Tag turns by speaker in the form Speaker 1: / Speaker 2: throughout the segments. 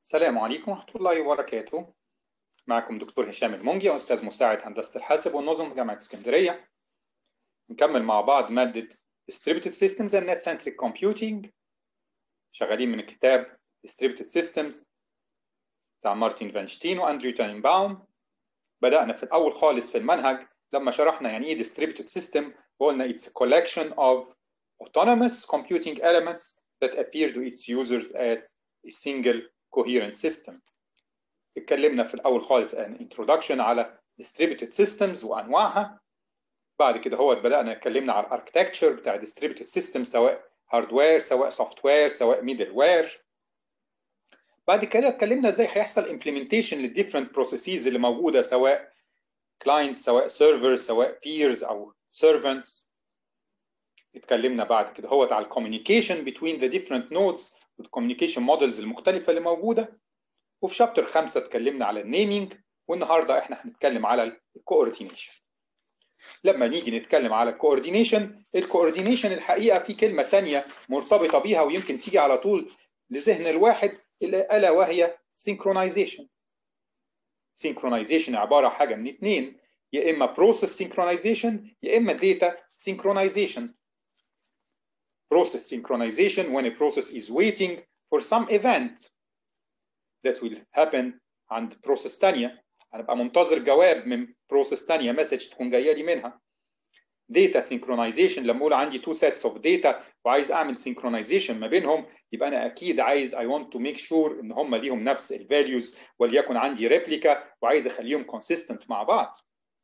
Speaker 1: السلام عليكم ورحمة الله وبركاته معكم دكتور هشام المنجي أستاذ مساعد هندسة الحاسب والنظم جامعة اسكندرية نكمل مع بعض مادة Distributed Systems and Net-Centric Computing شغالين من الكتاب Distributed Systems بتاع مارتن فانشتين وأندريو تاينباوم بدأنا في الأول خالص في المنهج لما شرحنا يعني إيه Distributed System وقلنا it's a collection of autonomous computing elements that appear to its users at a single coherent system. اتكلمنا في الأول خالص an introduction على distributed systems وأنواعها. بعد كده هو بدأنا اتكلمنا على الاركتكتشر بتاع distributed system سواء هاردوير سواء سوفت وير سواء ميدل وير. بعد كده اتكلمنا ازاي هيحصل implementation للديفرنت بروسيسز اللي موجودة سواء clients سواء servers سواء peers أو servants. اتكلمنا بعد كده هو على الكوميونيكيشن between the different nodes والكوميونيكيشن مودلز المختلفه اللي موجوده وفي شابتر خمسه اتكلمنا على النيمينج والنهارده احنا هنتكلم على الكوردينيشن لما نيجي نتكلم على الكوردينيشن الكوردينيشن الحقيقه في كلمه تانية مرتبطه بيها ويمكن تيجي على طول لذهن الواحد الا وهي سينكرونايزيشن سينكرونايزيشن عباره عن حاجه من اتنين يا اما بروسيس سينكرونايزيشن يا اما داتا سينكرونايزيشن process synchronization when a process is waiting for some event that will happen عند process تانية هنبقى منتظر جواب من process تانية مسج تكون جاية لي منها data synchronization لما اقول عندي two sets of data وعايز اعمل synchronization ما بينهم يبقى انا اكيد عايز I want to make sure ان هم ليهم نفس الفاليوز وليكن عندي ريبليكا وعايز اخليهم consistent مع بعض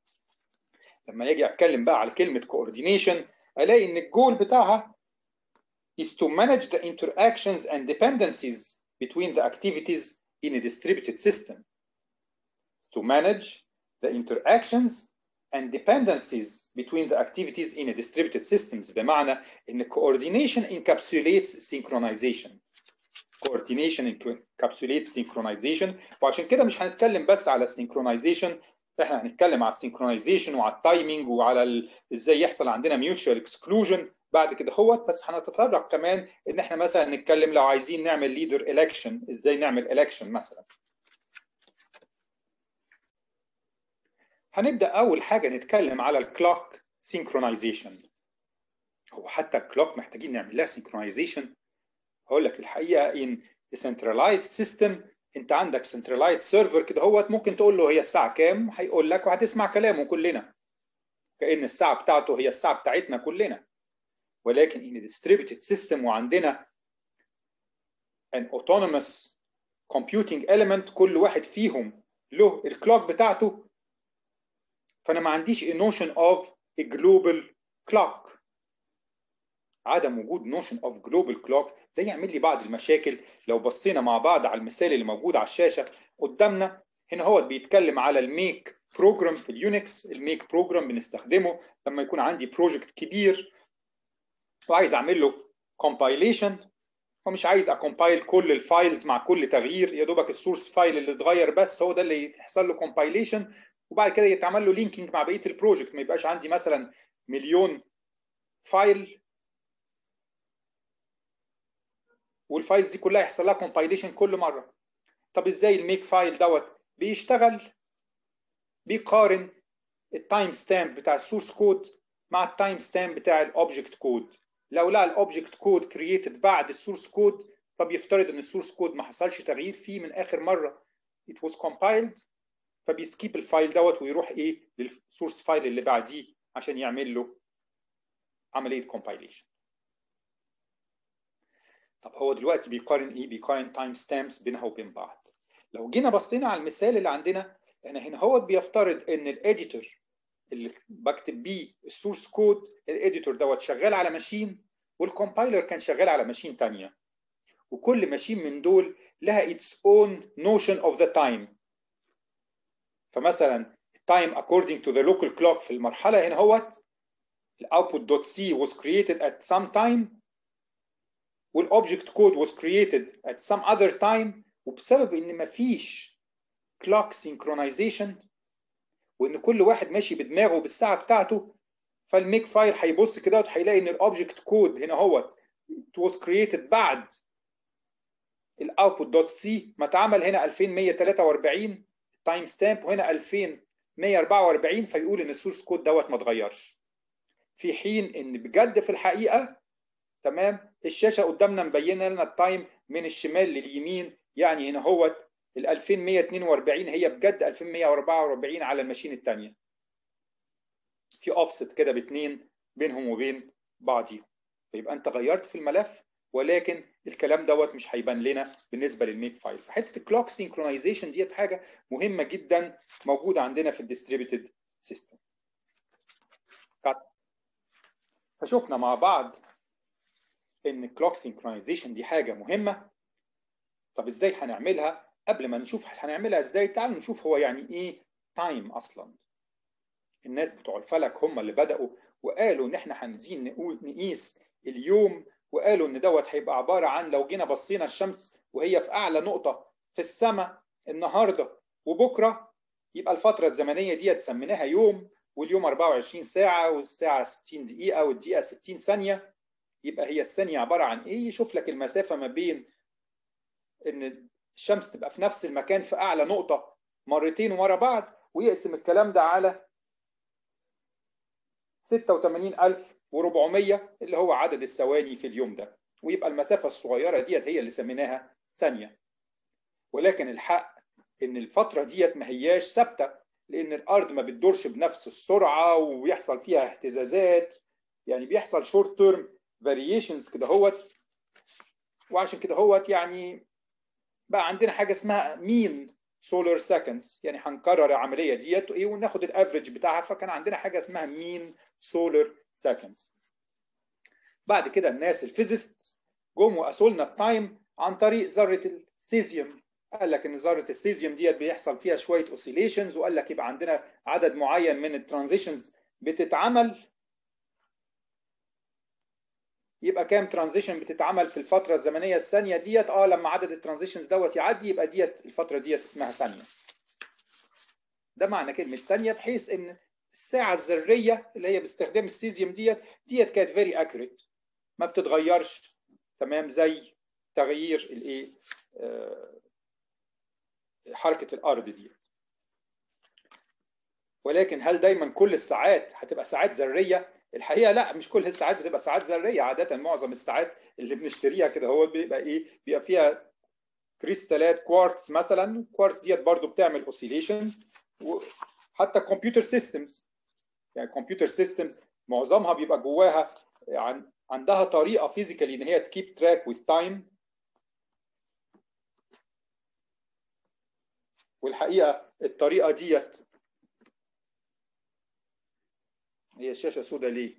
Speaker 1: لما اجي اتكلم بقى على كلمه coordination الاقي ان الجول بتاعها is to manage the interactions and dependencies between the activities in a distributed system. To manage the interactions and dependencies between the activities in a distributed systems بمعنى ان coordination encapsulates synchronization. Coordination encapsulates synchronization وعشان كده مش هنتكلم بس على synchronization احنا هنتكلم على السينكرونايزيشن وعلى التايمينج وعلى ازاي يحصل عندنا mutual exclusion بعد كده هو بس هنتطرق كمان ان احنا مثلا نتكلم لو عايزين نعمل ليدر الكشن ازاي نعمل الكشن مثلا هنبدا اول حاجه نتكلم على الكلوك سينكرونايزيشن هو حتى الكلوك محتاجين نعمل لها سينكرونايزيشن هقول لك الحقيقه ان decentralized system انت عندك centralized server كده هو ممكن تقول له هي الساعه كام هيقول لك وهتسمع كلامه كلنا كان الساعه بتاعته هي الساعه بتاعتنا كلنا ولكن in a distributed system وعندنا an autonomous computing element كل واحد فيهم له الكلوك بتاعته فانا ما عنديش a notion of a global clock عدم وجود notion of global clock ده يعمل لي بعض المشاكل لو بصينا مع بعض على المثال اللي موجود على الشاشه قدامنا هنا هو بيتكلم على الميك بروجرام في اليونكس الميك بروجرام بنستخدمه لما يكون عندي بروجكت كبير وعايز اعمل له كومبايليشن ومش عايز اكومبايل كل الفايلز مع كل تغيير يا دوبك السورس فايل اللي اتغير بس هو ده اللي يحصل له كومبايليشن وبعد كده يتعمل له لينكينج مع بقيه البروجكت ما يبقاش عندي مثلا مليون فايل والفايلز دي كلها يحصل لها كومبايليشن كل مره طب ازاي الميك فايل دوت بيشتغل بيقارن التايم ستامب بتاع السورس كود مع التايم ستامب بتاع الاوبجكت كود لو لقى الاوبجكت كود كرييتد بعد السورس كود طب يفترض ان السورس كود ما حصلش تغيير فيه من اخر مره it was compiled فبيسكيب الفايل دوت ويروح ايه للسورس فايل اللي بعديه عشان يعمل له عمليه كومبايليشن طب هو دلوقتي بيقارن ايه بيقارن تايم ستامبس بينها وبين بعض لو جينا بصينا على المثال اللي عندنا احنا هنا هو بيفترض ان الاديتور اللي بكتب بيه السورس كود الاديتور دوت شغال على ماشين والكومبايلر كان شغال على ماشين ثانيه وكل ماشين من دول لها its own notion of the time فمثلا time according to the local clock في المرحله هنا هوت الاوتبوت دوت سي was created at some time والاوبجكت كود was created at some other time وبسبب ان مفيش clock synchronization وان كل واحد ماشي بدماغه بالساعه بتاعته فالميك فايل هيبص كده هيلاقي ان الاوبجكت كود هنا هو it was created بعد الاوتبوت دوت سي ما اتعمل هنا 2143 تايم ستامب وهنا 2144 فيقول ان السورس كود دوت ما اتغيرش في حين ان بجد في الحقيقه تمام الشاشه قدامنا مبينه لنا التايم من الشمال لليمين يعني هنا هوت ال 2142 هي بجد 2144 على الماشين الثانيه في اوفست كده باثنين بينهم وبين بعضيهم فيبقى انت غيرت في الملف ولكن الكلام دوت مش هيبان لنا بالنسبه للميك فايل فحته الكلوك سينكرونايزيشن ديت حاجه مهمه جدا موجوده عندنا في الديستريبيوتد سيستم فشوفنا مع بعض ان الكلوك سينكرونايزيشن دي حاجه مهمه طب ازاي هنعملها قبل ما نشوف هنعملها ازاي تعالوا نشوف هو يعني ايه تايم اصلا الناس بتوع الفلك هم اللي بداوا وقالوا ان احنا هنزين نقول نقيس اليوم وقالوا ان دوت هيبقى عباره عن لو جينا بصينا الشمس وهي في اعلى نقطه في السماء النهارده وبكره يبقى الفتره الزمنيه ديت سميناها يوم واليوم 24 ساعه والساعه 60 دقيقه والدقيقه 60 ثانيه يبقى هي الثانيه عباره عن ايه يشوف لك المسافه ما بين ان الشمس تبقى في نفس المكان في اعلى نقطه مرتين ورا بعض ويقسم الكلام ده على 86400 اللي هو عدد الثواني في اليوم ده ويبقى المسافه الصغيره ديت هي اللي سميناها ثانيه ولكن الحق ان الفتره ديت ما هياش ثابته لان الارض ما بتدورش بنفس السرعه وبيحصل فيها اهتزازات يعني بيحصل شورت تيرم فاريشنز كده هوت وعشان كده هوت يعني بقى عندنا حاجه اسمها مين سولار سكندز يعني هنكرر العمليه ديت وايه وناخد الافريج بتاعها فكان عندنا حاجه اسمها مين سولار سكندز بعد كده الناس الفيزيست جم وقاسوا لنا التايم عن طريق ذره السيزيوم قال لك ان ذره السيزيوم ديت بيحصل فيها شويه اوسيليشنز وقال لك يبقى عندنا عدد معين من الترانزيشنز بتتعمل يبقى كام ترانزيشن بتتعمل في الفتره الزمنيه الثانيه ديت اه لما عدد الترانزيشنز دوت يعدي يبقى ديت الفتره ديت اسمها ثانيه ده معنى كلمه ثانيه بحيث ان الساعه الذريه اللي هي باستخدام السيزيوم ديت ديت كانت فيري اكوريت ما بتتغيرش تمام زي تغيير الايه آه حركه الارض ديت ولكن هل دايما كل الساعات هتبقى ساعات ذريه الحقيقه لا مش كل الساعات بتبقى ساعات ذريه عاده معظم الساعات اللي بنشتريها كده هو بيبقى ايه بيبقى فيها كريستالات كوارتز مثلا الكوارتز ديت برضو بتعمل اوسيليشنز وحتى كمبيوتر سيستمز يعني كمبيوتر سيستمز معظمها بيبقى جواها عن عندها طريقه فيزيكالي ان هي تكيب تراك وذ تايم والحقيقه الطريقه ديت هي الشاشه سوداء ليه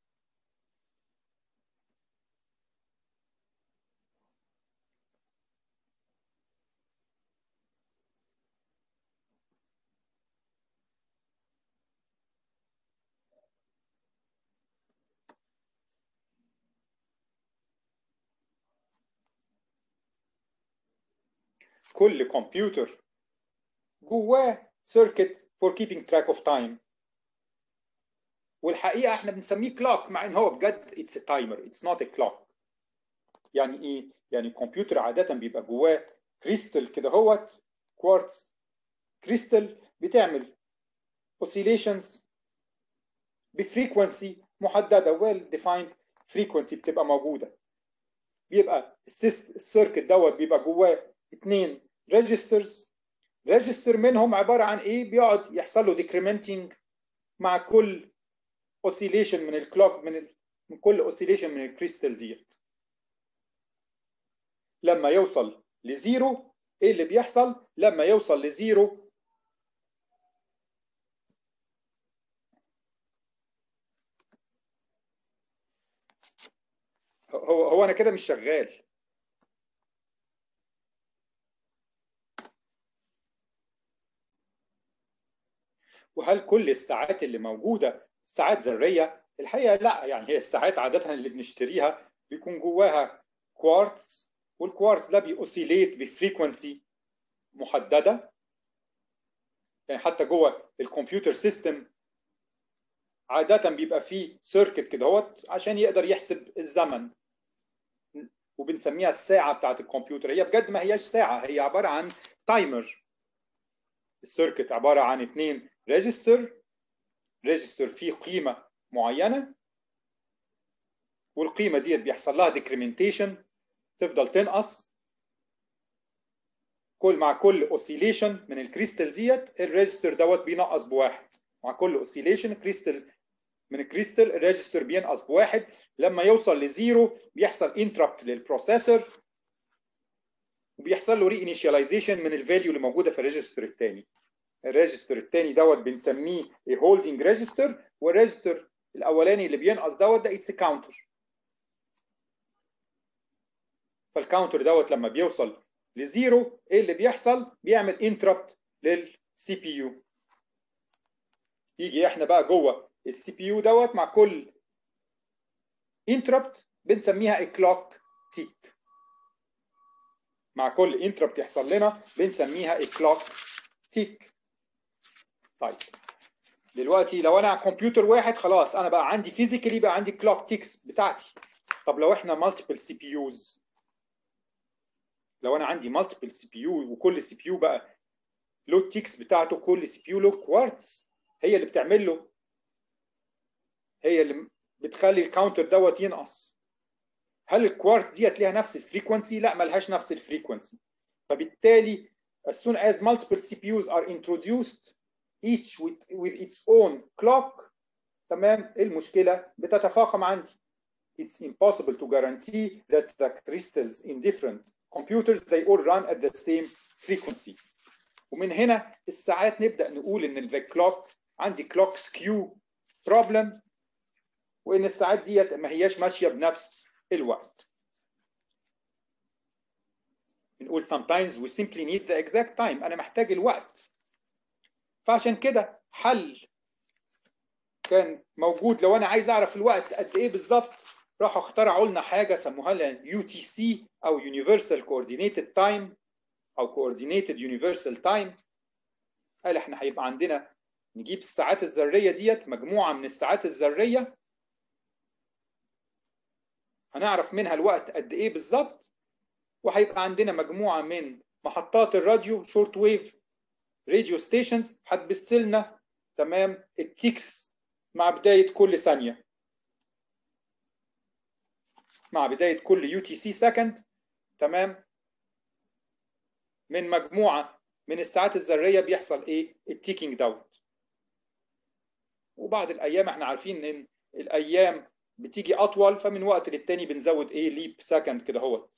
Speaker 1: كل كمبيوتر جواه سيركت فور كيبينج تراك اوف تايم والحقيقه احنا بنسميه كلوك مع ان هو بجد اتس تايمر اتس نوت ا كلوك يعني ايه يعني الكمبيوتر عاده بيبقى جواه كريستال كده هوت كوارتز كريستال بتعمل اوسيليشنز بفريكونسي محدده ويل ديفايند فريكونسي بتبقى موجوده بيبقى السيركت دوت بيبقى جواه اثنين ريجسترز ريجستر منهم عباره عن ايه بيقعد يحصل له ديكريمنتنج مع كل اوسيليشن من الكلوك من ال... من كل اوسيليشن من الكريستال ديت لما يوصل لزيرو ايه اللي بيحصل لما يوصل لزيرو هو هو انا كده مش شغال وهل كل الساعات اللي موجوده ساعات ذريه الحقيقه لا يعني هي الساعات عاده اللي بنشتريها بيكون جواها كوارتز والكوارتز ده بيأوسيليت بفريكونسي محدده يعني حتى جوه الكمبيوتر سيستم عاده بيبقى فيه سيركت كده هوت عشان يقدر يحسب الزمن وبنسميها الساعه بتاعت الكمبيوتر هي بجد ما هياش ساعه هي عباره عن تايمر السيركت عباره عن اثنين ريجستر ريجستر فيه قيمه معينه والقيمه ديت بيحصل لها ديكريمنتيشن تفضل تنقص كل مع كل اوسيليشن من الكريستال ديت الريجستر دوت بينقص بواحد مع كل اوسيليشن كريستال من الكريستال الريجستر بينقص بواحد لما يوصل لزيرو بيحصل انتربت للبروسيسور وبيحصل له ري انيشاليزيشن من الفاليو اللي موجوده في الريجستر الثاني الريجستر الثاني دوت بنسميه هولدنج ريجستر والريجستر الاولاني اللي بينقص دوت ده اتس كاونتر فالكاونتر دوت لما بيوصل لزيرو ايه اللي بيحصل بيعمل انتربت للسي بي يو يجي احنا بقى جوه السي بي يو دوت مع كل انتربت بنسميها الكلوك تيك مع كل انتربت يحصل لنا بنسميها الكلوك تيك طيب دلوقتي لو انا كمبيوتر واحد خلاص انا بقى عندي فيزيكالي بقى عندي كلوك تيكس بتاعتي طب لو احنا مالتيبل سي بي يوز لو انا عندي مالتيبل سي بي يو وكل سي بي يو بقى له التيكس بتاعته كل سي بي يو له كوارتز هي اللي بتعمل له هي اللي بتخلي الكاونتر دوت ينقص هل الكوارتز ديت ليها نفس الفريكونسي؟ لا ملهاش نفس الفريكونسي فبالتالي as soon as multiple CPUs are introduced each with, with its own clock تمام المشكلة بتتفاقم عندي it's impossible to guarantee that the crystals in different computers they all run at the same frequency ومن هنا الساعات نبدأ نقول إن the clock عندي clock skew problem وإن الساعات ديت ما هياش ماشية بنفس الوقت بنقول sometimes we simply need the exact time أنا محتاج الوقت فعشان كده حل كان موجود لو أنا عايز أعرف الوقت قد إيه بالظبط راحوا اخترعوا لنا حاجة سموها لنا UTC أو Universal Coordinated Time أو Coordinated Universal Time قال إحنا هيبقى عندنا نجيب الساعات الذرية ديت مجموعة من الساعات الذرية هنعرف منها الوقت قد إيه بالظبط وهيبقى عندنا مجموعة من محطات الراديو شورت ويف راديو ستيشنز هتبث لنا تمام التيكس مع بداية كل ثانية مع بداية كل يو تي سي سكند تمام من مجموعة من الساعات الذرية بيحصل ايه التيكينج دوت وبعض الأيام احنا عارفين إن الأيام بتيجي أطول فمن وقت للتاني بنزود ايه ليب سكند كده اهوت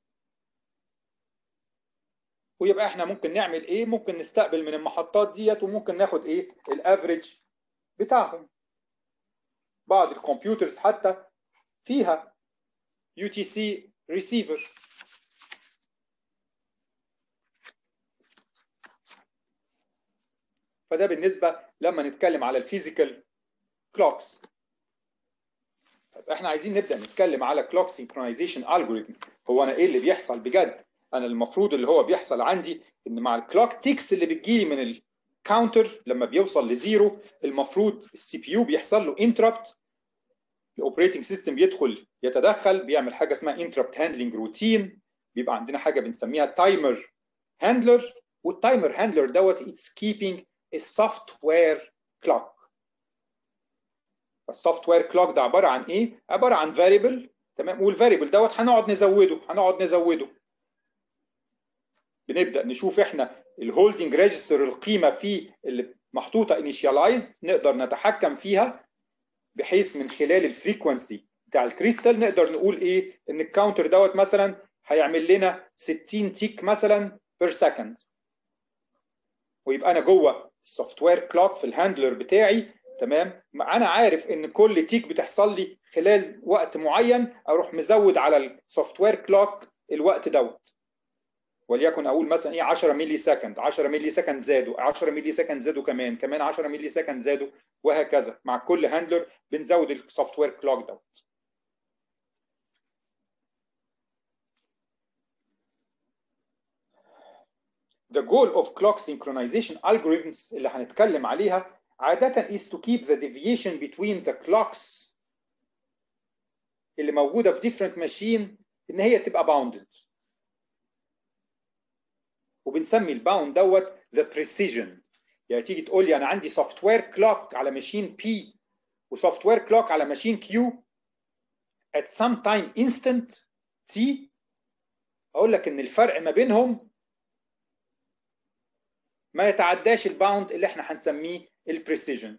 Speaker 1: ويبقى احنا ممكن نعمل ايه ممكن نستقبل من المحطات ديت وممكن ناخد ايه الافريج بتاعهم بعض الكمبيوترز حتى فيها يو تي سي ريسيفر فده بالنسبه لما نتكلم على الفيزيكال كلوكس احنا عايزين نبدا نتكلم على كلوك سينكرونايزيشن الجوريثم هو انا ايه اللي بيحصل بجد انا المفروض اللي هو بيحصل عندي ان مع الكلوك تيكس اللي بتجيلي من الكاونتر لما بيوصل لزيرو المفروض السي بي يو بيحصل له انتربت الاوبريتنج سيستم بيدخل يتدخل بيعمل حاجه اسمها انتربت هاندلنج روتين بيبقى عندنا حاجه بنسميها تايمر هاندلر والتايمر هاندلر دوت اتس كيبنج السوفت وير كلوك السوفت وير كلوك ده عباره عن ايه؟ عباره عن فاريبل تمام والفاريبل دوت هنقعد نزوده هنقعد نزوده بنبدا نشوف احنا الهولدنج ريجستر القيمه فيه اللي محطوطه انيشيالايزد نقدر نتحكم فيها بحيث من خلال الفريكونسي بتاع الكريستال نقدر نقول ايه ان الكاونتر دوت مثلا هيعمل لنا 60 تيك مثلا بير سكند ويبقى انا جوه السوفت وير كلوك في الهاندلر بتاعي تمام انا عارف ان كل تيك بتحصل لي خلال وقت معين اروح مزود على السوفت وير كلوك الوقت دوت وليكن اقول مثلا ايه 10 ملي سكند 10 ملي سكند زادوا 10 ملي سكند زادوا كمان كمان 10 ملي سكند زادوا وهكذا مع كل هاندلر بنزود السوفت وير كلوك دوت The goal of clock synchronization algorithms اللي هنتكلم عليها عادة is to keep the deviation between the clocks اللي موجودة في different machine ان هي تبقى باوندد وبنسمي الباوند دوت ذا بريسيجن يعني تيجي تقول لي انا عندي سوفت وير كلوك على ماشين بي وسوفت وير كلوك على ماشين كيو at some time instant t اقول لك ان الفرق ما بينهم ما يتعداش الباوند اللي احنا هنسميه البريسيجن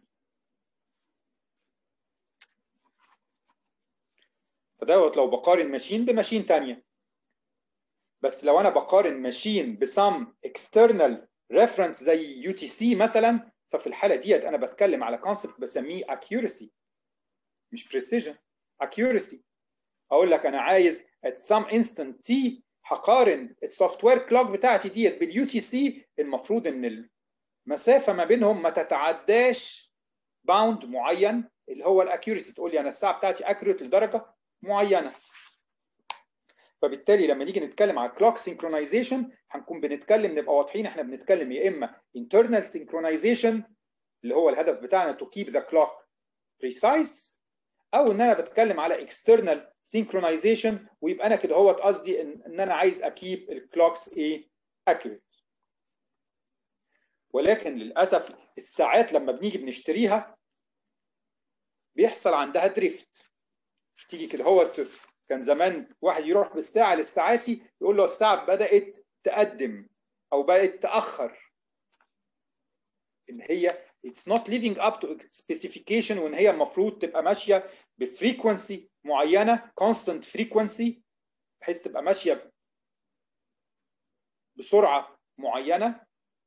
Speaker 1: فدوت لو بقارن ماشين بماشين تانية بس لو انا بقارن ماشين بسم اكسترنال ريفرنس زي يو تي سي مثلا ففي الحاله ديت انا بتكلم على كونسبت بسميه accuracy مش precision accuracy اقول لك انا عايز at some instant t هقارن السوفت وير كلوك بتاعتي ديت باليو تي سي المفروض ان المسافه ما بينهم ما تتعداش باوند معين اللي هو الاكيورسي تقول لي انا الساعه بتاعتي اكيوريت لدرجه معينه فبالتالي لما نيجي نتكلم على كلوك سينكرونايزيشن هنكون بنتكلم نبقى واضحين احنا بنتكلم يا اما internal synchronization اللي هو الهدف بتاعنا to keep the clock precise او ان انا بتكلم على external synchronization ويبقى انا كده هو قصدي ان, ان انا عايز اكيب الكلوكس ايه accurate ولكن للاسف الساعات لما بنيجي بنشتريها بيحصل عندها دريفت تيجي كده هو كان زمان واحد يروح بالساعه للساعاتي يقول له الساعه بدات تقدم او بدات تاخر ان هي it's not living up to specification وان هي المفروض تبقى ماشيه بفريكونسي معينه constant frequency بحيث تبقى ماشيه بسرعه معينه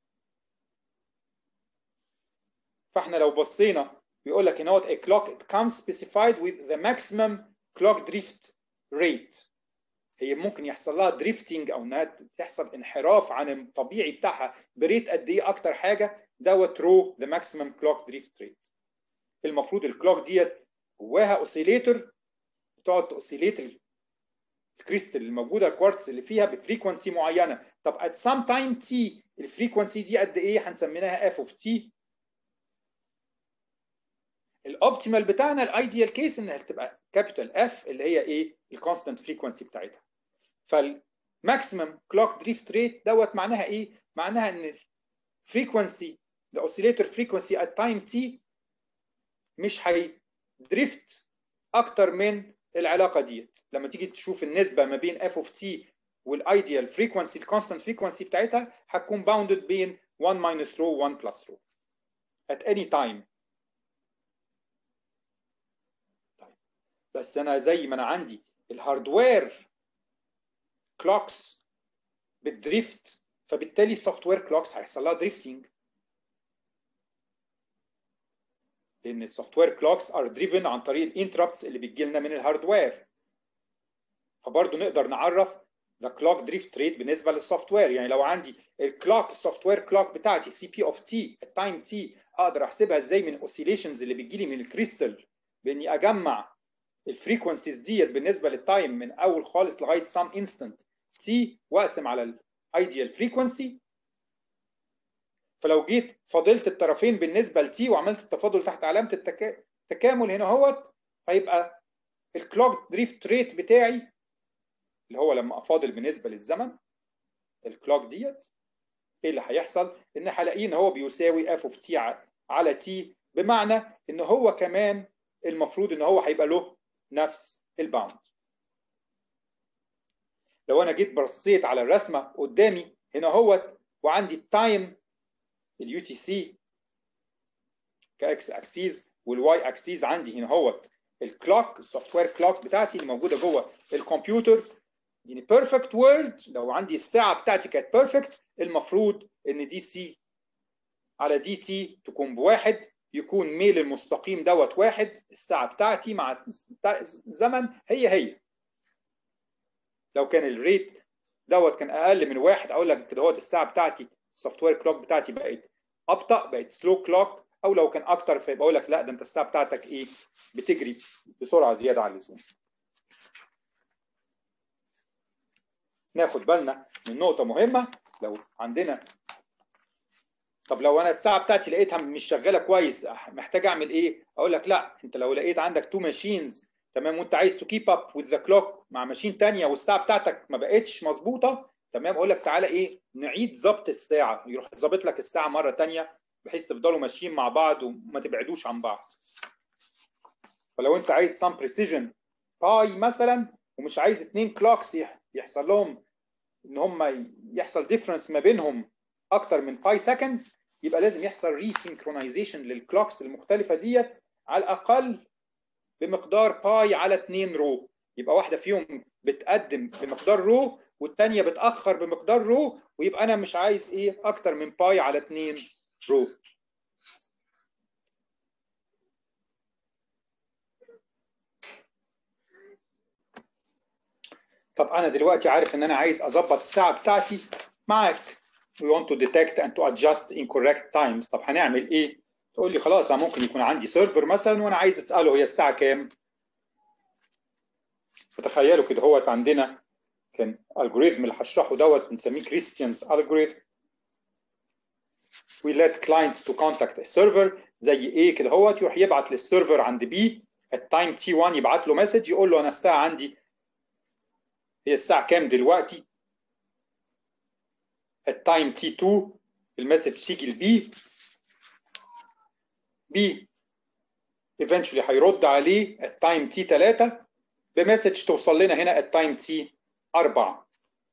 Speaker 1: فاحنا لو بصينا بيقول لك ان هو a clock it comes specified with the maximum clock drift rate هي ممكن يحصل لها دريفتنج او انها تحصل انحراف عن الطبيعي بتاعها بريت قد ايه اكتر حاجه دوت رو ذا ماكسيمم كلوك دريفت ريت المفروض الكلوك ديت جواها اوسيليتور بتقعد اوسيليت الكريستال الموجوده الكوارتز اللي فيها بفريكونسي معينه طب ات سام تايم تي الفريكونسي دي قد ايه هنسميناها اف اوف تي الاوبتيمال بتاعنا الايديال كيس انها تبقى كابيتال اف اللي هي ايه الكونستنت فريكونسي بتاعتها فالماكسيمم كلوك دريفت ريت دوت معناها ايه معناها ان الفريكونسي the oscillator frequency at time t مش هيدريفت اكتر من العلاقه ديت لما تيجي تشوف النسبه ما بين f of t والايديال فريكونسي الكونستنت فريكونسي بتاعتها هتكون باوندد بين 1 minus rho 1 plus rho at any time طيب بس انا زي ما انا عندي الهاردوير كلوكس بتدريفت فبالتالي السوفت وير كلوكس هيحصل لها دريفتنج لان السوفت وير كلوكس ار دريفن عن طريق الانتربتس اللي بتجي لنا من الهاردوير فبرضه نقدر نعرف ذا كلوك دريفت ريت بالنسبه للسوفت وير يعني لو عندي الكلوك السوفت وير كلوك بتاعتي سي بي اوف تي التايم تي اقدر احسبها ازاي من الاوسيليشنز اللي بتجي لي من الكريستال باني اجمع الفريكونسيز ديت بالنسبه للتايم من اول خالص لغايه سام انستنت تي واقسم على الايديال فريكونسي فلو جيت فاضلت الطرفين بالنسبه لتي وعملت التفاضل تحت علامه التكا... التكامل هنا اهوت هيبقى الكلوك دريفت ريت بتاعي اللي هو لما افاضل بالنسبه للزمن الكلوك ديت ايه اللي هيحصل؟ ان هلاقيه ان هو بيساوي اف اوف تي على تي بمعنى ان هو كمان المفروض ان هو هيبقى له نفس الباوند. لو انا جيت بصيت على الرسمه قدامي هنا اهوت وعندي التايم اليو تي سي كاكس اكسيز والواي اكسيز عندي هنا اهوت الكلوك السوفت وير كلوك بتاعتي اللي موجوده جوه الكمبيوتر يعني بيرفكت وورلد لو عندي الساعه بتاعتي كانت بيرفكت المفروض ان دي سي على دي تي تكون بواحد يكون ميل المستقيم دوت واحد الساعه بتاعتي مع الزمن هي هي لو كان الريت دوت كان اقل من واحد اقول لك كده هوت الساعه بتاعتي السوفت وير كلوك بتاعتي بقت ابطا بقت سلو كلوك او لو كان اكتر فيبقى اقول لك لا ده انت الساعه بتاعتك ايه بتجري بسرعه زياده عن اللزوم ناخد بالنا من نقطه مهمه لو عندنا طب لو انا الساعه بتاعتي لقيتها مش شغاله كويس محتاج اعمل ايه اقول لك لا انت لو لقيت عندك تو ماشينز تمام وانت عايز تو كيب اب وذ ذا كلوك رو مع ماشين تانية والساعه بتاعتك ما بقتش مظبوطه تمام اقول لك تعالى ايه نعيد ظبط الساعه يروح ظابط لك الساعه مره تانية بحيث تفضلوا ماشيين مع بعض وما تبعدوش عن بعض فلو انت عايز سام بريسيجن باي مثلا ومش عايز اتنين كلوكس يحصل لهم ان هم يحصل ديفرنس ما بينهم اكتر من باي سكندز يبقى لازم يحصل ريسينكرونايزيشن للكلوكس المختلفه ديت على الاقل بمقدار باي على 2 رو يبقى واحده فيهم بتقدم بمقدار رو والثانيه بتاخر بمقدار رو ويبقى انا مش عايز ايه اكتر من باي على 2 رو طب انا دلوقتي عارف ان انا عايز اظبط الساعه بتاعتي معاك we want to detect and to adjust incorrect times طب هنعمل ايه تقول لي خلاص انا ممكن يكون عندي سيرفر مثلا وانا عايز اساله هي الساعه كام فتخيلوا كده هو عندنا كان الجوريثم اللي هشرحه دوت بنسميه كريستيانز الجوريثم we let clients to contact a server زي ايه كده هو يروح يبعت للسيرفر عند بي التايم تي 1 يبعت له مسج يقول له انا الساعه عندي هي الساعه كام دلوقتي التايم تي 2 المسج تيجي لبي بي eventually هيرد عليه التايم تي 3 بمسج توصل لنا هنا التايم تي 4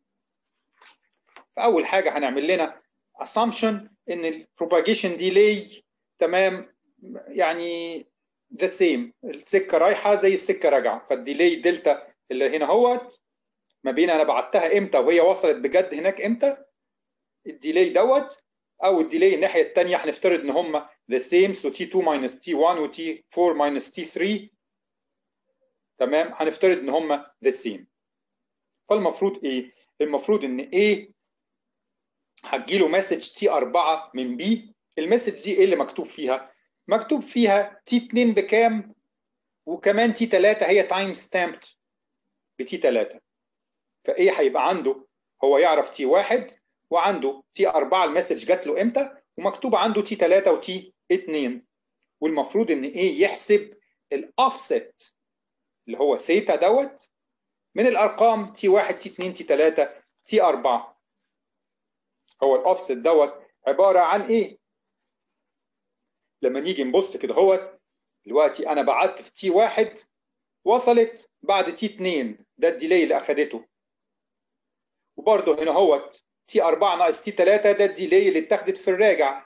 Speaker 1: فاول حاجه هنعمل لنا assumption ان البروباجيشن ديلي تمام يعني ذا سيم السكه رايحه زي السكه راجعه فالديلي دلتا اللي هنا اهوت ما بين انا بعتها امتى وهي وصلت بجد هناك امتى الديلي دوت او الديلي الناحيه الثانيه هنفترض ان هم the same so t2 minus t1 و t4 minus t3 تمام هنفترض ان هم the same فالمفروض ايه المفروض ان A هتجيله مسج تي 4 من بي المسج دي ايه اللي مكتوب فيها مكتوب فيها تي 2 بكام وكمان تي 3 هي تايم ستامبد بتي 3 فايه هيبقى عنده هو يعرف تي 1 وعنده تي 4 المسج جات له امتى ومكتوب عنده تي 3 وتي 2 والمفروض ان ايه يحسب الاوفست اللي هو ثيتا دوت من الارقام تي 1 تي 2 تي 3 تي 4 هو الاوفست دوت عباره عن ايه لما نيجي نبص كده هوت دلوقتي انا بعت في تي 1 وصلت بعد تي 2 ده الديلي اللي اخدته وبرده هنا هوت تي 4 ناقص تي 3 ده الديلي اللي اتاخدت في الراجع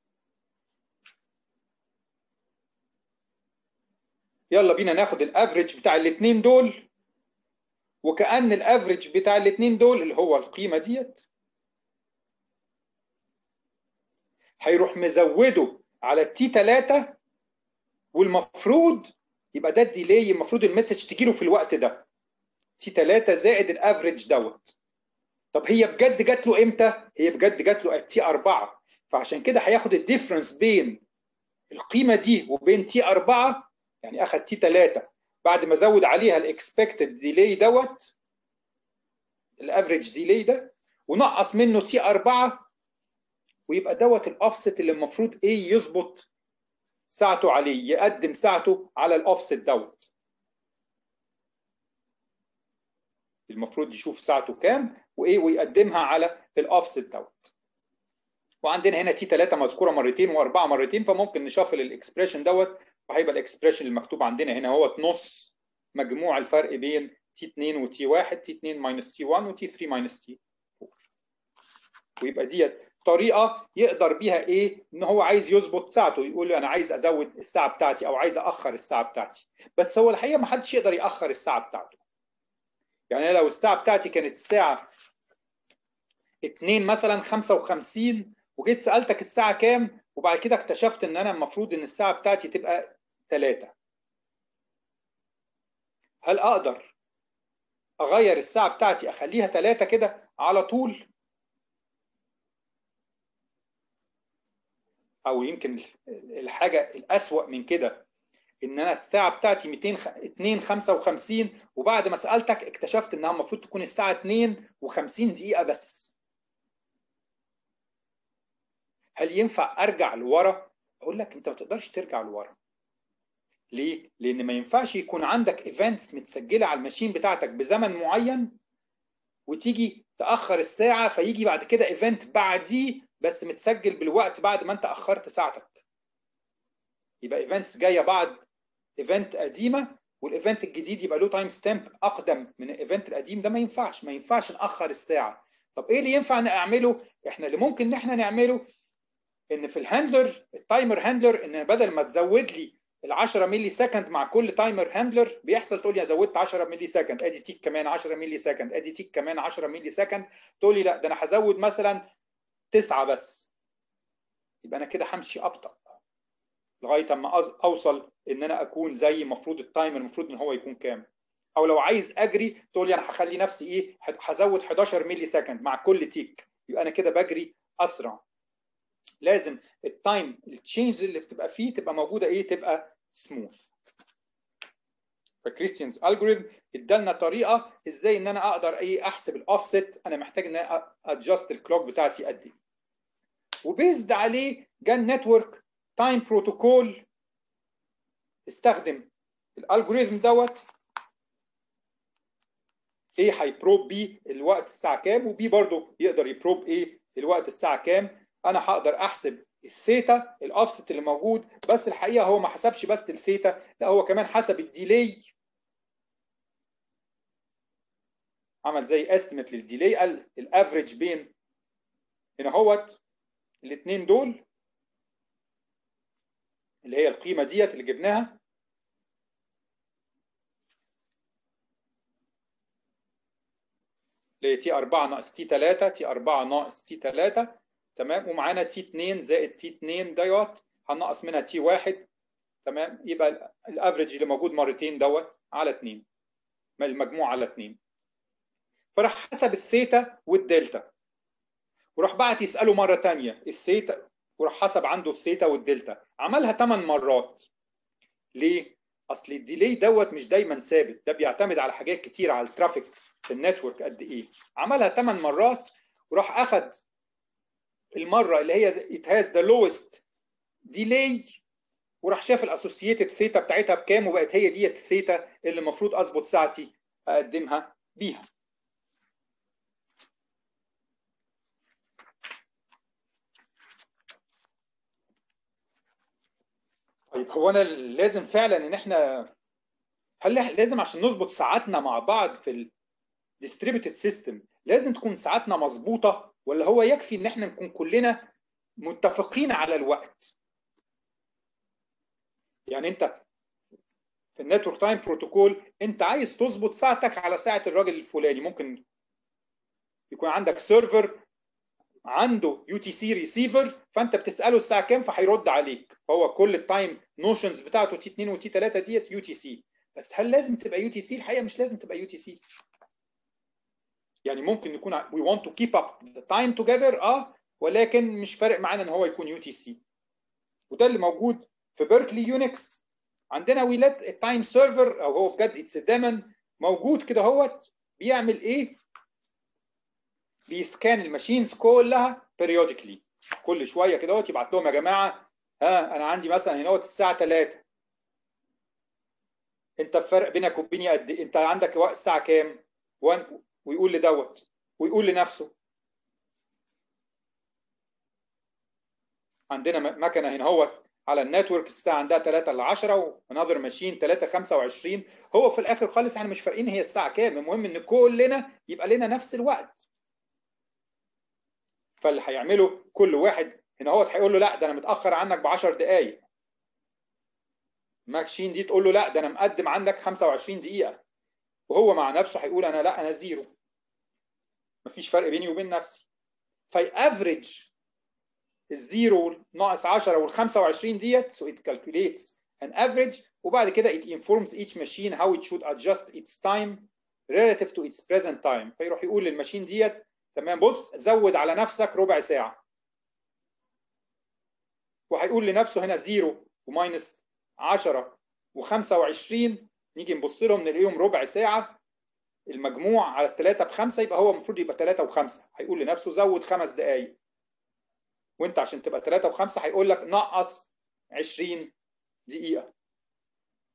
Speaker 1: يلا بينا ناخد الافريج بتاع الاثنين دول وكأن الافريج بتاع الاثنين دول اللي هو القيمة ديت هيروح مزوده على التي 3 والمفروض يبقى ده الديلي المفروض المسج تجيله في الوقت ده تي 3 زائد الافريج دوت طب هي بجد جات له امتى؟ هي بجد جات له التي 4 فعشان كده هياخد الديفرنس بين القيمه دي وبين تي 4 يعني اخد تي 3 بعد ما زود عليها الاكسبكتد ديلي دوت الافريج ديلي ده ونقص منه تي 4 ويبقى دوت الاوفست اللي المفروض ايه يظبط ساعته عليه يقدم ساعته على الاوفست دوت المفروض يشوف ساعته كام وايه ويقدمها على الاوفست دوت وعندنا هنا تي 3 مذكوره مرتين واربعه مرتين فممكن نشفل الاكسبريشن دوت وهيبقى الاكسبريشن المكتوب عندنا هنا هو نص مجموع الفرق بين تي 2 وتي 1 تي 2 ماينس تي 1 وتي 3 ماينس تي 4 ويبقى ديت طريقه يقدر بيها ايه ان هو عايز يظبط ساعته يقول لي انا عايز ازود الساعه بتاعتي او عايز اخر الساعه بتاعتي بس هو الحقيقه ما حدش يقدر ياخر الساعه بتاعته يعني لو الساعه بتاعتي كانت الساعه 2 مثلا 55 وجيت سالتك الساعه كام وبعد كده اكتشفت ان انا المفروض ان الساعه بتاعتي تبقى 3 هل اقدر اغير الساعه بتاعتي اخليها 3 كده على طول او يمكن الحاجه الاسوأ من كده ان انا الساعه بتاعتي 200 2 55 وبعد ما سالتك اكتشفت انها المفروض تكون الساعه 2 و50 دقيقه بس هل ينفع ارجع لورا اقول لك انت ما تقدرش ترجع لورا ليه؟ لان ما ينفعش يكون عندك ايفنتس متسجله على الماشين بتاعتك بزمن معين وتيجي تاخر الساعه فيجي بعد كده ايفنت بعديه بس متسجل بالوقت بعد ما انت اخرت ساعتك يبقى ايفنتس جايه بعد ايفنت قديمه والايفنت الجديد يبقى له تايم ستامب اقدم من الايفنت القديم ده ما ينفعش ما ينفعش ناخر الساعه طب ايه اللي ينفع نعمله احنا اللي ممكن ان احنا نعمله ان في الهاندلر التايمر هاندلر ان بدل ما تزود لي ال 10 ملي سكند مع كل تايمر هاندلر بيحصل تقول لي انا زودت 10 ملي سكند ادي تيك كمان 10 ملي سكند ادي تيك كمان 10 ملي سكند تقول لي لا ده انا هزود مثلا تسعه بس يبقى انا كده همشي ابطا لغايه اما اوصل ان انا اكون زي المفروض التايمر المفروض ان هو يكون كام او لو عايز اجري تقول لي انا هخلي نفسي ايه هزود 11 ملي سكند مع كل تيك يبقى انا كده بجري اسرع لازم التايم التشينج اللي بتبقى فيه تبقى موجوده ايه تبقى سموث فكريستيانز الجوريثم ادالنا طريقه ازاي ان انا اقدر ايه احسب الاوفست انا محتاج ان انا ادجست الكلوك بتاعتي قد ايه وبيزد عليه جه النتورك تايم بروتوكول استخدم الالجوريثم دوت ايه هيبروب بيه الوقت الساعه كام وبي برضه يقدر يبروب ايه الوقت الساعه كام انا هقدر احسب الثيتا الاوفست اللي موجود بس الحقيقه هو ما حسبش بس الثيتا لا هو كمان حسب الديلي عمل زي استيميت للديلي قال الافريج بين هنا اهوت الاثنين دول اللي هي القيمه ديت اللي جبناها اللي هي تي 4 ناقص تي 3 تي 4 ناقص تي 3 تمام ومعانا تي 2 زائد تي 2 دوت هنقص منها تي 1 تمام يبقى الافريج اللي موجود مرتين دوت على 2 المجموع على 2 فراح حسب الثيتا والدلتا وراح بعت يساله مره ثانيه الثيتا وراح حسب عنده الثيتا والدلتا عملها 8 مرات ليه؟ اصل الديلي دوت مش دايما ثابت ده بيعتمد على حاجات كتير على الترافيك في النتورك قد ايه عملها 8 مرات وراح اخد المره اللي هي it has the lowest delay وراح شاف الاسوسييتد ثيتا بتاعتها بكام وبقت هي ديت الثيتا اللي المفروض اظبط ساعتي اقدمها بيها طيب هو انا لازم فعلا ان احنا هل لازم عشان نظبط ساعاتنا مع بعض في الديستريبيوتد سيستم لازم تكون ساعاتنا مظبوطه ولا هو يكفي ان احنا نكون كلنا متفقين على الوقت يعني انت في النتورك تايم بروتوكول انت عايز تظبط ساعتك على ساعه الراجل الفلاني ممكن يكون عندك سيرفر عنده يو تي سي ريسيفر فانت بتساله الساعه كام فهيرد عليك فهو كل التايم نوشنز بتاعته تي 2 وتي 3 ديت يو تي سي بس هل لازم تبقى يو تي سي الحقيقه مش لازم تبقى يو تي سي يعني ممكن يكون we want to keep up the time together اه ولكن مش فارق معانا ان هو يكون يو تي سي وده اللي موجود في بيركلي يونكس عندنا وي ليت التايم سيرفر او هو بجد اتس دايما موجود كده اهوت بيعمل ايه؟ بيسكان الماشينز كلها periodically كل شويه كده اهوت يبعت لهم يا جماعه ها انا عندي مثلا هنا الساعه 3 انت الفرق بينك وبيني قد ايه؟ انت عندك وقت الساعه كام؟ ويقول لدوت ويقول لنفسه عندنا مكنه هنا هو على النتورك الساعه عندها 3 ل 10 ونظر ماشين 3 25 هو في الاخر خالص احنا مش فارقين هي الساعه كام المهم ان كلنا يبقى لنا نفس الوقت فاللي هيعمله كل واحد هنا هو هيقول له لا ده انا متاخر عنك ب 10 دقائق ماشين دي تقول له لا ده انا مقدم عنك 25 دقيقه وهو مع نفسه هيقول انا لا انا زيرو مفيش فرق بيني وبين نفسي فيافريج الزيرو ناقص 10 وال 25 ديت so it calculates an average وبعد كده it informs each machine how it should adjust its time relative to its present time فيروح يقول للماشين ديت تمام بص زود على نفسك ربع ساعه وهيقول لنفسه هنا 0 وماينس 10 و25 نيجي نبص لهم نلاقيهم ربع ساعه المجموع على الثلاثة بخمسة يبقى هو المفروض يبقى ثلاثة وخمسة هيقول لنفسه زود خمس دقايق وانت عشان تبقى ثلاثة وخمسة هيقول لك نقص 20 دقيقة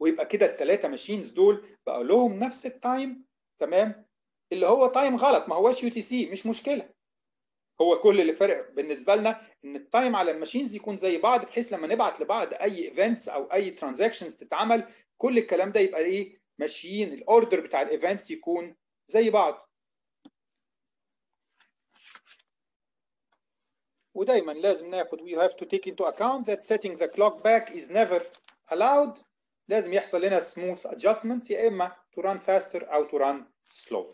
Speaker 1: ويبقى كده الثلاثه ماشينز دول بقى لهم نفس التايم تمام اللي هو تايم غلط ما هواش يو تي سي مش مشكله هو كل اللي فرق بالنسبه لنا ان التايم على الماشينز يكون زي بعض بحيث لما نبعت لبعض اي ايفنتس او اي ترانزاكشنز تتعمل كل الكلام ده يبقى ايه ماشيين الاوردر بتاع الايفنتس يكون زي بعض ودايما لازم ناخد we have to take into account that setting the clock back is never allowed لازم يحصل لنا smooth adjustments يا اما to run faster او to run slower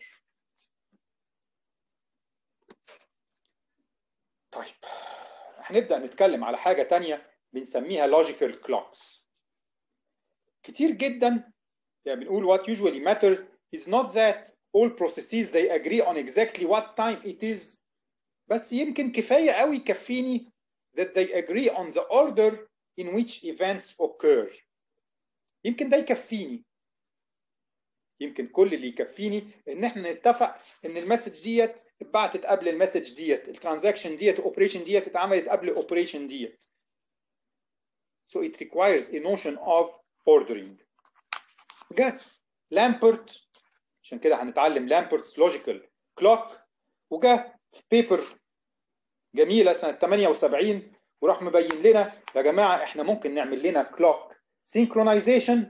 Speaker 1: طيب هنبدأ نتكلم على حاجة تانية بنسميها logical clocks كتير جدا يعني بنقول what usually matters is not that all processes they agree on exactly what time it is بس يمكن كفاية قوي يكفيني that they agree on the order in which events occur يمكن ده يكفيني يمكن كل اللي يكفيني ان احنا نتفق ان المسج ديت اتبعتت قبل المسج ديت الترانزاكشن ديت الاوبريشن ديت اتعملت قبل الاوبريشن ديت so it requires a notion of ordering جه لامبرت عشان كده هنتعلم لامبرتس لوجيكال كلوك وجه في بيبر جميله سنه 78 وراح مبين لنا يا جماعه احنا ممكن نعمل لنا كلوك سينكرونايزيشن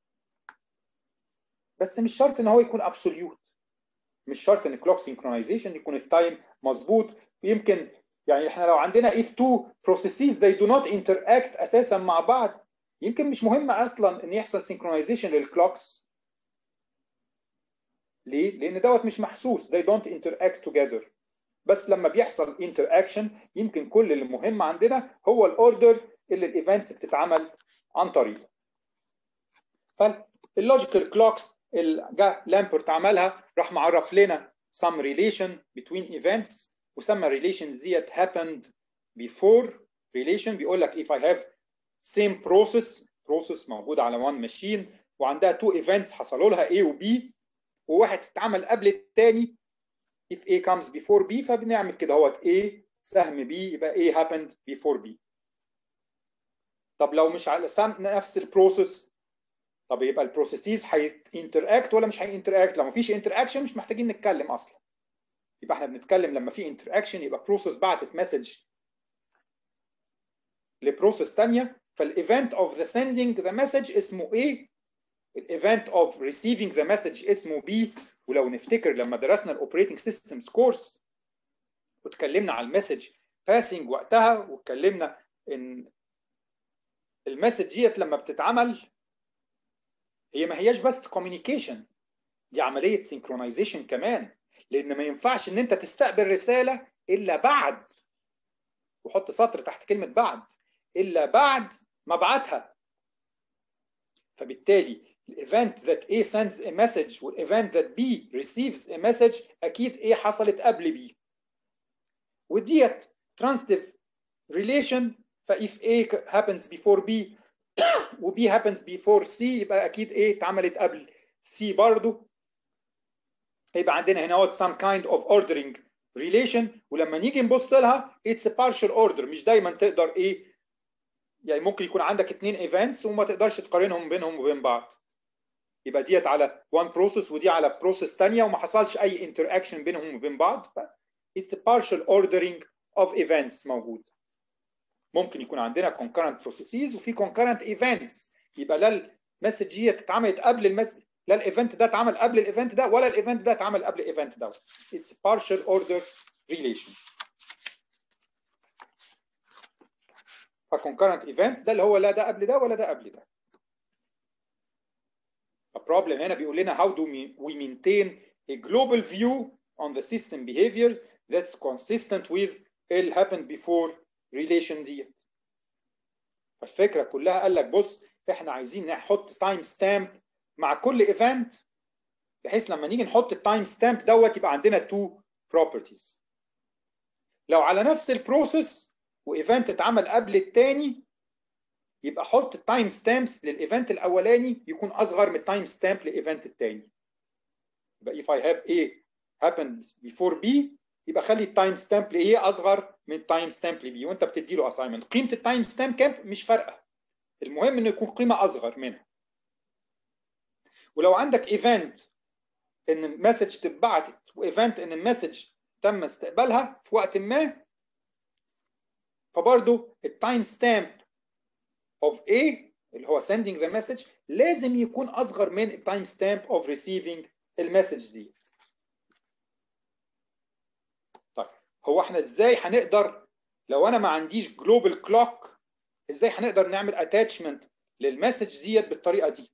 Speaker 1: بس مش شرط ان هو يكون ابسوليوت مش شرط ان كلوك سينكرونايزيشن يكون التايم مظبوط يمكن يعني احنا لو عندنا if two processes they do not interact اساسا مع بعض يمكن مش مهم اصلا ان يحصل سينكرونايزيشن للكلوكس ليه؟ لان دوت مش محسوس they don't interact together بس لما بيحصل interaction يمكن كل اللي مهم عندنا هو الاوردر اللي الايفنتس بتتعمل عن طريقه فاللوجيكال كلوكس اللي جه لامبرت عملها راح معرف لنا some relation between events وسمى relations ديت happened before relation بيقول لك if I have same process process موجودة على one machine وعندها two events حصلوا لها A و B وواحد اتعمل قبل الثاني if A comes before B فبنعمل كده اهوت A سهم B يبقى A happened before B طب لو مش على نفس البروسيس طب يبقى البروسيسز هينتراكت ولا مش هينتراكت لو مفيش انتراكشن مش محتاجين نتكلم اصلا يبقى احنا بنتكلم لما في انتراكشن يبقى بروسيس بعتت مسج لبروسيس ثانيه فالايفنت اوف ذا سندنج ذا مسج اسمه ايه الايفنت اوف ريسيفنج ذا مسج اسمه بي ولو نفتكر لما درسنا الاوبريتنج سيستمز كورس واتكلمنا على المسج باسنج وقتها واتكلمنا ان المسج ديت لما بتتعمل هي ما هياش بس كوميونيكيشن دي عمليه سينكرونايزيشن كمان لان ما ينفعش ان انت تستقبل رساله الا بعد وحط سطر تحت كلمه بعد الا بعد ما ابعتها فبالتالي الايفنت that A sends a message والايفنت that B receives a message اكيد A حصلت قبل B وديت transitive relation ف if A happens before B و B happens before C يبقى اكيد A اتعملت قبل C برضو يبقى عندنا هنا هو some kind of ordering relation ولما نيجي نبص لها it's a partial order مش دايما تقدر ايه يعني ممكن يكون عندك اتنين ايفنتس وما تقدرش تقارنهم بينهم وبين بعض يبقى ديت على one process ودي على process ثانيه وما حصلش اي interaction بينهم وبين بعض ف it's a partial ordering of events موجود ممكن يكون عندنا concurrent processes وفي concurrent events يبقى لا المسج دي اتعملت قبل المسج لا الايفنت ده اتعمل قبل الايفنت ده ولا الايفنت ده اتعمل قبل الايفنت ده it's partial order relation فconcurrent events ده اللي هو لا ده قبل ده ولا ده قبل ده البروبلم هنا بيقول لنا how do we maintain a global view on the system behaviors that's consistent with ال happened before relation ديت فالفكره كلها قال لك بص احنا عايزين نحط تايم ستامب مع كل ايفنت بحيث لما نيجي نحط التايم ستامب دوت يبقى عندنا تو بروبرتيز لو على نفس البروسيس وايفنت اتعمل قبل الثاني يبقى حط التايم ستامبس للايفنت الاولاني يكون اصغر من التايم ستامب للايفنت الثاني يبقى if I have A happens before B يبقى خلي التايم ستامب ل A اصغر من التايم ستامب ل B وانت بتدي له اساينمنت قيمه التايم ستامب كام مش فارقه المهم انه يكون قيمه اصغر منها ولو عندك ايفنت ان المسج اتبعتت وايفنت ان المسج تم استقبالها في وقت ما فبرضه التايم ستامب of A اللي هو sending the message لازم يكون اصغر من التايم ستامب of receiving المسج دي طيب هو احنا ازاي هنقدر لو انا ما عنديش جلوبال كلوك ازاي هنقدر نعمل اتاتشمنت للمسج ديت بالطريقه دي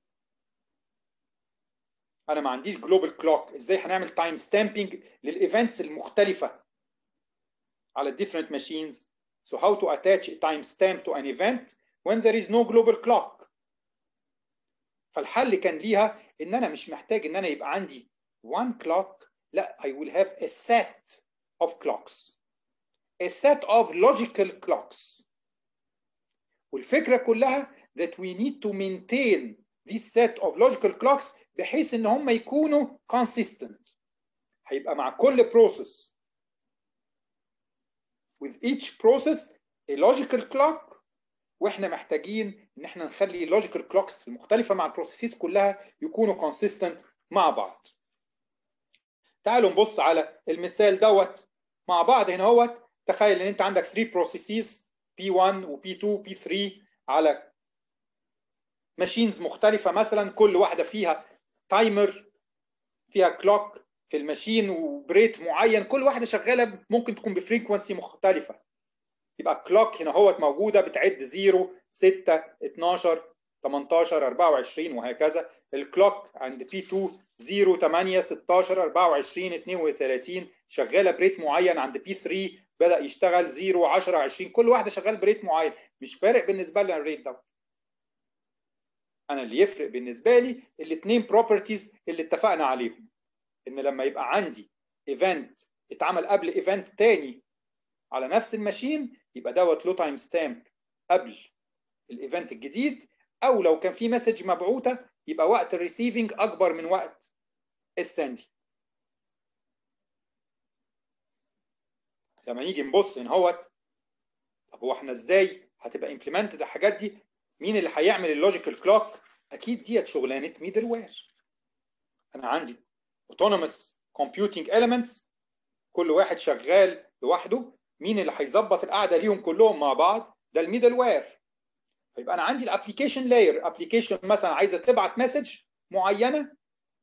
Speaker 1: انا ما عنديش جلوبال كلوك ازاي هنعمل تايم ستامبينج للايفنتس المختلفه على different machines so how to attach a timestamp to an event when there is no global clock فالحل كان ليها ان انا مش محتاج ان انا يبقى عندي one clock لا I will have a set of clocks a set of logical clocks والفكرة كلها that we need to maintain this set of logical clocks بحيث ان هم يكونوا consistent هيبقى مع كل process with each process a logical clock واحنا محتاجين ان احنا نخلي اللوجيكال كلوكس المختلفه مع البروسيسز كلها يكونوا كونسيستنت مع بعض تعالوا نبص على المثال دوت مع بعض هنا اهوت تخيل ان انت عندك 3 بروسيسز P1 و P2 و P3 على ماشينز مختلفه مثلا كل واحده فيها تايمر فيها كلوك في الماشين وبريت معين كل واحده شغاله ممكن تكون بفريكونسي مختلفه يبقى الكلوك هنا هوت موجوده بتعد 0 6 12 18 24 وهكذا الكلوك عند بي 2 0 8 16 24 32 شغاله بريت معين عند بي 3 بدا يشتغل 0 10 20 كل واحده شغال بريت معين مش فارق بالنسبه لي الريت دوت انا اللي يفرق بالنسبه لي الاثنين بروبرتيز اللي اتفقنا عليهم ان لما يبقى عندي ايفنت اتعمل قبل ايفنت تاني على نفس الماشين يبقى دوت له تايم ستامب قبل الايفنت الجديد او لو كان في مسج مبعوثه يبقى وقت الريسيفنج اكبر من وقت السندي لما نيجي نبص ان هوت طب هو احنا ازاي هتبقى امبلمنتد الحاجات دي مين اللي هيعمل اللوجيكال كلوك اكيد ديت شغلانه ميدل وير انا عندي autonomous computing elements كل واحد شغال لوحده مين اللي هيظبط القعده ليهم كلهم مع بعض ده الميدل وير فيبقى انا عندي الابلكيشن لاير ابلكيشن مثلا عايزه تبعت مسج معينه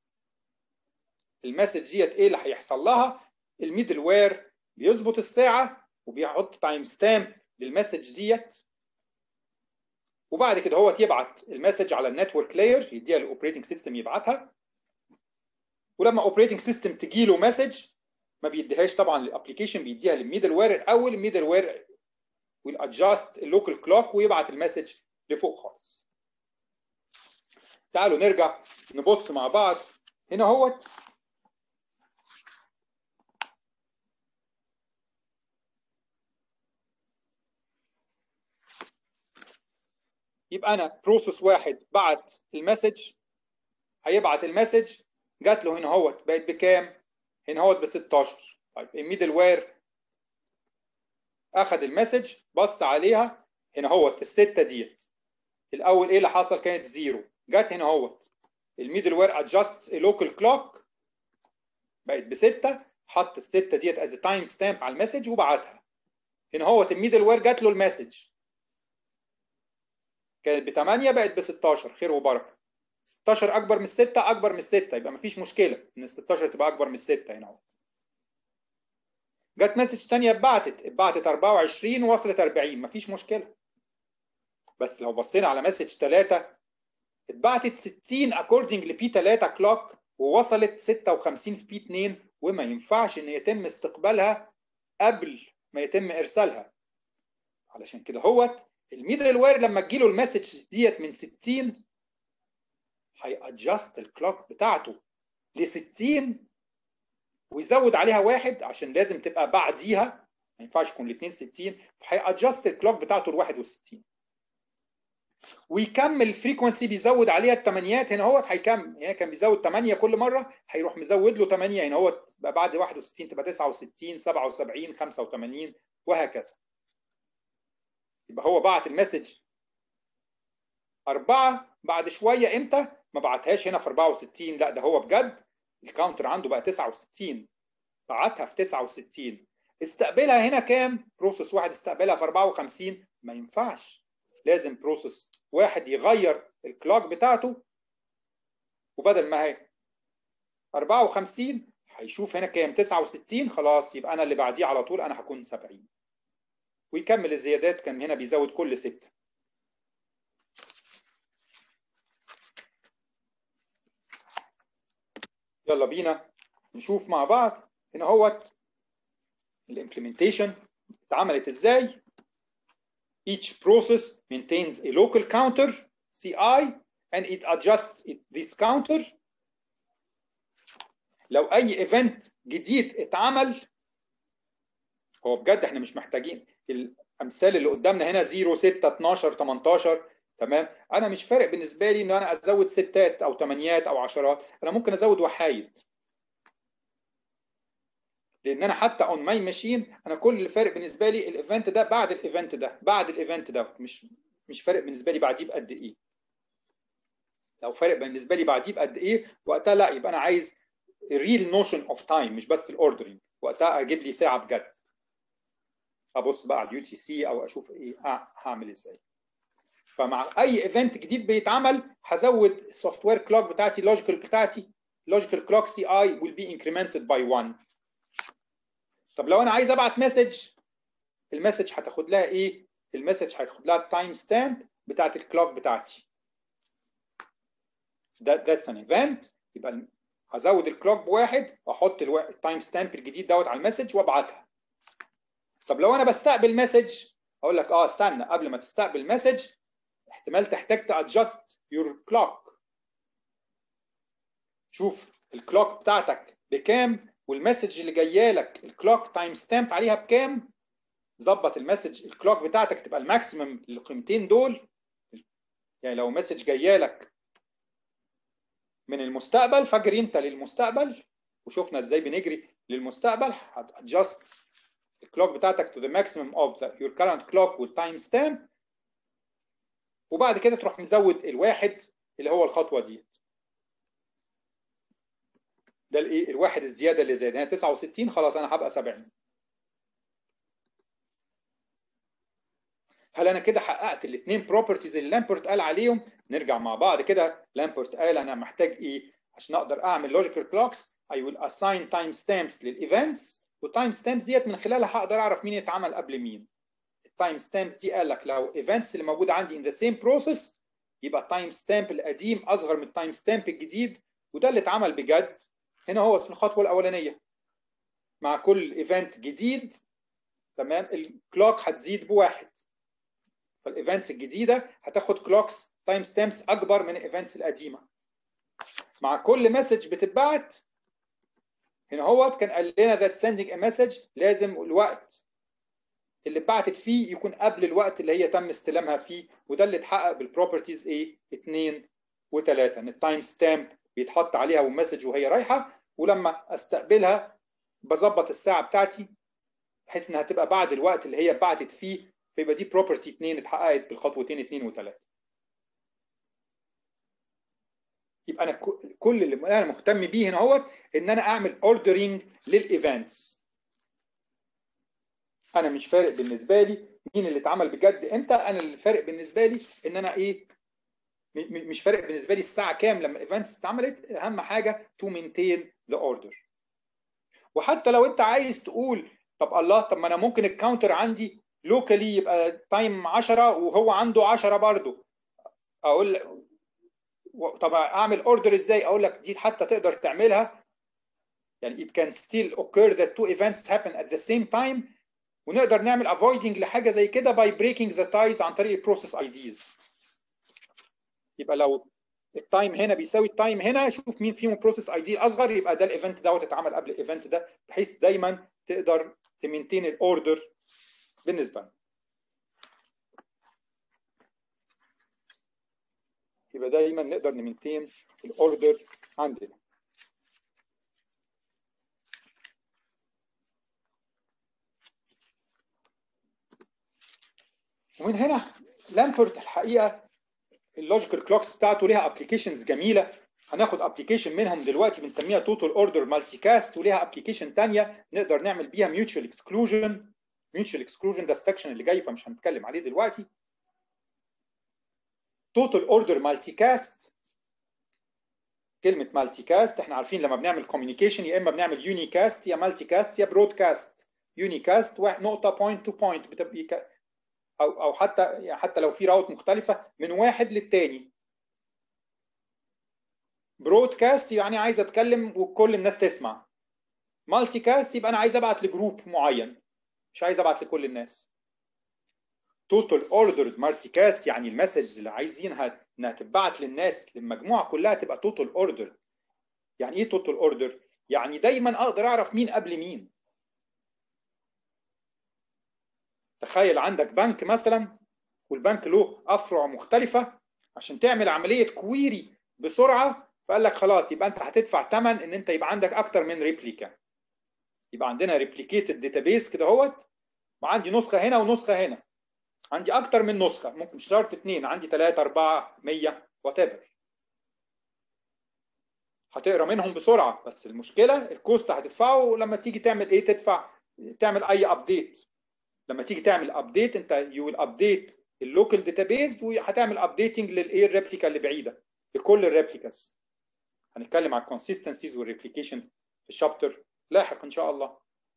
Speaker 1: المسج ديت ايه اللي هيحصل لها الميدل وير بيظبط الساعه وبيحط تايم ستامب للمسج ديت وبعد كده هو يبعت المسج على النتورك لاير يديها للاوبريتنج سيستم يبعتها ولما اوبريتنج سيستم تجي له مسج ما بيديهاش طبعا للابلكيشن بيديها للميدل وير الاول الميدل وير ويل ادجاست اللوكال كلوك ويبعت المسج لفوق خالص تعالوا نرجع نبص مع بعض هنا اهوت يبقى انا بروسيس واحد بعت المسج هيبعت المسج جات له هنا اهوت بقت بكام؟ هنا اهوت ب 16 طيب الميدل وير اخذ المسج بص عليها هنا اهوت في السته ديت الاول ايه اللي حصل كانت زيرو جت هنا اهوت الميدل وير ادجستس لوكال كلوك بقت بسته حط السته ديت از تايم ستامب على المسج وبعتها هنا اهوت الميدل وير جات له المسج كانت ب 8 بقت ب 16 خير وبركه 16 اكبر من 6 اكبر من 6 يبقى مفيش مشكله ان ال 16 تبقى اكبر من 6 هنا اهوت جت مسج ثانيه اتبعتت اتبعتت 24 وصلت 40 مفيش مشكله بس لو بصينا على مسج 3 اتبعتت 60 اكوردنج لبي 3 كلوك ووصلت 56 في بي 2 وما ينفعش ان يتم استقبالها قبل ما يتم ارسالها علشان كده هوت الميدل وير لما تجيله المسج ديت من 60 هيادجست الكلوك بتاعته ل 60 ويزود عليها واحد عشان لازم تبقى بعديها ما ينفعش يكون الاثنين 60 هيادجست الكلوك بتاعته ل 61 ويكمل الفريكونسي بيزود عليها الثمانيات هنا اهوت هيكمل يعني كان بيزود 8 كل مره هيروح مزود له 8 هنا اهوت بقى بعد 61 تبقى 69 77 85 وهكذا يبقى هو بعت المسج أربعة بعد شوية إمتى؟ ما بعتهاش هنا في 64 لا ده هو بجد الكاونتر عنده بقى 69 بعتها في 69 استقبلها هنا كام؟ بروسيس واحد استقبلها في 54 ما ينفعش لازم بروسيس واحد يغير الكلوك بتاعته وبدل ما هي 54 هيشوف هنا كام 69 خلاص يبقى انا اللي بعديه على طول انا هكون 70 ويكمل الزيادات كان هنا بيزود كل ستة يلا بينا نشوف مع بعض هنا هوت الامبلمنتيشن اتعملت ازاي each process maintains a local counter CI and it adjusts it, this counter لو اي ايفنت جديد اتعمل هو بجد احنا مش محتاجين الامثال اللي قدامنا هنا 0 6 12 18 تمام انا مش فارق بالنسبه لي ان انا ازود ستات او ثمانيات او عشرات انا ممكن ازود وحايد لان انا حتى اون ماي ماشين انا كل اللي فارق بالنسبه لي الايفنت ده بعد الايفنت ده بعد الايفنت ده مش مش فارق بالنسبه لي بعديه بقد ايه لو فارق بالنسبه لي بعديه بقد ايه وقتها لا يبقى انا عايز الريل نوشن اوف تايم مش بس الاوردرنج وقتها اجيب لي ساعه بجد ابص بقى على اليو تي سي او اشوف ايه هعمل ازاي فمع اي ايفنت جديد بيتعمل هزود السوفت وير كلوك بتاعتي اللوجيكال بتاعتي لوجيكال كلوك سي اي will be incremented by 1 طب لو انا عايز ابعت مسج المسج هتاخد لها ايه المسج هتاخد لها التايم ستامب بتاعت الكلوك بتاعتي that that's an event يبقى هزود الكلوك بواحد واحط التايم ستامب الجديد دوت على المسج وابعتها طب لو انا بستقبل مسج اقول لك اه استنى قبل ما تستقبل مسج احتمال تحتاج تادجست يور كلوك شوف الكلوك بتاعتك بكام والمسج اللي جايه لك الكلوك تايم ستامب عليها بكام ظبط المسج الكلوك بتاعتك تبقى الماكسيمم للقيمتين دول يعني لو مسج جايه لك من المستقبل فجري انت للمستقبل وشفنا ازاي بنجري للمستقبل هتادجست الكلوك بتاعتك to the maximum of the, your current clock والتايم ستامب وبعد كده تروح مزود الواحد اللي هو الخطوه دي ده الايه الواحد الزياده اللي زاد هنا 69 خلاص انا هبقى 70 هل انا كده حققت الاثنين بروبرتيز اللي لامبرت قال عليهم نرجع مع بعض كده لامبرت قال انا محتاج ايه عشان اقدر اعمل لوجيكال كلوكس I will assign time stamps للايفنتس والتايم ستامبس ديت من خلالها هقدر اعرف مين اتعمل قبل مين التايم ستامبس دي قال لك لو ايفنتس اللي موجوده عندي ان ذا سيم بروسيس يبقى التايم ستامب القديم اصغر من التايم ستامب الجديد وده اللي اتعمل بجد هنا هو في الخطوه الاولانيه مع كل ايفنت جديد تمام الكلوك هتزيد بواحد فالايفنتس الجديده هتاخد كلوكس تايم ستامبس اكبر من الايفنتس القديمه مع كل مسج بتتبعت هنا هو كان قال لنا that sending a message لازم الوقت اللي اتبعتت فيه يكون قبل الوقت اللي هي تم استلامها فيه وده اللي اتحقق بالبروبرتيز ايه 2 و3 ان التايم ستامب بيتحط عليها والمسج وهي رايحه ولما استقبلها بظبط الساعه بتاعتي بحيث انها تبقى بعد الوقت اللي هي بعتت فيه فيبقى دي بروبرتي 2 اتحققت بالخطوتين 2 و3 يبقى انا كل اللي انا مهتم بيه هنا هو ان انا اعمل اوردرنج للايفنتس انا مش فارق بالنسبه لي مين اللي اتعمل بجد امتى انا اللي فارق بالنسبه لي ان انا ايه مش فارق بالنسبه لي الساعه كام لما ايفنتس اتعملت اهم حاجه تو مينتين ذا اوردر وحتى لو انت عايز تقول طب الله طب ما انا ممكن الكاونتر عندي لوكالي يبقى تايم 10 وهو عنده 10 برضه اقول طب اعمل اوردر ازاي اقول لك دي حتى تقدر تعملها يعني it can still occur that two events happen at the same time ونقدر نعمل avoiding لحاجه زي كده by breaking the ties عن طريق البروسيس اي ديز يبقى لو التايم هنا بيساوي التايم هنا شوف مين فيهم بروسيس اي دي اصغر يبقى ده الايفنت دوت اتعمل قبل الايفنت ده بحيث دايما تقدر تمنتين الاوردر بالنسبه لنا يبقى دايما نقدر نمنتين الاوردر عندنا ومن هنا لامبرت الحقيقه اللوجيكال كلوكس بتاعته ليها ابلكيشنز جميله هناخد ابلكيشن منهم دلوقتي بنسميها توتال اوردر مالتي كاست وليها ابلكيشن ثانيه نقدر نعمل بيها ميوتشوال اكسكلوجن ميوتشوال اكسكلوجن ده السكشن اللي جاي فمش هنتكلم عليه دلوقتي توتال اوردر مالتي كاست كلمه مالتي كاست احنا عارفين لما بنعمل كوميونيكيشن يا اما بنعمل يوني كاست يا مالتي كاست يا برود كاست يوني كاست نقطه بوينت تو بوينت او او حتى حتى لو في راوت مختلفه من واحد للتاني برودكاست يعني عايز اتكلم وكل الناس تسمع مالتي كاست يبقى انا عايز ابعت لجروب معين مش عايز ابعت لكل الناس توتال اوردرد مالتي كاست يعني المسج اللي عايزينها انها تتبعت للناس للمجموعه كلها تبقى توتال اوردر يعني ايه توتال اوردر يعني دايما اقدر اعرف مين قبل مين تخيل عندك بنك مثلا والبنك له افرع مختلفه عشان تعمل عمليه كويري بسرعه فقال لك خلاص يبقى انت هتدفع ثمن ان انت يبقى عندك اكتر من ريبليكا يبقى عندنا ريبليكيتد داتابيس كده اهوت وعندي نسخه هنا ونسخه هنا عندي اكتر من نسخه ممكن مش شرط اثنين عندي ثلاثه اربعه 100 وات ايفر هتقرا منهم بسرعه بس المشكله الكوست هتدفعه لما تيجي تعمل ايه تدفع تعمل اي ابديت لما تيجي تعمل ابديت انت يو ويل ابديت اللوكال داتابيز وهتعمل ابديتنج للايه الريبليكا اللي بعيده لكل الريبليكاز هنتكلم على الكونسيستنسيز والريبليكيشن في الشابتر لاحق ان شاء الله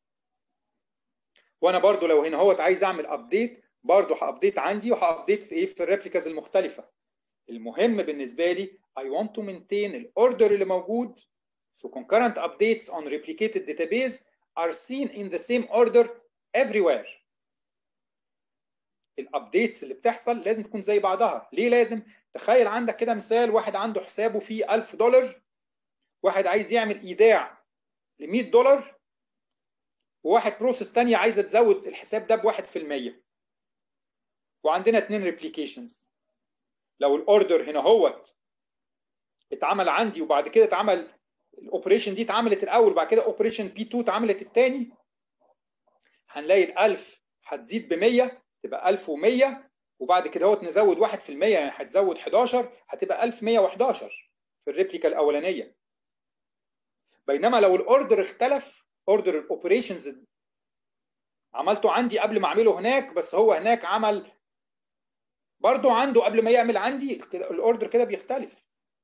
Speaker 1: وانا برضو لو هنا هوت عايز اعمل ابديت برضو هابديت عندي وهابديت في ايه في الريبليكاز المختلفه المهم بالنسبه لي I want to maintain الاوردر اللي موجود so concurrent updates on replicated database are seen in the same order everywhere الابديتس اللي بتحصل لازم تكون زي بعضها ليه لازم تخيل عندك كده مثال واحد عنده حسابه فيه 1000 دولار واحد عايز يعمل ايداع ل 100 دولار وواحد بروسيس ثانيه عايزه تزود الحساب ده ب 1% وعندنا اثنين ريبليكيشنز لو الاوردر هنا هوت اتعمل عندي وبعد كده اتعمل الاوبريشن دي اتعملت الاول وبعد كده اوبريشن بي 2 اتعملت الثاني هنلاقي ال 1000 هتزيد ب 100 تبقى 1100 وبعد كده هوت نزود 1% يعني هتزود 11 هتبقى 1111 في الريبليكا الاولانيه بينما لو الاوردر اختلف اوردر الاوبريشنز عملته عندي قبل ما اعمله هناك بس هو هناك عمل برضه عنده قبل ما يعمل عندي الاوردر كده بيختلف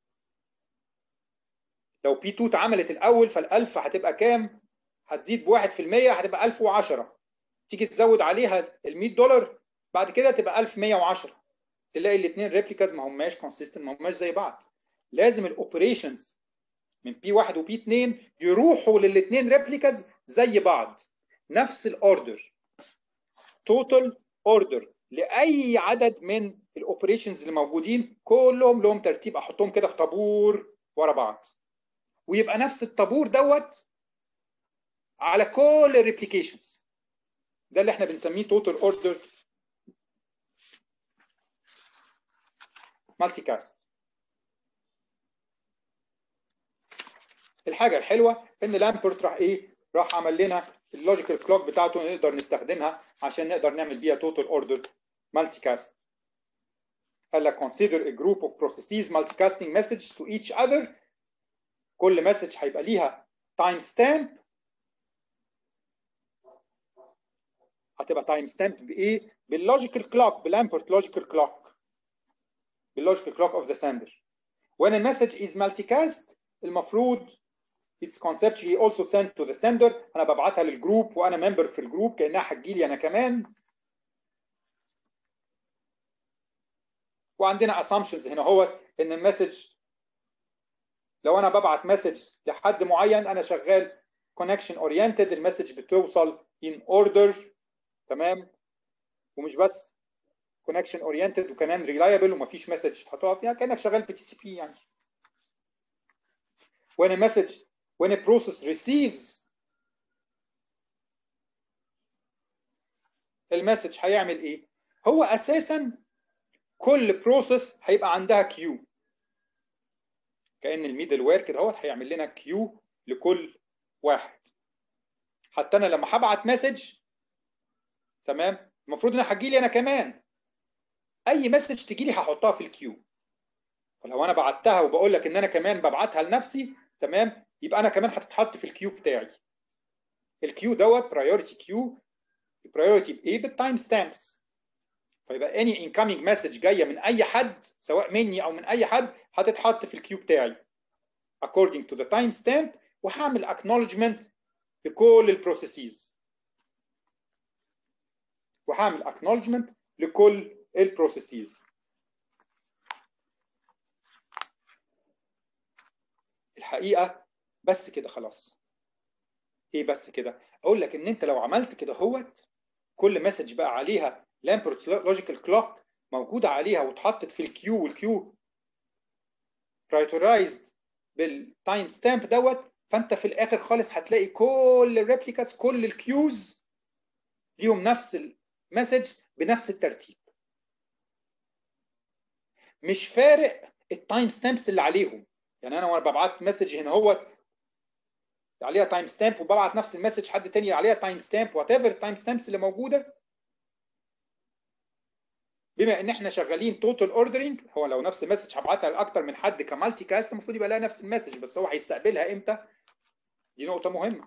Speaker 1: لو بي 2 اتعملت الاول فال1000 هتبقى كام؟ هتزيد ب 1% هتبقى 1010 تيجي تزود عليها ال 100 دولار بعد كده تبقى 1110 تلاقي الاثنين ريبليكاز ما هماش كونسيستنت ما هماش زي بعض لازم الاوبريشنز من بي 1 وبي 2 يروحوا للاثنين ريبليكاز زي بعض نفس الاوردر توتال اوردر لاي عدد من الاوبريشنز اللي موجودين كلهم لهم ترتيب احطهم كده في طابور ورا بعض ويبقى نفس الطابور دوت على كل الريبليكيشنز ده اللي احنا بنسميه توتال اوردر مالتي كاست الحاجه الحلوه ان لامبرت راح ايه راح عمل لنا اللوجيكال كلوك بتاعته نقدر نستخدمها عشان نقدر نعمل بيها توتال اوردر مالتي كاست قال لك consider a group of processes multicasting message to each other كل مسج هيبقى ليها تايم ستامب هتبقى تايم ستامب بايه؟ باللوجيكال كلوك بالامبورت لوجيكال كلوك باللوجيكال كلوك اوف ذا سندر when a message is multicast المفروض it's conceptually also sent to the sender انا ببعتها للجروب وانا ممبر في الجروب كانها هتجيلي انا كمان وعندنا assumptions هنا هو ان المسج لو انا ببعت مسج لحد معين انا شغال connection oriented المسج بتوصل in order تمام ومش بس connection oriented وكمان reliable ومفيش مسج هتقف يعني كانك شغال بي تي سي بي يعني when a message when a process receives المسج هيعمل ايه هو اساسا كل بروسيس هيبقى عندها كيو كان الميدل وير كده اهوت هيعمل لنا كيو لكل واحد حتى انا لما هبعت مسج تمام المفروض انها هتجي لي انا كمان اي مسج تجي لي هحطها في الكيو فلو انا بعتها وبقول لك ان انا كمان ببعتها لنفسي تمام يبقى انا كمان هتتحط في الكيو بتاعي الكيو دوت برايورتي كيو البرايورتي بايه بالتايم ستامبس فيبقى اني incoming مسج جايه من اي حد سواء مني او من اي حد هتتحط في الكيو بتاعي according to the time stamp وهعمل acknowledgement لكل البروسيسز وهعمل acknowledgement لكل البروسيسز الحقيقه بس كده خلاص ايه بس كده اقول لك ان انت لو عملت كده هوت كل مسج بقى عليها لامبرت لوجيكال كلوك موجوده عليها واتحطت في الكيو والكيو برايتورايزد بالتايم ستامب دوت فانت في الاخر خالص هتلاقي كل الريبليكاس كل الكيوز ليهم نفس المسج بنفس الترتيب مش فارق التايم ستامبس اللي عليهم يعني انا وانا ببعت مسج هنا هو عليها تايم ستامب وببعت نفس المسج حد تاني عليها تايم ستامب وات ايفر التايم ستامبس اللي موجوده بما ان احنا شغالين توتال اوردرنج هو لو نفس المسج هبعتها لاكتر من حد كمالتي كاست المفروض يبقى لها نفس المسج بس هو هيستقبلها امتى دي نقطه مهمه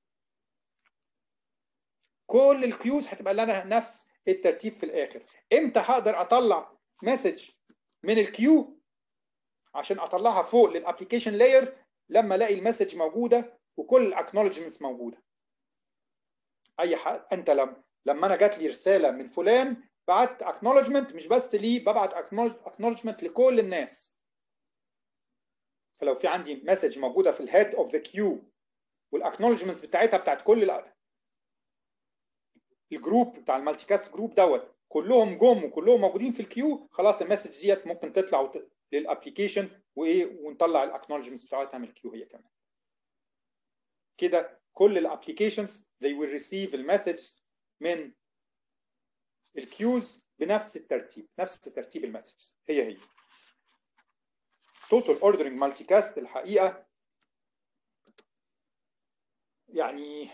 Speaker 1: كل الكيوز هتبقى لنا نفس الترتيب في الاخر امتى هقدر اطلع مسج من الكيو عشان اطلعها فوق للابلكيشن لاير لما الاقي المسج موجوده وكل الاكنولجمنتس موجوده اي حد انت لما لما انا جات لي رساله من فلان بعت اكنولجمنت مش بس لي ببعت اكنولجمنت لكل الناس فلو في عندي مسج موجوده في الهيد اوف ذا كيو والاكنولجمنتس بتاعتها بتاعت كل الجروب بتاع المالتي كاست جروب دوت كلهم جم وكلهم موجودين في الكيو خلاص المسج ديت ممكن تطلع وت... للابلكيشن وايه ونطلع الاكنولجمنتس بتاعتها من الكيو هي كمان كده كل الابلكيشنز they will receive المسج من الكيوز بنفس الترتيب نفس ترتيب المسج هي هي total ordering multicast الحقيقه يعني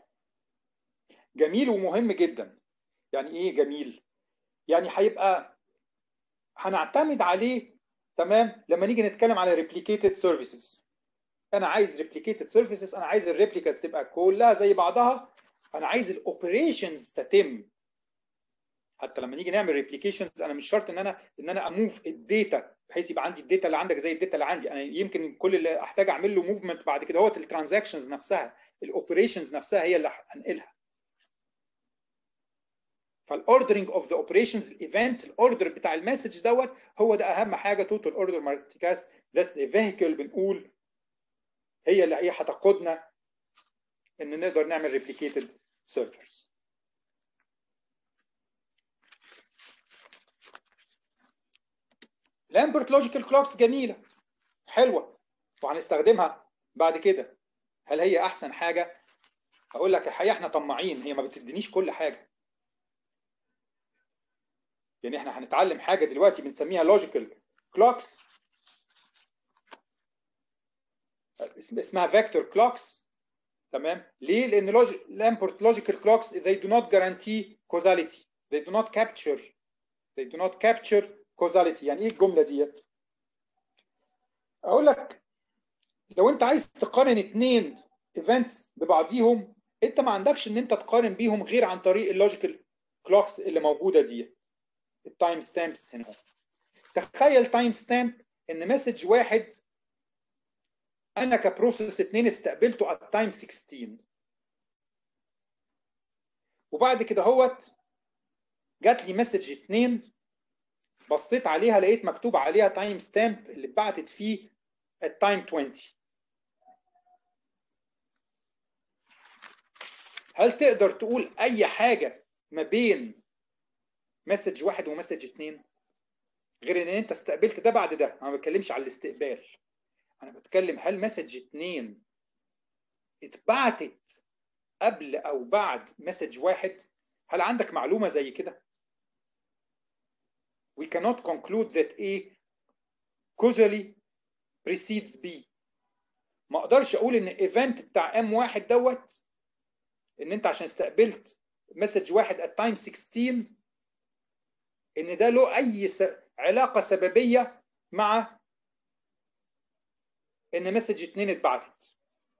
Speaker 1: جميل ومهم جدا يعني ايه جميل يعني هيبقى هنعتمد عليه تمام لما نيجي نتكلم على replicated services انا عايز replicated services انا عايز الريبليكاز تبقى كلها زي بعضها انا عايز الاوبريشنز تتم حتى لما نيجي نعمل ريبليكيشنز انا مش شرط ان انا ان انا اموف الداتا بحيث يبقى عندي الداتا اللي عندك زي الداتا اللي عندي انا يمكن كل اللي احتاج اعمل له موفمنت بعد كده هو الترانزاكشنز نفسها الاوبريشنز نفسها هي اللي هنقلها فالاوردرنج اوف ذا اوبريشنز الايفنتس الاوردر بتاع المسج دوت هو ده اهم حاجه توتال اوردر مالتيكاست ذاتس فيهيكل بنقول هي اللي هي هتقودنا ان نقدر نعمل ريبليكيتد سيرفرز لامبرت لوجيكال كلوكس جميله حلوه وهنستخدمها بعد كده هل هي احسن حاجه اقول لك الحقيقه احنا طماعين هي ما بتدينيش كل حاجه يعني احنا هنتعلم حاجه دلوقتي بنسميها لوجيكال كلوكس اسمها فيكتور كلوكس تمام ليه لان لامبورت لوجيكال كلوكس they do not guarantee causality they do not capture they do not capture causality يعني ايه الجمله ديت اقول لك لو انت عايز تقارن اتنين ايفنتس ببعضيهم انت ما عندكش ان انت تقارن بيهم غير عن طريق اللوجيكال كلوكس اللي موجوده دي التايم ستامبس هنا تخيل تايم ستامب ان مسج واحد انا كبروسيس 2 استقبلته at time 16 وبعد كده هوت جات لي مسج 2 بصيت عليها لقيت مكتوب عليها تايم ستامب اللي اتبعتت فيه التايم 20 هل تقدر تقول اي حاجه ما بين مسج واحد ومسج اتنين غير ان انت استقبلت ده بعد ده انا ما بتكلمش على الاستقبال انا بتكلم هل مسج اتنين اتبعتت قبل او بعد مسج واحد هل عندك معلومه زي كده we cannot conclude that A causally precedes B ما اقدرش اقول ان ايفنت بتاع ام واحد دوت ان انت عشان استقبلت مسج واحد at time 16 ان ده له اي س... علاقه سببيه مع ان مسج 2 اتبعتت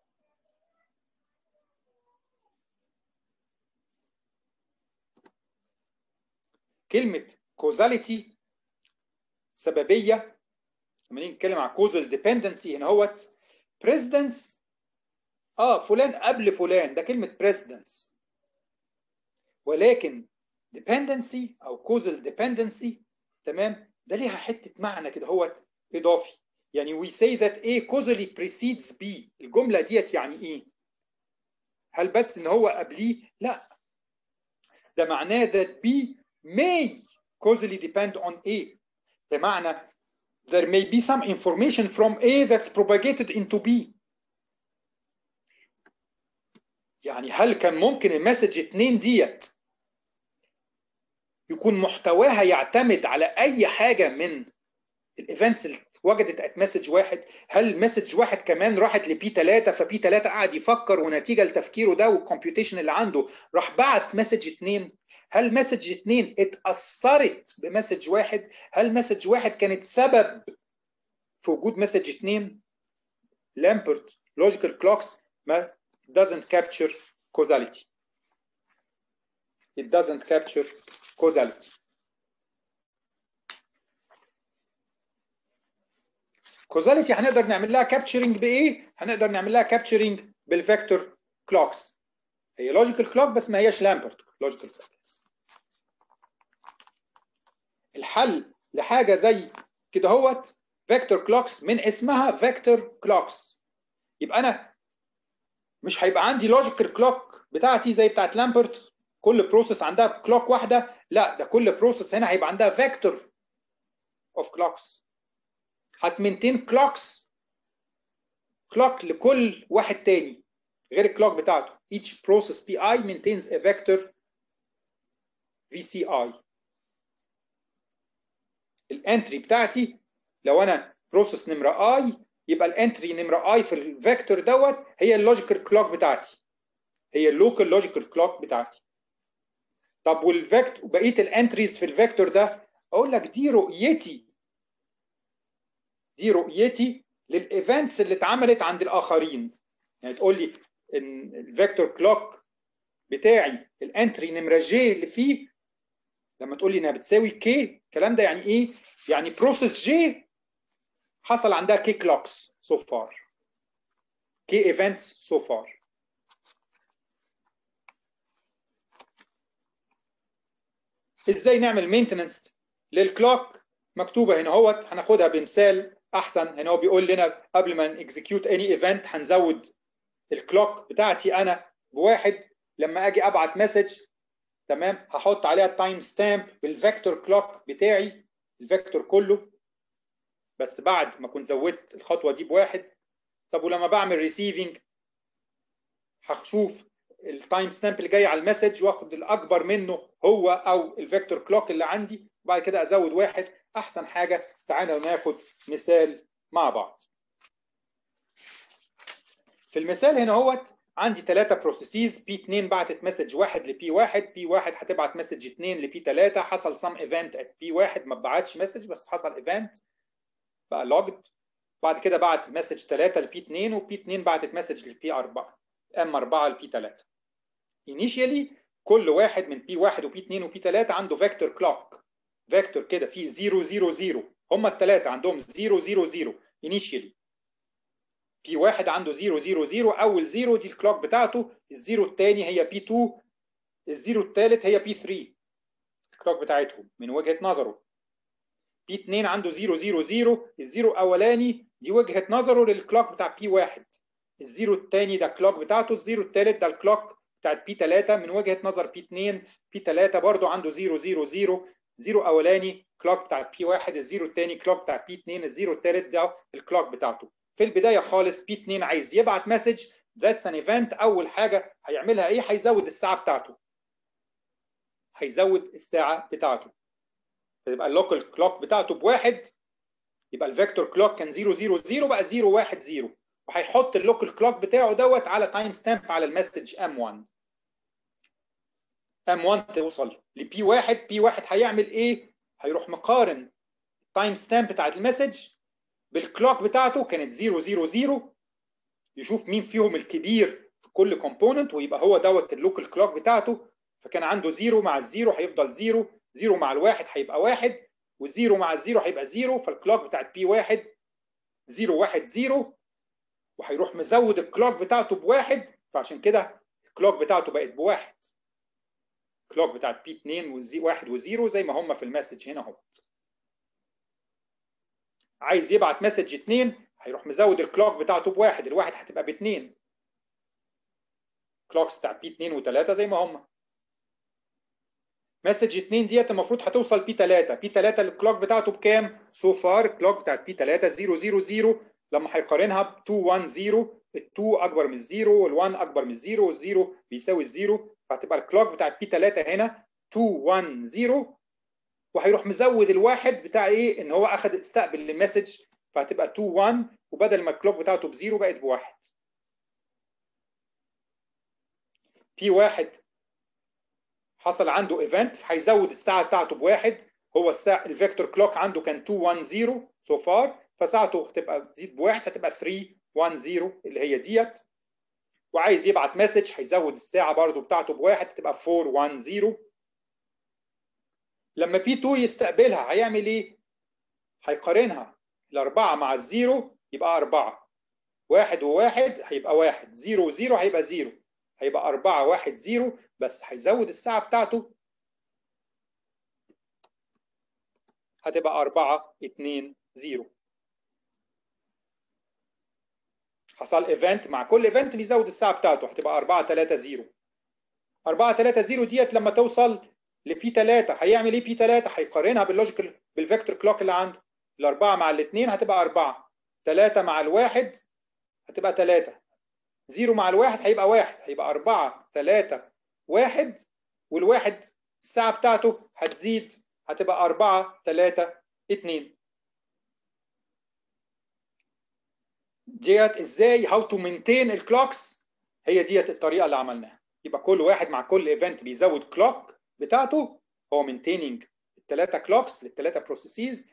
Speaker 1: كلمه كوزاليتي سببيه لما نيجي نتكلم عن كوزال ديبندنسي هنا هوت بريزيدنس اه فلان قبل فلان ده كلمه بريزيدنس ولكن dependency او causal dependency تمام ده ليها حته معنى كده هو اضافي يعني we say that A causally precedes B الجمله ديت يعني ايه هل بس ان هو قبليه لا ده معناه that B may causally depend on A بمعنى there may be some information from A that's propagated into B يعني هل كان ممكن المسج 2 ديت يكون محتواها يعتمد على اي حاجه من الايفنتس اللي اتوجدت ات مسج واحد هل مسج واحد كمان راحت لبي 3 فبي 3 قعد يفكر ونتيجه لتفكيره ده والكمبيوتيشن اللي عنده راح بعت مسج 2 هل مسج 2 اتاثرت بمسج واحد هل مسج واحد كانت سبب في وجود مسج 2 لامبرت لوجيكال كلوكس ما doesn't capture causality it doesn't capture causality. causality هنقدر نعمل لها capturing بايه؟ هنقدر نعمل لها capturing بالفيكتور كلوكس. هي لوجيكال كلوك بس ما هياش لامبرت لوجيكال كلوك. الحل لحاجه زي كده هوت فيكتور كلوكس من اسمها فيكتور كلوكس. يبقى انا مش هيبقى عندي لوجيكال كلوك بتاعتي زي بتاعت لامبرت كل بروسيس عندها كلوك واحده لا ده كل بروسيس هنا هيبقى عندها فيكتور اوف كلوكس هتمنتين كلوكس كلوك لكل واحد تاني غير الكلوك بتاعته each process PI maintains a vector VCI الانتري بتاعتي لو انا بروسيس نمره اي يبقى الانتري نمره اي في الفيكتور دوت هي اللوجيكال كلوك بتاعتي هي اللوكال لوجيكال كلوك بتاعتي طب والفيكتور بقيه الانتريز في الفيكتور ده اقول لك دي رؤيتي دي رؤيتي للايفنتس اللي اتعملت عند الاخرين يعني تقول لي ان الفيكتور كلوك بتاعي الانتري نمره جي اللي فيه لما تقول لي انها بتساوي كي الكلام ده يعني ايه؟ يعني بروسيس جي حصل عندها كي كلوكس سو فار كي ايفنتس سو فار ازاي نعمل مينتننس للكلوك مكتوبه هنا اهوت هناخدها بمثال احسن هنا هو بيقول لنا قبل ما نكزكيوت اني ايفنت هنزود الكلوك بتاعتي انا بواحد لما اجي ابعت مسج تمام هحط عليها التايم ستامب بالفيكتور كلوك بتاعي الفيكتور كله بس بعد ما اكون زودت الخطوه دي بواحد طب ولما بعمل ريسيفنج هشوف التايم ستامب اللي جاي على المسج واخد الاكبر منه هو او الفيكتور كلوك اللي عندي وبعد كده ازود واحد احسن حاجه تعالى ناخد مثال مع بعض في المثال هنا هوت عندي ثلاثة بروسيسز بي 2 بعتت مسج واحد لبي واحد بي واحد هتبعت مسج 2 لبي 3 حصل سم ايفنت ات بي واحد ما بعتش مسج بس حصل ايفنت بقى لوجد بعد كده بعت مسج 3 لبي 2 وبي 2 بعتت مسج لبي 4 ام 4 لبي 3 initially كل واحد من بي 1 وبي 2 وبي 3 عنده فيكتور كلوك فيكتور كده فيه 0 0 0 هم الثلاثه عندهم 0 0 0 initially بي واحد عنده 0 0 0 اول 0 دي الكلوك بتاعته الزيرو الثاني هي بي 2 الزيرو الثالث هي بي 3 الكلوك بتاعتهم من وجهه نظره بي 2 عنده 0 0 0 الزيرو الاولاني دي وجهه نظره للكلوك بتاع بي 1 الزيرو الثاني ده الكلوك بتاعته الزيرو الثالث ده الكلوك بتاعت بي 3 من وجهه نظر بي 2 بي 3 برضه عنده 0 0 0 زيرو اولاني كلوك بتاعت بي 1 الزيرو الثاني كلوك بتاع بي 2 الزيرو الثالث ده الكلوك بتاعته في البدايه خالص بي 2 عايز يبعت مسج ذاتس ان ايفنت اول حاجه هيعملها ايه هيزود الساعه بتاعته هيزود الساعه بتاعته فيبقى اللوكال كلوك بتاعته بواحد يبقى الفيكتور كلوك كان 0 0 0 بقى 0 1 0 وهيحط اللوكال كلوك بتاعه دوت على تايم ستامب على المسج ام 1 ام 1 توصل لبي 1 بي 1 هيعمل ايه؟ هيروح مقارن التايم ستامب بتاعت المسج بالكلوك بتاعته كانت 0 0 0 يشوف مين فيهم الكبير في كل كومبوننت ويبقى هو دوت اللوكال كلوك بتاعته فكان عنده 0 مع الزيرو هيفضل 0 0 مع الواحد هيبقى واحد والزيرو مع الزيرو هيبقى 0 فالكلوك بتاعت بي واحد 0 1 0 وهيروح مزود الكلوك بتاعته بواحد فعشان كده الكلوك بتاعته بقت بواحد الكلوك بتاعت بي 2 وزي واحد وزيرو زي ما هم في المسج هنا اهو عايز يبعت مسج 2 هيروح مزود الكلوك بتاعته بواحد الواحد هتبقى باثنين كلوكس بتاع بي 2 و3 زي ما هم مسج 2 ديت المفروض هتوصل بي 3 بي 3 الكلوك بتاعته بكام سو فار الكلوك بتاعت بي 3 0 0 0 لما هيقارنها ب 2 1 0 ال 2 اكبر من الزيرو وال 1 اكبر من الزيرو والزيرو بيساوي الزيرو فهتبقى الكلوك بتاعت بي 3 هنا 2 1 0 وهيروح مزود الواحد بتاع ايه ان هو اخذ استقبل المسج فهتبقى 2 1 وبدل ما الكلوك بتاعته بزيرو بقت بواحد في واحد حصل عنده ايفنت هيزود الساعه بتاعته بواحد هو الساعه الفيكتور كلوك عنده كان 2 1 0 سو فار فساعته هتبقى تزيد بواحد هتبقى 3 1 0 اللي هي ديت وعايز يبعت مسج هيزود الساعه برضو بتاعته بواحد هتبقى 4 1 0 لما بي 2 يستقبلها هيعمل ايه؟ هيقارنها الأربعة مع الزيرو يبقى أربعة واحد وواحد هيبقى واحد زيرو وزيرو هيبقى زيرو هيبقى أربعة واحد زيرو بس هيزود الساعة بتاعته هتبقى أربعة اتنين زيرو حصل ايفنت مع كل ايفنت بيزود الساعة بتاعته هتبقى أربعة تلاتة زيرو أربعة تلاتة زيرو ديت لما توصل لبي 3 هيعمل ايه بي 3 هيقارنها باللوجيكال بالفيكتور كلوك اللي عنده الأربعة مع الاثنين هتبقى أربعة ثلاثة مع الواحد هتبقى ثلاثة زيرو مع الواحد هيبقى واحد هيبقى أربعة ثلاثة واحد والواحد الساعة بتاعته هتزيد هتبقى أربعة ثلاثة اتنين ديت ازاي هاو تو مينتين الكلوكس هي ديت الطريقة اللي عملناها يبقى كل واحد مع كل ايفنت بيزود كلوك بتاعته هو مينتيننج الثلاثه كلوكس للثلاثه بروسيسز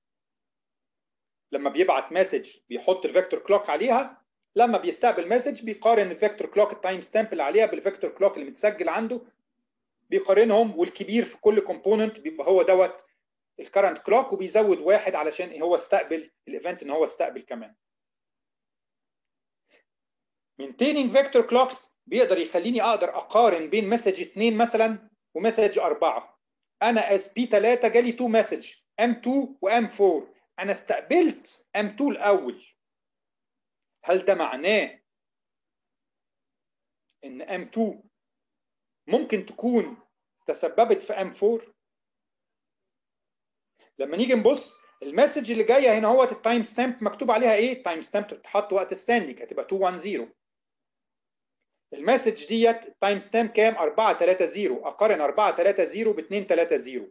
Speaker 1: لما بيبعت مسج بيحط الفيكتور كلوك عليها لما بيستقبل مسج بيقارن الفيكتور كلوك التايم ستامب اللي عليها بالفيكتور كلوك اللي متسجل عنده بيقارنهم والكبير في كل كومبوننت بيبقى هو دوت الكرنت كلوك وبيزود واحد علشان هو استقبل الايفنت ان هو استقبل كمان maintaining vector clocks بيقدر يخليني اقدر اقارن بين مسج 2 مثلا ومسج 4 انا اس بي 3 جالي 2 مسج ام 2 وام 4 انا استقبلت ام 2 الاول هل ده معناه ان ام 2 ممكن تكون تسببت في ام 4 لما نيجي نبص المسج اللي جايه هنا هو التايم ستامب مكتوب عليها ايه التايم ستامب بتتحط وقت ستاندنج هتبقى 210 المسج ديت التايم ستامب كام 430 اقارن 430 ب 230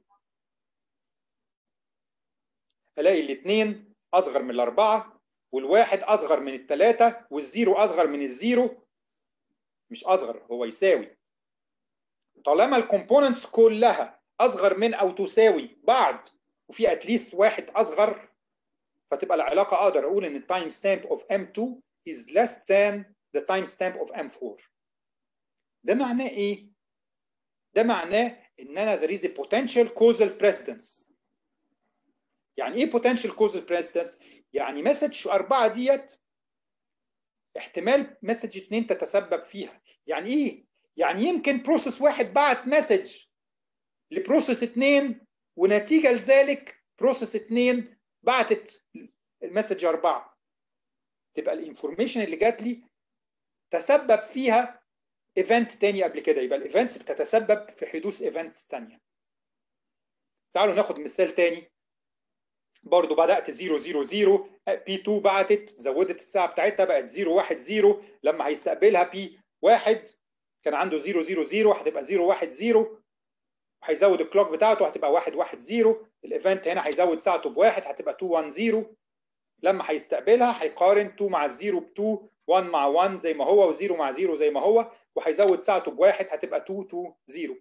Speaker 1: الاقي الاثنين اصغر من الاربعه والواحد اصغر من الثلاثه والزيرو اصغر من الزيرو مش اصغر هو يساوي طالما الكومبوننتس كلها اصغر من او تساوي بعض وفي اتليست واحد اصغر فتبقى العلاقه اقدر اقول ان التايم ستامب اوف M2 is less than the time stamp of M4 ده معناه ايه؟ ده معناه ان انا there is a potential causal precedence يعني ايه potential causal precedence؟ يعني مسج أربعة ديت احتمال مسج اتنين تتسبب فيها يعني ايه؟ يعني يمكن بروسيس واحد بعت مسج لبروسيس اتنين ونتيجة لذلك بروسيس اتنين بعتت المسج أربعة تبقى الانفورميشن اللي جات لي تسبب فيها ايفنت تاني قبل كده يبقى الايفنتس بتتسبب في حدوث ايفنتس تانية تعالوا ناخد مثال تاني برضو بدأت 0 0 0 بي 2 بعتت زودت الساعة بتاعتها بقت 0 1 0 لما هيستقبلها بي 1 كان عنده 0 0 0 هتبقى 0 1 0 هيزود الكلوك بتاعته هتبقى 1 1 0 الايفنت هنا هيزود ساعته بواحد هتبقى 2 1 0 لما هيستقبلها هيقارن 2 مع الزيرو ب 2 1 مع 1 زي ما هو و0 مع 0 زي ما هو وهيزود ساعته بواحد هتبقى 2 2 0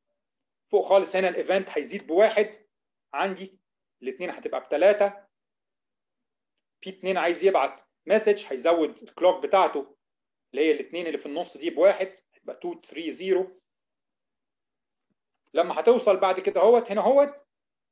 Speaker 1: فوق خالص هنا الايفنت هيزيد بواحد عندي الاثنين هتبقى بثلاثة بي 2 عايز يبعت مسج هيزود الكلوك بتاعته اللي هي الاثنين اللي في النص دي بواحد يبقى 2 3 0 لما هتوصل بعد كده اهوت هنا اهوت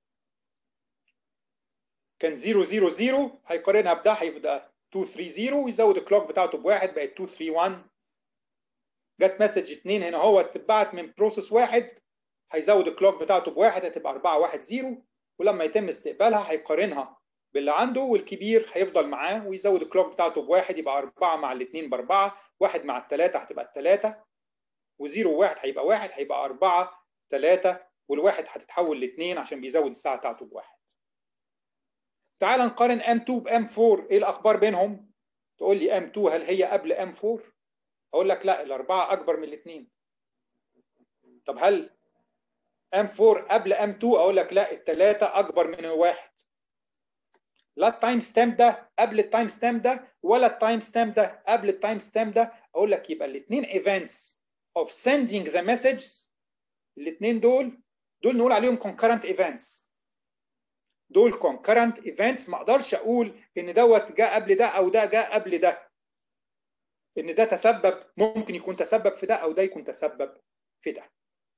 Speaker 1: كان 0 0 0 هيقارنها بده هيبقى 2 3 0 ويزود الكلوك بتاعته بواحد بقت 2 3 1 جت مسج 2 هنا اهوت تتبعت من بروسيس واحد هيزود الكلوك بتاعته بواحد هتبقى 4 1 0 ولما يتم استقبالها هيقارنها باللي عنده والكبير هيفضل معاه ويزود الكلوك بتاعته بواحد يبقى 4 مع الاثنين باربعه واحد مع الثلاثه هتبقى الثلاثه وزيرو وواحد هيبقى واحد هيبقى 4 3 والواحد هتتحول لاثنين عشان بيزود الساعه بتاعته بواحد. تعال نقارن M2 ب M4 ايه الاخبار بينهم؟ تقول لي M2 هل هي قبل M4؟ اقول لك لا الاربعه اكبر من الاثنين. طب هل M4 قبل M2 اقول لك لا الثلاثه اكبر من الواحد. لا التايم ستامب ده قبل التايم ستامب ده ولا التايم ستامب ده قبل التايم ستامب ده اقول لك يبقى الاثنين events of sending the messages الاثنين دول دول نقول عليهم concurrent events دول concurrent events ما اقدرش اقول ان دوت جاء قبل ده او ده جاء قبل ده ان ده تسبب ممكن يكون تسبب في ده او ده يكون تسبب في ده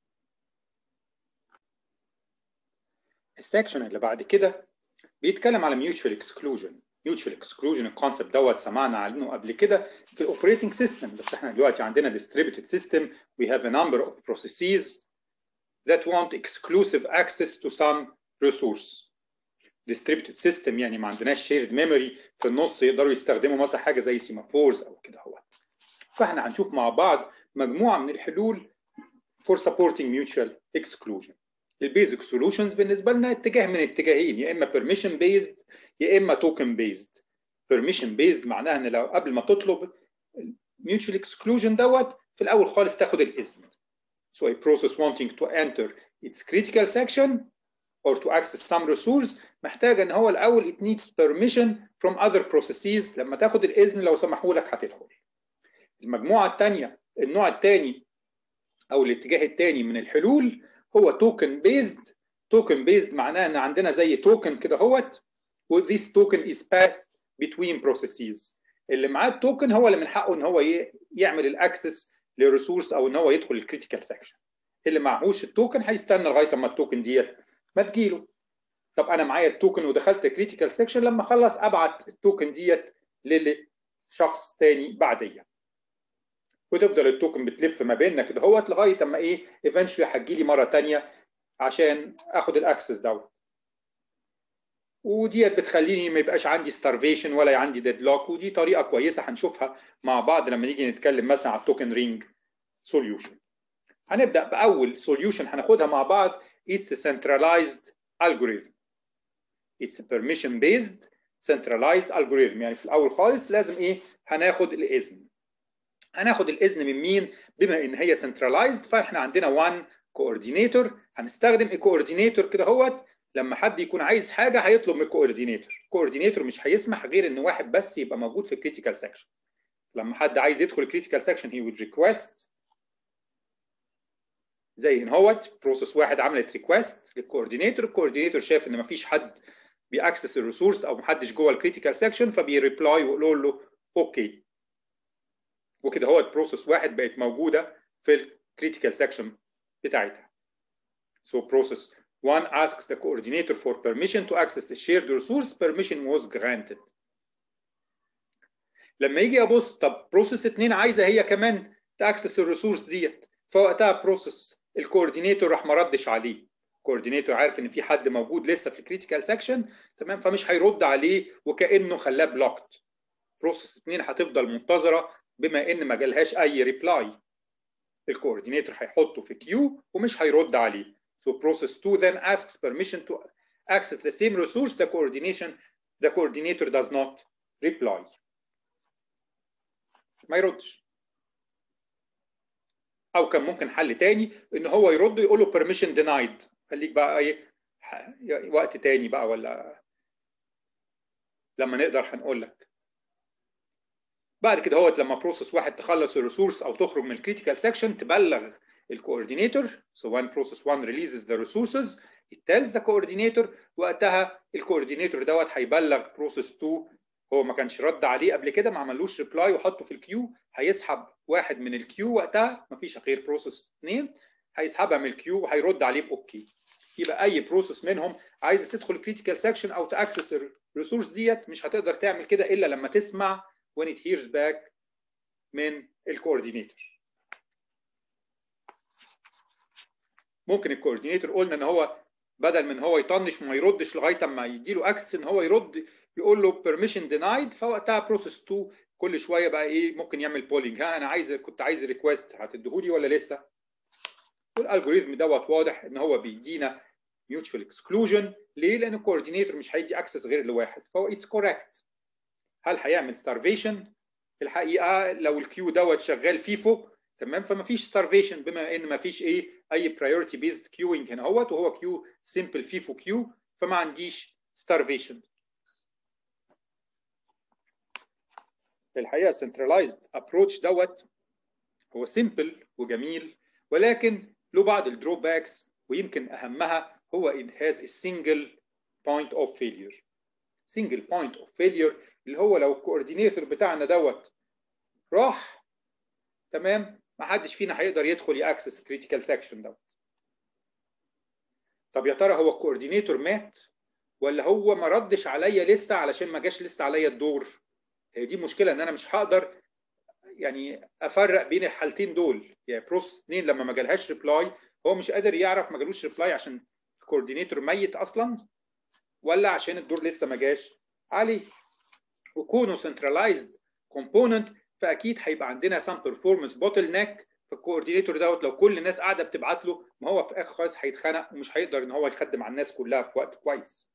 Speaker 1: السكشن اللي بعد كده بيتكلم على mutual exclusion mutual exclusion الكونسبت دوت سمعنا عنه قبل كده في الاوبريتنج سيستم بس احنا دلوقتي عندنا distributed system we have a number of processes that want exclusive access to some resource distributed system يعني ما عندناش shared memory في النص يقدروا يستخدموا مثلا حاجه زي سيمافورز او كده هو فاحنا هنشوف مع بعض مجموعه من الحلول for supporting mutual exclusion البيزك سولوشنز بالنسبه لنا اتجاه من اتجاهين يا اما permission based يا اما token based permission based معناها ان لو قبل ما تطلب mutual exclusion دوت في الاول خالص تاخد الاذن so a process wanting to enter its critical section or to access some resource محتاج ان هو الاول it needs permission from other processes لما تاخد الاذن لو سمحوا لك هتدخل المجموعه الثانيه النوع الثاني او الاتجاه الثاني من الحلول هو توكن بيزد توكن بيزد معناه ان عندنا زي توكن كده اهوت و this token is passed between processes اللي معاه التوكن هو اللي من حقه ان هو يعمل الاكسس للريسورس او ان هو يدخل الكريتيكال سكشن اللي معهوش التوكن هيستنى لغايه اما التوكن ديت ما تجيله طب انا معايا التوكن ودخلت الكريتيكال سكشن لما اخلص ابعت التوكن ديت لشخص تاني بعديا وتفضل التوكن بتلف ما بيننا كده اهوت لغايه اما ايه ايفنشولي هتجي لي مره ثانيه عشان اخد الاكسس دوت وديت بتخليني ما يبقاش عندي ستارفيشن ولا عندي ديدلوك ودي طريقه كويسه هنشوفها مع بعض لما نيجي نتكلم مثلا على التوكن رينج سوليوشن هنبدا باول سوليوشن هناخدها مع بعض it's a centralized algorithm it's a permission based centralized algorithm يعني في الاول خالص لازم ايه هناخد الاذن هناخد الاذن من مين بما ان هي centralized فاحنا عندنا one coordinator هنستخدم الكوردينيتور كده اهوت لما حد يكون عايز حاجه هيطلب من الكوردينيتور الكوردينيتور مش هيسمح غير ان واحد بس يبقى موجود في الكريتيكال سكشن لما حد عايز يدخل الكريتيكال سكشن هي would request زي ان هوت بروسيس واحد عملت ريكوست للكوردينيتور الكوردينيتور شاف ان مفيش حد بيأكسس الريسورس او محدش جوه الكريتيكال سكشن فبيريبلاي ويقول له اوكي وكده هو بروسيس واحد بقت موجوده في الكريتيكال سكشن بتاعتها so process one asks the coordinator for permission to access the shared resource permission was granted لما يجي ابص طب بروسيس 2 عايزه هي كمان تاكسس الريسورس ديت فوقتها بروسيس الكوردينيتور راح ما ردش عليه الكوردينيتور عارف ان في حد موجود لسه في الكريتيكال سكشن تمام فمش هيرد عليه وكانه خلاه بلوكت بروسيس 2 هتفضل منتظره بما ان ما جالهاش اي ريبلاي الكوردينيتور هيحطه في كيو ومش هيرد عليه so process 2 then asks permission to access the same resource the coordination the coordinator does not reply ما يردش او كان ممكن حل تاني ان هو يرد يقول له permission denied خليك بقى ايه وقت تاني بقى ولا لما نقدر هنقول لك بعد كده هو لما بروسيس واحد تخلص الريسورس او تخرج من الكريتيكال سكشن تبلغ الكوردينيتور so when process 1 releases the resources it tells the coordinator وقتها الكوردينيتور دوت هيبلغ process 2 هو ما كانش رد عليه قبل كده ما عملوش ريبلاي وحطه في الكيو هيسحب واحد من الكيو وقتها ما فيش غير بروسيس اثنين هيسحبها من الكيو وهيرد عليه باوكي يبقى اي بروسيس منهم عايزه تدخل كريتيكال سكشن او تاكسس الريسورس ديت مش هتقدر تعمل كده الا لما تسمع when it hears back من الكوردينيتور ممكن الكوردينيتور قلنا ان هو بدل من هو يطنش وما يردش لغايه اما يديله اكسس ان هو يرد يقول له بيرميشن دينايد فوقتها بروسيس 2 كل شويه بقى ايه ممكن يعمل بولينج ها انا عايز كنت عايز ريكويست هتديهولي ولا لسه والالجوريزم دوت واضح ان هو بيدينا ميوتشوال اكسكلوجن ليه؟ لان الكوردينيتور مش هيدي اكسس غير لواحد فهو اتس كوريكت هل هيعمل ستارفيشن؟ الحقيقه لو الكيو دوت شغال فيفو تمام فما فيش ستارفيشن بما ان ما فيش ايه اي برايورتي بيزد كيوينج هنا اهوت وهو كيو سمبل فيفو كيو فما عنديش ستارفيشن الحقيقه centralized approach دوت هو سمبل وجميل ولكن له بعض الدروباكس ويمكن اهمها هو it has a single point of failure single point of failure اللي هو لو الكوردينيتور بتاعنا دوت راح تمام ما حدش فينا هيقدر يدخل ياكسس الكريتيكال سكشن دوت طب يا ترى هو الكوردينيتور مات ولا هو ما ردش عليا لسه علشان ما جاش لسه عليا الدور هي دي مشكله ان انا مش هقدر يعني افرق بين الحالتين دول يعني بروس 2 لما ما جالهاش ريبلاي هو مش قادر يعرف ما جالوش ريبلاي عشان الكوردينيتور ميت اصلا ولا عشان الدور لسه ما جاش عليه وكونه سنترلايزد كومبوننت فاكيد هيبقى عندنا سام بيرفورمانس بوتل نيك فالكوردينيتور دوت لو كل الناس قاعده بتبعت له ما هو في الاخر خالص هيتخنق ومش هيقدر ان هو يخدم على الناس كلها في وقت كويس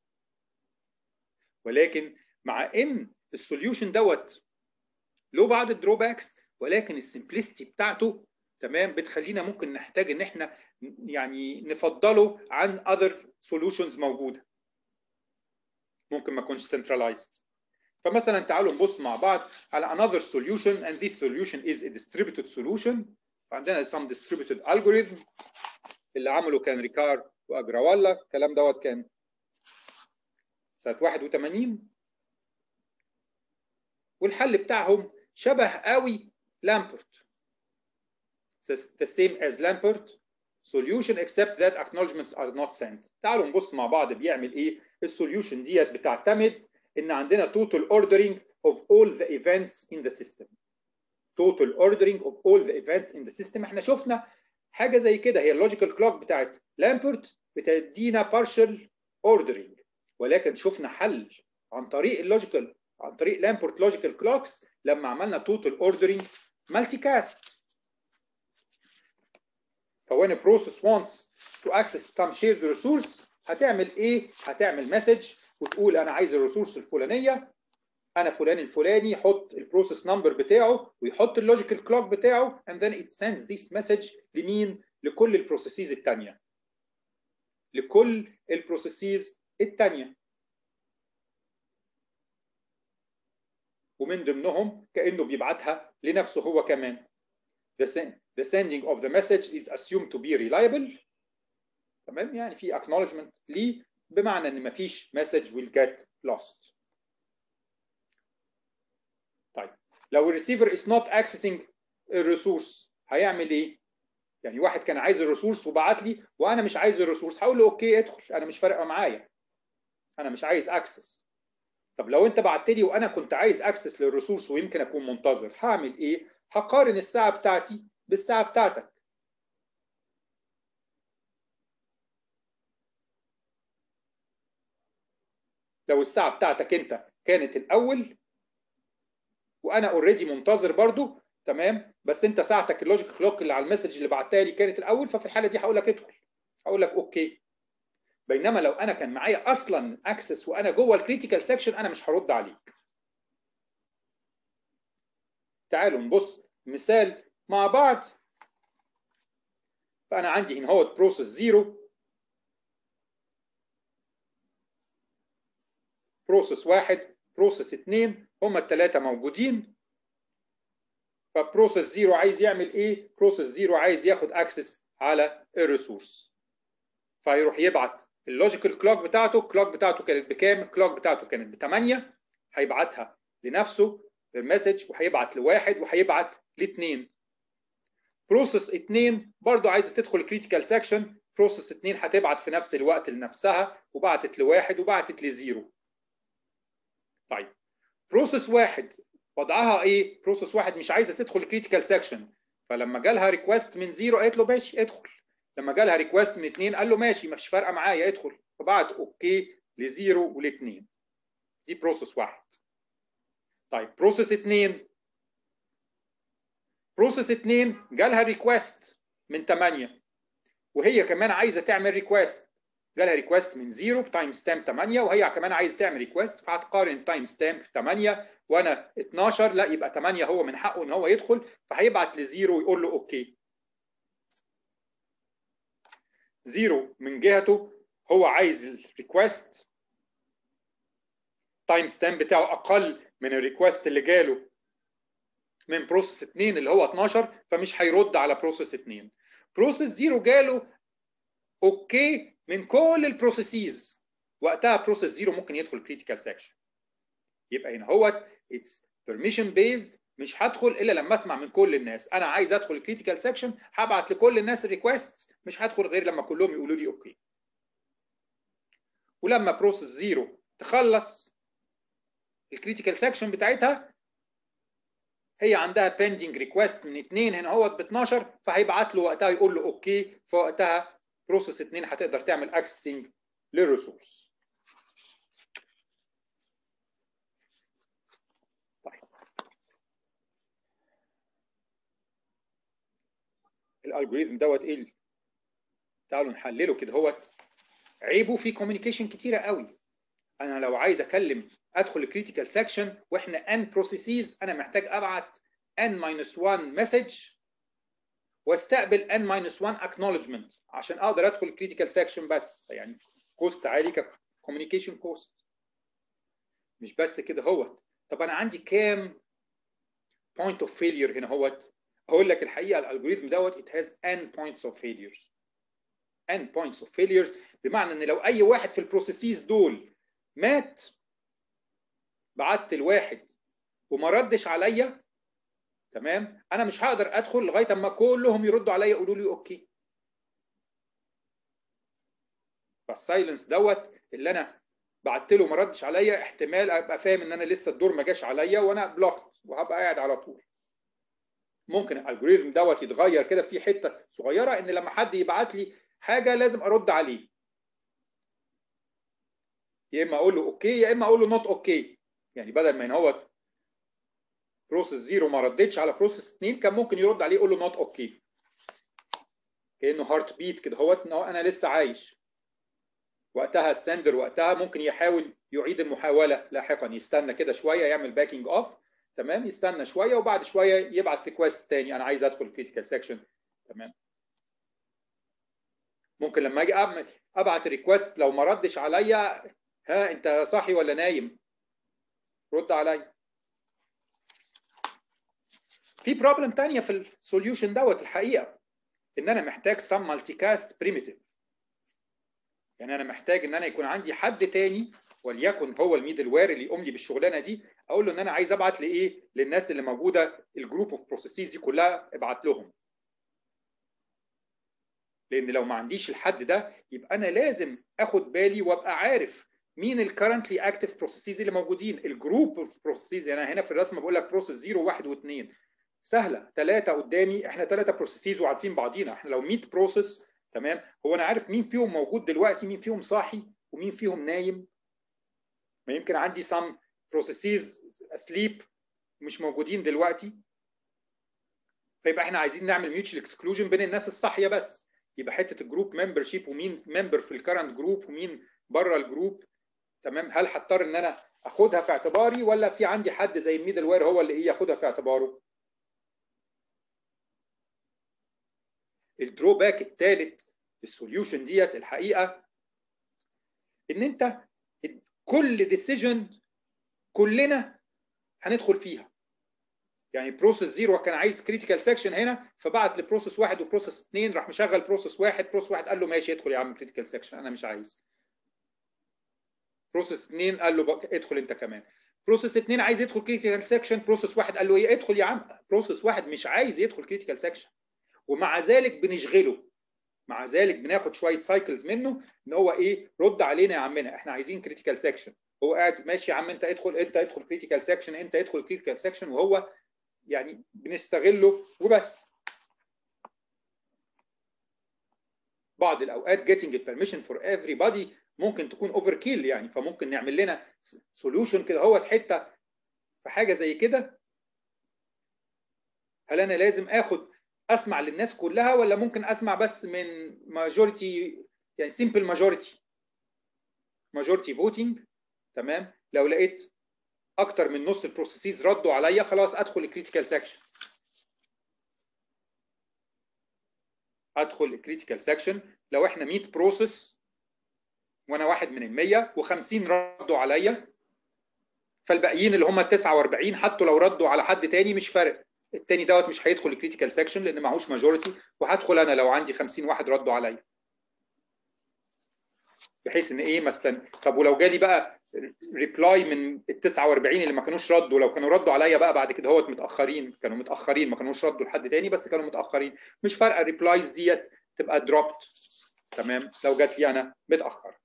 Speaker 1: ولكن مع ان السوليوشن دوت له بعض الدروباكس ولكن السمبلسيتي بتاعته تمام بتخلينا ممكن نحتاج ان احنا يعني نفضله عن اذر سوليوشنز موجوده ممكن ما يكونش centralized فمثلا تعالوا نبص مع بعض على another solution and this solution is a distributed solution فعندنا some distributed algorithm اللي عمله كان ريكار واجراوالا الكلام دوت كان سنه 81 والحل بتاعهم شبه قوي لامبرت the same as Lampert solution except that acknowledgements are not sent تعالوا نبص مع بعض بيعمل ايه السوليوشن ديت بتعتمد ان عندنا total ordering of all the events in the system total ordering of all the events in the system احنا شفنا حاجه زي كده هي اللوجيكال كلوك بتاعت لامبرت بتدينا partial ordering ولكن شفنا حل عن طريق اللوجيكال عن طريق لامبورت لوجيكال كلوكس لما عملنا توتال اوردرنج مالتي كاست فوين a process wants to access some shared resource هتعمل ايه؟ هتعمل مسج وتقول انا عايز الريسورس الفلانيه انا فلان الفلاني يحط البروسيس نمبر بتاعه ويحط اللوجيكال كلوك بتاعه and then it sends this message لمين؟ لكل البروسيسز الثانيه لكل البروسيسز الثانيه ومن ضمنهم كانه بيبعتها لنفسه هو كمان the, the sending of the message is assumed to be reliable تمام يعني في acknowledgement ليه بمعنى ان مفيش message will get lost طيب لو الريسيفر is not accessing الريسورس هيعمل ايه يعني واحد كان عايز الريسورس وبعت لي وانا مش عايز الريسورس هقول له اوكي ادخل انا مش فارقه معايا انا مش عايز اكسس طب لو انت بعت لي وانا كنت عايز اكسس للريسورس ويمكن اكون منتظر هعمل ايه هقارن الساعه بتاعتي بالساعه بتاعتك لو الساعه بتاعتك انت كانت الاول وانا اوريدي منتظر برضو تمام بس انت ساعتك اللوجيك كلوك اللي على المسج اللي بعتها لي كانت الاول ففي الحاله دي هقول لك ادخل هقول لك اوكي بينما لو انا كان معايا اصلا اكسس وانا جوه الكريتيكال سكشن انا مش هرد عليك تعالوا نبص مثال مع بعض فانا عندي هنا هو بروسيس زيرو بروسيس واحد بروسيس اثنين هما الثلاثه موجودين فبروسيس زيرو عايز يعمل ايه بروسيس زيرو عايز ياخد اكسس على الريسورس فيروح يبعت اللوجيكال كلوك بتاعته الكلوك بتاعته كانت بكام الكلوك بتاعته كانت ب 8 هيبعتها لنفسه المسج وهيبعت لواحد وهيبعت لاثنين بروسيس 2 برضو عايزه تدخل كريتيكال سكشن بروسيس 2 هتبعت في نفس الوقت لنفسها وبعتت لواحد وبعتت لزيرو طيب بروسيس واحد وضعها ايه؟ بروسيس واحد مش عايزه تدخل كريتيكال سكشن فلما جالها ريكوست من زيرو قالت له ماشي ادخل لما جالها ريكوست من اثنين قال له ماشي مش فارقه معايا ادخل فبعت اوكي لزيرو ولاثنين دي بروسيس واحد طيب بروسيس اثنين بروسيس 2 جالها ريكوست من 8 وهي كمان عايزه تعمل ريكوست جالها ريكوست من 0 بتايم ستامب 8 وهي كمان عايزه تعمل ريكوست فهتقارن تايم ستامب 8 وانا 12 لا يبقى 8 هو من حقه ان هو يدخل فهيبعت لزيرو ويقول له اوكي زيرو من جهته هو عايز الريكوست تايم ستامب بتاعه اقل من الريكوست اللي جاله من بروسيس 2 اللي هو 12 فمش هيرد على بروسيس 2 بروسيس 0 جاله اوكي من كل البروسيسز وقتها بروسيس 0 ممكن يدخل كريتيكال سكشن يبقى هنا هو اتس بيرميشن بيزد مش هدخل الا لما اسمع من كل الناس انا عايز ادخل الكريتيكال سكشن هبعت لكل الناس الريكوست مش هدخل غير لما كلهم يقولوا لي اوكي ولما بروسيس 0 تخلص الكريتيكال سكشن بتاعتها هي عندها بيندنج ريكوست من اثنين هنا اهوت ب 12 فهيبعت له وقتها يقول له اوكي فوقتها بروسيس 2 هتقدر تعمل اكسسنج للريسورس طيب الالجوريزم دوت ايه تعالوا نحلله كده هوت عيبه في كوميونيكيشن كتيره قوي انا لو عايز اكلم ادخل الكريتيكال سكشن واحنا ان بروسيسز انا محتاج ابعت n minus 1 مسج واستقبل n minus 1 acknowledgement عشان اقدر ادخل الكريتيكال سكشن بس يعني كوست عالي ككوميونيكيشن كوست مش بس كده هوت طب انا عندي كام point of failure هنا هوت اقول لك الحقيقه الالجوريزم دوت it has n points of failures n points of failures بمعنى ان لو اي واحد في البروسيسز دول مات بعت الواحد وما ردش عليا تمام انا مش هقدر ادخل لغايه اما كلهم يردوا عليا يقولوا لي اوكي فالسايلنس دوت اللي انا بعت له ما ردش عليا احتمال ابقى فاهم ان انا لسه الدور ما جاش عليا وانا بلوكت وهبقى قاعد على طول ممكن الالجوريزم دوت يتغير كده في حته صغيره ان لما حد يبعت لي حاجه لازم ارد عليه يا اما اقول له اوكي يا اما اقول له نوت اوكي يعني بدل ما ان هو بروسيس زيرو ما ردتش على بروسيس 2 كان ممكن يرد عليه يقول له نوت اوكي كانه هارت بيت كده هو انا لسه عايش وقتها ستاندر وقتها ممكن يحاول يعيد المحاوله لاحقا يستنى كده شويه يعمل باكينج اوف تمام يستنى شويه وبعد شويه يبعت ريكوست تاني انا عايز ادخل كريتيكال سكشن تمام ممكن لما اجي ابعت ريكوست لو ما ردش عليا ها انت صاحي ولا نايم رد عليا في بروبلم تانية في السوليوشن دوت الحقيقه ان انا محتاج سم مالتي كاست بريميتيف يعني انا محتاج ان انا يكون عندي حد تاني وليكن هو الميدل وير اللي يقوم لي بالشغلانه دي اقول له ان انا عايز ابعت لايه للناس اللي موجوده الجروب اوف بروسيسز دي كلها ابعت لهم لان لو ما عنديش الحد ده يبقى انا لازم اخد بالي وابقى عارف مين الكرنتلي اكتف بروسيسز اللي موجودين الجروب اوف بروسيسز يعني هنا في الرسمه بقول لك بروسيس 0 1 و2 سهله ثلاثه قدامي احنا ثلاثه بروسيسز وعارفين بعضينا احنا لو 100 بروسيس تمام هو انا عارف مين فيهم موجود دلوقتي مين فيهم صاحي ومين فيهم نايم ما يمكن عندي سام بروسيسز اسليب مش موجودين دلوقتي فيبقى احنا عايزين نعمل ميوتشال اكسكلوجن بين الناس الصاحيه بس يبقى حته الجروب ممبر شيب ومين ممبر في الكرنت جروب ومين بره الجروب تمام هل هضطر ان انا اخدها في اعتباري ولا في عندي حد زي الميدل وير هو اللي ايه ياخدها في اعتباره الدروباك الثالث السوليوشن ديت الحقيقه ان انت كل ديسيجن كلنا هندخل فيها يعني بروسيس زيرو كان عايز كريتيكال سكشن هنا فبعت لبروسيس واحد وبروسيس اثنين راح مشغل بروسيس واحد بروسيس واحد قال له ماشي ادخل يا عم كريتيكال سكشن انا مش عايز بروسيس اثنين قال له ادخل انت كمان بروسيس 2 عايز يدخل كريتيكال سيكشن بروسيس واحد قال له ايه ادخل يا عم بروسيس واحد مش عايز يدخل كريتيكال سيكشن ومع ذلك بنشغله مع ذلك بناخد شويه سايكلز منه ان هو ايه رد علينا يا عمنا احنا عايزين كريتيكال سيكشن هو قاعد ماشي يا عم انت ادخل انت ادخل كريتيكال سيكشن انت ادخل كريتيكال سيكشن وهو يعني بنستغله وبس بعض الاوقات getting permission for everybody ممكن تكون اوفر كيل يعني فممكن نعمل لنا سوليوشن كده هو حته في حاجه زي كده هل انا لازم اخد اسمع للناس كلها ولا ممكن اسمع بس من ماجوريتي يعني سيمبل ماجوريتي ماجوريتي فوتنج تمام لو لقيت اكتر من نص البروسيسز ردوا عليا خلاص ادخل الكريتيكال سكشن ادخل الكريتيكال سكشن لو احنا 100 بروسيس وانا واحد من ال 100 و50 ردوا عليا فالباقيين اللي هم ال 49 حتى لو ردوا على حد تاني مش فارق التاني دوت مش هيدخل الكريتيكال سكشن لان معهوش ماجوريتي وهدخل انا لو عندي 50 واحد ردوا عليا بحيث ان ايه مثلا طب ولو جالي بقى ريبلاي من ال 49 اللي ما كانوش ردوا لو كانوا ردوا عليا بقى بعد كده هوت متاخرين كانوا متاخرين ما كانوش ردوا لحد تاني بس كانوا متاخرين مش فارقه الريبلايز ديت تبقى دروبت تمام لو جات لي انا متاخر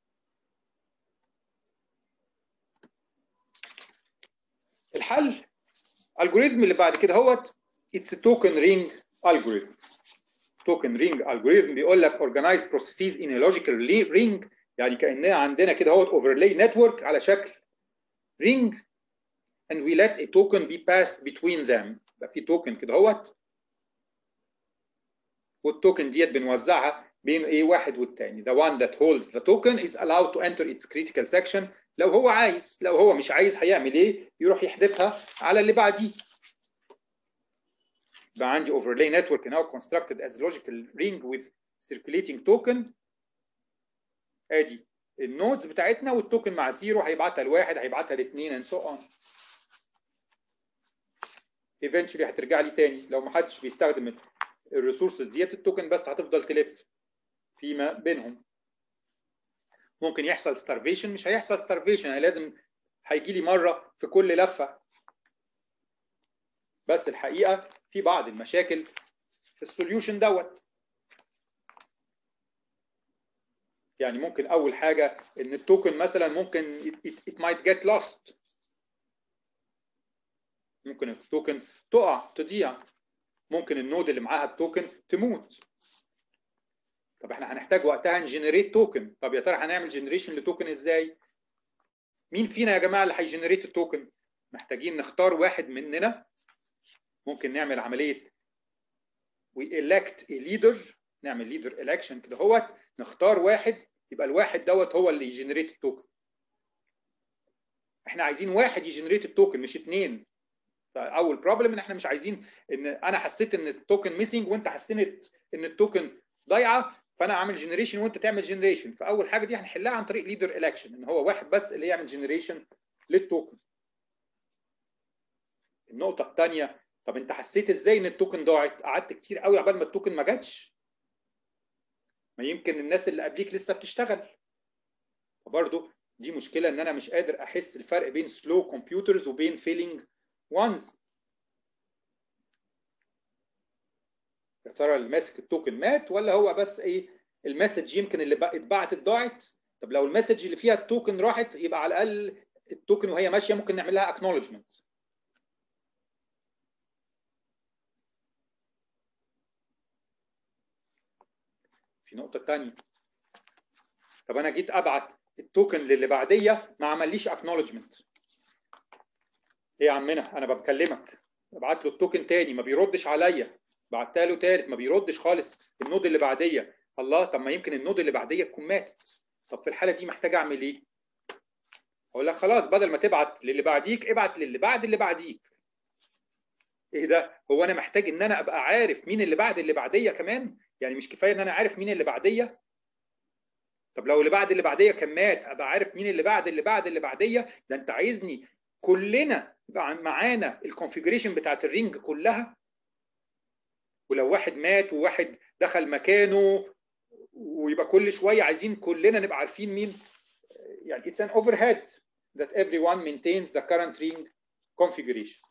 Speaker 1: الحل الجوريزم اللي بعد كده هوت اتس توكن رينج الجوريزم توكن رينج الجوريزم بيقول لك organize processes in a logical ring يعني كاننا عندنا كده هوت overlay network على شكل ring and we let a token be passed between them يبقى في توكن كده هوت والتوكن ديت بنوزعها بين ايه واحد والتاني the one that holds the token is allowed to enter its critical section لو هو عايز لو هو مش عايز هيعمل ايه يروح يحذفها على اللي بعديه يبقى عندي overlay network now constructed as logical ring with circulating token ادي النودز بتاعتنا والتوكن مع زيرو هيبعتها لواحد هيبعتها لاثنين and so on eventually هترجع لي تاني لو ما حدش بيستخدم الريسورسز ديت التوكن بس هتفضل تلف فيما بينهم ممكن يحصل starvation مش هيحصل starvation انا لازم هيجي لي مره في كل لفه بس الحقيقه في بعض المشاكل في السوليوشن دوت يعني ممكن اول حاجه ان التوكن مثلا ممكن it, it might get lost ممكن التوكن تقع تضيع ممكن النود اللي معاها التوكن تموت طب احنا هنحتاج وقتها نجنريت توكن طب يا ترى هنعمل جنريشن لتوكن ازاي مين فينا يا جماعه اللي هيجنريت التوكن محتاجين نختار واحد مننا ممكن نعمل عمليه we elect a leader نعمل leader election كده هوت نختار واحد يبقى الواحد دوت هو اللي يجنريت التوكن احنا عايزين واحد يجنريت التوكن مش اثنين اول بروبلم ان احنا مش عايزين ان انا حسيت ان التوكن ميسنج وانت حسيت ان التوكن ضايعه فانا عامل جنريشن وانت تعمل جنريشن فاول حاجه دي هنحلها عن طريق ليدر الكشن ان هو واحد بس اللي يعمل جنريشن للتوكن النقطه الثانيه طب انت حسيت ازاي ان التوكن ضاعت قعدت كتير قوي عبال ما التوكن ما جاتش ما يمكن الناس اللي قبليك لسه بتشتغل فبرضه دي مشكله ان انا مش قادر احس الفرق بين سلو كمبيوترز وبين فيلينج وانز يا ترى اللي ماسك التوكن مات ولا هو بس ايه المسج يمكن اللي اتبعتت ضاعت طب لو المسج اللي فيها التوكن راحت يبقى على الاقل التوكن وهي ماشيه ممكن نعمل لها اكنولجمنت في نقطه ثانيه طب انا جيت ابعت التوكن للي بعديه ما عمليش اكنولجمنت ايه يا عمنا انا بكلمك ببعت له التوكن تاني ما بيردش عليا بعتها له تالت ما بيردش خالص النود اللي بعديه الله طب ما يمكن النود اللي بعديه تكون ماتت طب في الحاله دي محتاج اعمل ايه اقول لك خلاص بدل ما تبعت للي بعديك ابعت للي بعد اللي بعديك ايه ده هو انا محتاج ان انا ابقى عارف مين اللي بعد اللي بعديه كمان يعني مش كفايه ان انا عارف مين اللي بعديه طب لو اللي بعد اللي بعديه كان مات ابقى عارف مين اللي بعد اللي بعد اللي بعديه ده انت عايزني كلنا يبقى معانا الكونفيجريشن بتاعت الرينج كلها ولو واحد مات وواحد دخل مكانه ويبقى كل شويه عايزين كلنا نبقى عارفين مين يعني اتس ان اوفر هيد that everyone maintains the current ring configuration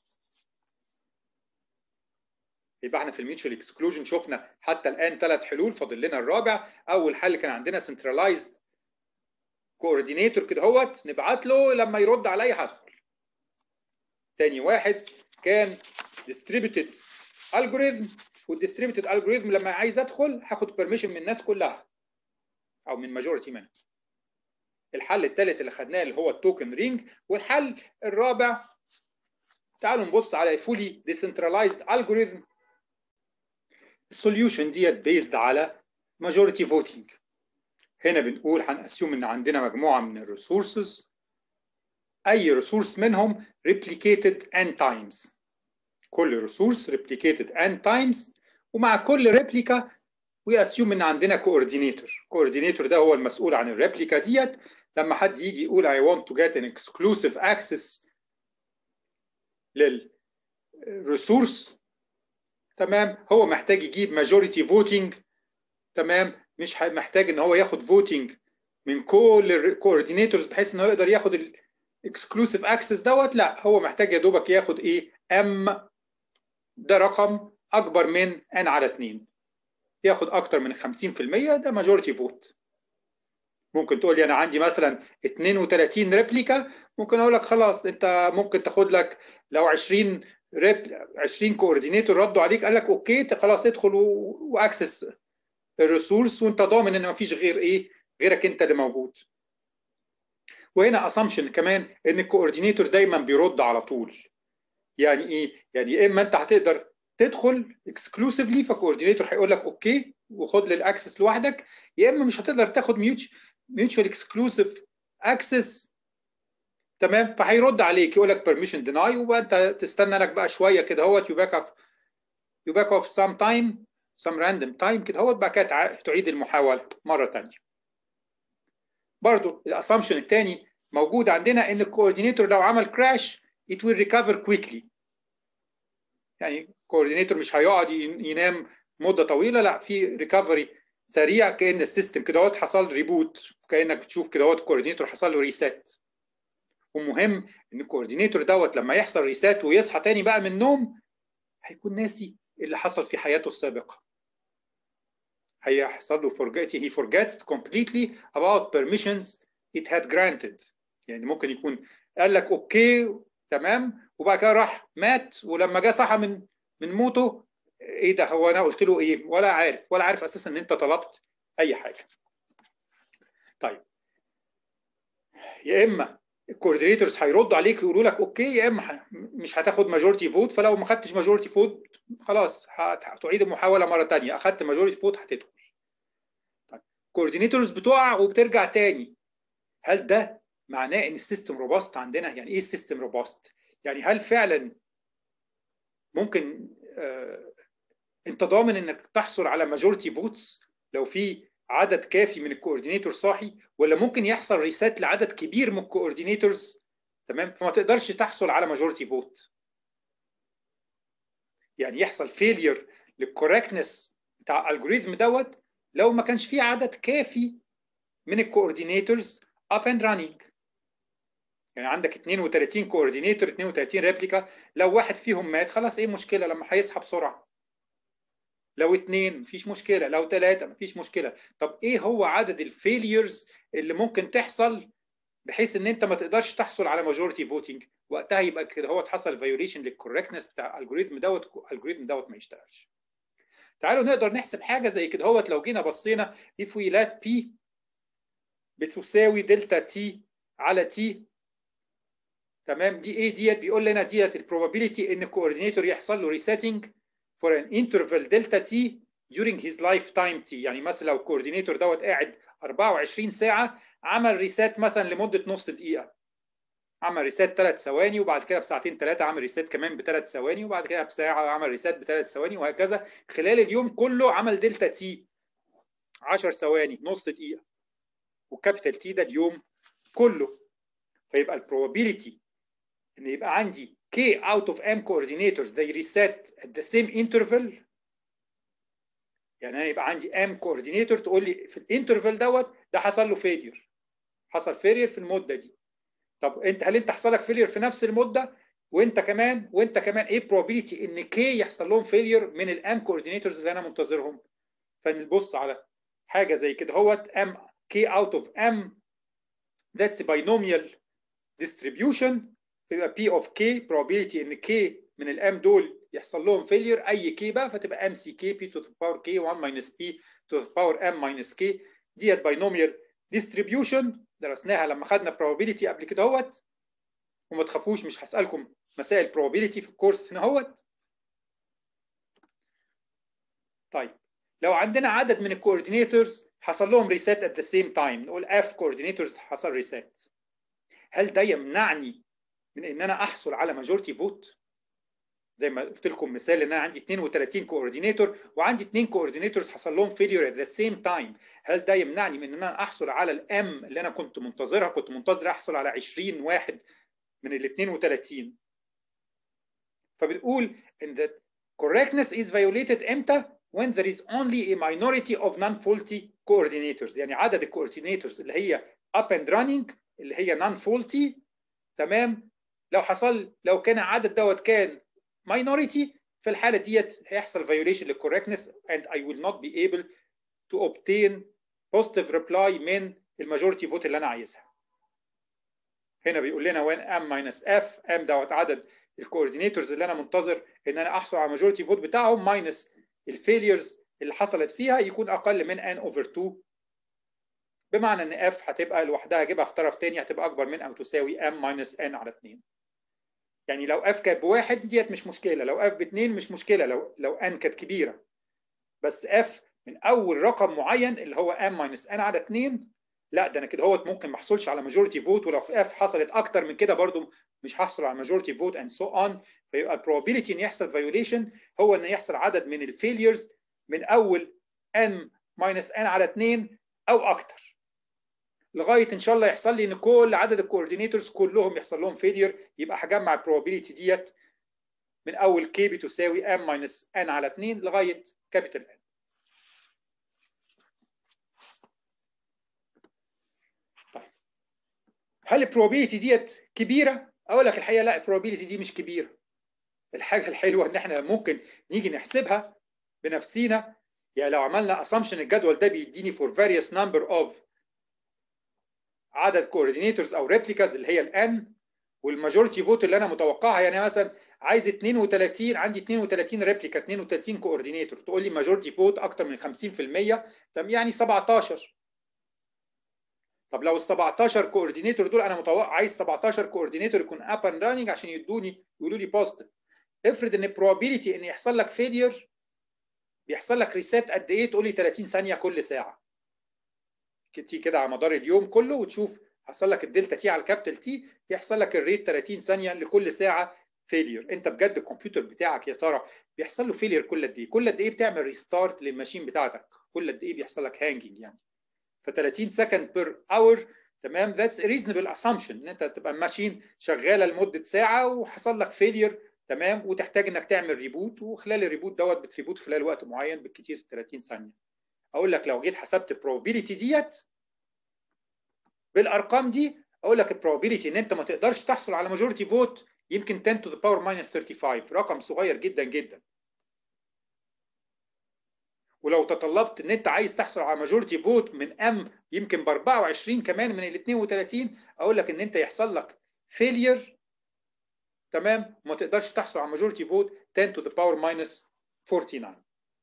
Speaker 1: يبقى احنا في الميوتشوال اكسكلوجن شفنا حتى الان ثلاث حلول فاضل لنا الرابع اول حل كان عندنا سنترلايزد كوردينيتور كده اهوت نبعت له لما يرد عليا هدخل تاني واحد كان distributed algorithm والdistributed algorithm لما عايز ادخل هاخد بيرميشن من الناس كلها او من ماجورتي منهم الحل الثالث اللي خدناه اللي هو التوكن رينج والحل الرابع تعالوا نبص على fully decentralized algorithm السوليوشن ديت بيزد على majority voting هنا بنقول هنأسيوم ان عندنا مجموعه من الريسورسز اي ريسورس منهم replicated n times كل ريسورس replicated n times ومع كل ريبليكا وي اسيوم ان عندنا كوردينيتور كوردينيتور ده هو المسؤول عن الريبليكا ديت لما حد يجي يقول I want to get an exclusive access للريسورس تمام هو محتاج يجيب ماجوريتي فوتنج تمام مش محتاج ان هو ياخد فوتنج من كل الكوردينيتورز بحيث ان هو يقدر ياخد الاكسكلوسيف اكسس دوت لا هو محتاج يا دوبك ياخد ايه ام ده رقم اكبر من ان على 2 ياخد اكتر من 50% ده ماجوريتي فوت ممكن تقول لي انا عندي مثلا 32 ريبليكا ممكن اقول لك خلاص انت ممكن تاخد لك لو 20 ريب 20 كوردينيتور ردوا عليك قال لك اوكي خلاص ادخل واكسس الريسورس وانت ضامن ان مفيش غير ايه غيرك انت اللي موجود وهنا اسامبشن كمان ان الكوردينيتور دايما بيرد على طول يعني ايه يعني يا اما انت هتقدر تدخل اكسكلوسيفلي فكوردينيتور هيقول لك اوكي وخد لي الاكسس لوحدك يا اما مش هتقدر تاخد ميوتشوال اكسكلوسيف اكسس تمام فهيرد عليك يقول لك بيرميشن ديناي وبقى انت تستنى لك بقى شويه كده اهوت يو باك اب يو باك اوف سام تايم سام راندوم تايم كده اهوت بقى كده تعيد المحاوله مره ثانيه برضو الاسامبشن الثاني موجود عندنا ان الكوردينيتور لو عمل كراش it will recover quickly يعني الكوردينيتور مش هيقعد ينام مده طويله لا في ريكفري سريع كان السيستم كده اهوت حصل ريبوت كانك بتشوف كده اهوت الكوردينيتور حصل له ريسيت ومهم ان الكوردينيتور دوت لما يحصل ريسيت ويصحى تاني بقى من النوم هيكون ناسي اللي حصل في حياته السابقه هيحصل له forget he forgets completely about permissions it had granted يعني ممكن يكون قال لك اوكي تمام وبعد كده راح مات ولما جه صحى من من موته ايه ده هو انا قلت له ايه ولا عارف ولا عارف اساسا ان انت طلبت اي حاجه طيب يا اما الكوردينيتورز هيردوا عليك ويقولوا لك اوكي يا اما مش هتاخد ماجورتي فوت فلو ما خدتش ماجورتي فوت خلاص هتعيد المحاوله مره ثانيه اخدت ماجورتي فوت هتدخل طيب الكوردينيتورز بتقع وبترجع تاني هل ده معناه ان السيستم روباست عندنا يعني ايه السيستم روباست يعني هل فعلا ممكن آه انت ضامن انك تحصل على ماجورتي فوتس لو في عدد كافي من الكوردينيتور صاحي ولا ممكن يحصل ريسات لعدد كبير من الكوردينيتورز تمام فما تقدرش تحصل على ماجورتي فوت يعني يحصل فيلير للكوركتنس بتاع الالجوريزم دوت لو ما كانش فيه عدد كافي من الكوردينيتورز اب اند رانينج يعني عندك 32 كوردينيتور 32 ريبليكا لو واحد فيهم مات خلاص ايه مشكله لما هيصحى بسرعه لو اثنين مفيش مشكله لو ثلاثه مفيش مشكله طب ايه هو عدد الفيليرز اللي ممكن تحصل بحيث ان انت ما تقدرش تحصل على ماجورتي فوتنج وقتها يبقى كده هو حصل فيوليشن للكوركتنس بتاع الالجوريزم دوت الالجوريزم دوت ما يشتغلش تعالوا نقدر نحسب حاجه زي كده هوت لو جينا بصينا if we let p بتساوي دلتا تي على تي تمام دي ايه ديت بيقول لنا ديت البروبابيلتي ان الكوردينيتور يحصل له ريسيتنج for an interval delta t during his lifetime t يعني مثلا لو الكوردينيتور دوت قاعد 24 ساعه عمل ريسيت مثلا لمده نص دقيقه عمل ريسيت ثلاث ثواني وبعد كده بساعتين ثلاثه عمل ريسيت كمان بثلاث ثواني وبعد كده بساعه عمل ريسيت بثلاث ثواني وهكذا خلال اليوم كله عمل دلتا تي 10 ثواني نص دقيقه والكابيتال تي ده اليوم كله فيبقى البروبابيلتي ان يبقى عندي k out of m coordinators they reset at the same interval يعني انا يبقى عندي m coordinator تقول لي في الانترفال دوت ده حصل له failure حصل failure في المده دي طب انت هل انت حصل لك فيلير في نفس المده وانت كمان وانت كمان ايه probability ان كي يحصل لهم فيلير من الام كوردينيتورز اللي انا منتظرهم فنبص على حاجه زي كده هوت ام كي اوت اوف ام that's binomial distribution يبقى P of K probability ان K من الام دول يحصل لهم فيلير اي K بقى فتبقى ام سي كي P to the power K 1 minus P to the power M minus K ديت binomial distribution درسناها لما خدنا probability قبل كده اهوت وما تخافوش مش هسألكم مسائل probability في الكورس هنا اهوت طيب لو عندنا عدد من الكوردينيتورز حصل لهم ريسيت ات ذا سيم تايم نقول اف كوردينيتورز حصل ريسيت هل ده يمنعني من ان انا احصل على ماجورتي فوت زي ما قلت لكم مثال ان انا عندي 32 كوردينيتور وعندي اثنين كوردينيتورز حصل لهم فيلير ات ذا سيم تايم هل ده يمنعني من ان انا احصل على الام اللي انا كنت منتظرها كنت منتظر احصل على 20 واحد من ال 32 فبنقول ان the correctness is violated امتى when there is only a minority of non-faulty coordinators يعني عدد الكوردينيتورز اللي هي up and running اللي هي non-faulty تمام لو حصل لو كان العدد دوت كان minority في الحالة ديت هيحصل violation للcorrectness and I will not be able to obtain positive reply من الماجورتي فوت اللي أنا عايزها. هنا بيقول لنا when m minus f m دوت عدد الكوردينيتورز اللي أنا منتظر إن أنا أحصل على الماجورتي فوت بتاعهم minus الفيليرز اللي حصلت فيها يكون أقل من n over 2 بمعنى ان f هتبقى لوحدها اجيبها في طرف تاني هتبقى اكبر من او تساوي m minus n على 2 يعني لو f كانت بواحد ديت مش مشكله لو f باثنين مش مشكله لو لو n كانت كبيره بس f من اول رقم معين اللي هو m minus n على 2 لا ده انا كده هوت ممكن ما احصلش على ماجورتي فوت ولو في f حصلت اكتر من كده برضو مش هحصل على ماجورتي فوت and so on فيبقى البروبابيلتي ان يحصل فايوليشن هو ان يحصل عدد من الفيليرز من اول n minus n على 2 او اكتر لغايه ان شاء الله يحصل لي ان كل عدد الكوردينيتورز كلهم يحصل لهم فيلير يبقى هجمع البروبابيلتي ديت من اول كي بتساوي ام ماينس ان على 2 لغايه كابيتال ان. طيب هل البروبابيلتي ديت كبيره؟ اقول لك الحقيقه لا البروبابيلتي دي مش كبيره. الحاجه الحلوه ان احنا ممكن نيجي نحسبها بنفسينا يعني لو عملنا اسامبشن الجدول ده بيديني for various number of عدد كوردينيتورز او ريبليكاز اللي هي الان والماجورتي فوت اللي انا متوقعها يعني مثلا عايز 32 عندي 32 ريبليكا 32 كوردينيتور تقول لي ماجورتي فوت اكتر من 50% طب يعني 17 طب لو ال 17 كوردينيتور دول انا متوقع عايز 17 كوردينيتور يكون اب اند راننج عشان يدوني يقولوا لي بوزيتيف افرض ان probability ان يحصل لك فيلير بيحصل لك ريسيت قد ايه تقول لي 30 ثانيه كل ساعه تي كده على مدار اليوم كله وتشوف حصل لك الدلتا تي على الكابيتال تي يحصل لك الريت 30 ثانيه لكل ساعه فيلير انت بجد الكمبيوتر بتاعك يا ترى بيحصل له فيلير كل قد ايه كل قد ايه بتعمل ريستارت للماشين بتاعتك كل قد ايه بيحصل لك هانجنج يعني ف 30 سكند بير اور تمام ذاتس ريزونبل اسامبشن ان انت تبقى ماشين شغاله لمده ساعه وحصل لك فيلير تمام وتحتاج انك تعمل ريبوت وخلال الريبوت دوت بتريبوت خلال وقت معين بالكثير 30 ثانيه اقول لك لو جيت حسبت البروبابيلتي ديت بالارقام دي اقول لك البروبابيلتي ان انت ما تقدرش تحصل على ماجورتي فوت يمكن 10 to the power minus 35 رقم صغير جدا جدا ولو تطلبت ان انت عايز تحصل على ماجورتي فوت من ام يمكن ب 24 كمان من ال 32 اقول لك ان انت يحصل لك فيلير تمام وما تقدرش تحصل على ماجورتي فوت 10 to the power minus 49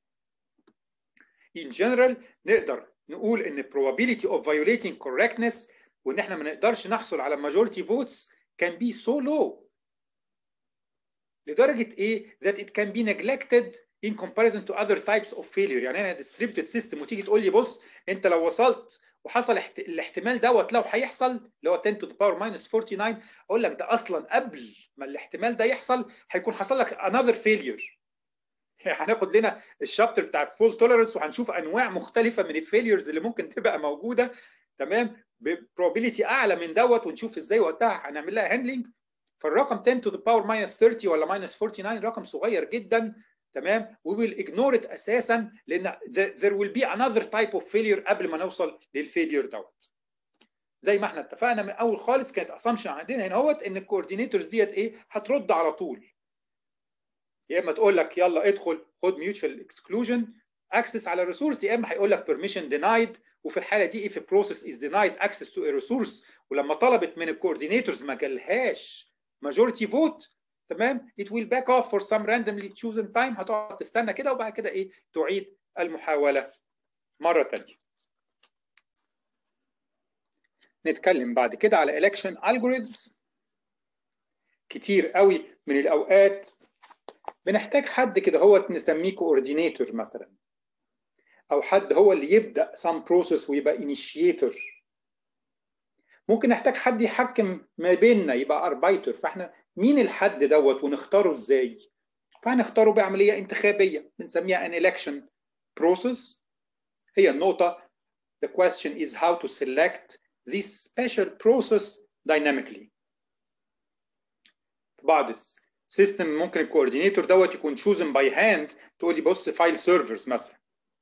Speaker 1: in general نقدر نقول ان probability of violating correctness وان احنا ما نقدرش نحصل على majority votes can be so low لدرجه ايه that it can be neglected in comparison to other types of failure يعني انا distributed system وتيجي تقول لي بص انت لو وصلت وحصل احت... الاحتمال دوت لو هيحصل اللي هو 10 to the power minus 49 اقول لك ده اصلا قبل ما الاحتمال ده يحصل هيكون حصل لك another failure هناخد لنا الشابتر بتاع الفول توليرنس وهنشوف انواع مختلفه من الفيليرز اللي ممكن تبقى موجوده تمام ببروبابيلتي اعلى من دوت ونشوف ازاي وقتها هنعمل لها هاندلنج فالرقم 10 to the power minus 30 ولا minus 49 رقم صغير جدا تمام we will ignore it اساسا لان there will be another type of failure قبل ما نوصل للفيلير دوت زي ما احنا اتفقنا من اول خالص كانت اسامبشن عندنا هنا اهوت ان الكوردينيتورز ديت ايه هترد على طول يا اما تقول لك يلا ادخل خد ميوتشوال اكسكلوجن اكسس على الريسورس يا اما هيقول لك بيرميشن دينايد وفي الحاله دي if a process is denied access to a resource ولما طلبت من الكوردينيتورز ما جالهاش majority vote تمام it will back off for some randomly chosen time هتقعد تستنى كده وبعد كده ايه تعيد المحاوله مره ثانيه نتكلم بعد كده على election algorithms كتير قوي من الاوقات بنحتاج حد كده هو نسميه كوردينيتور مثلا او حد هو اللي يبدا some process ويبقى initiator ممكن نحتاج حد يحكم ما بيننا يبقى اربايتر فاحنا مين الحد دوت ونختاره ازاي فهنختاره بعمليه انتخابيه بنسميها an election process هي النقطه the question is how to select this special process dynamically في بعض السيستم ممكن الكوردينيتور دوت يكون chosen by hand تقول لي بص فايل سيرفرز مثلا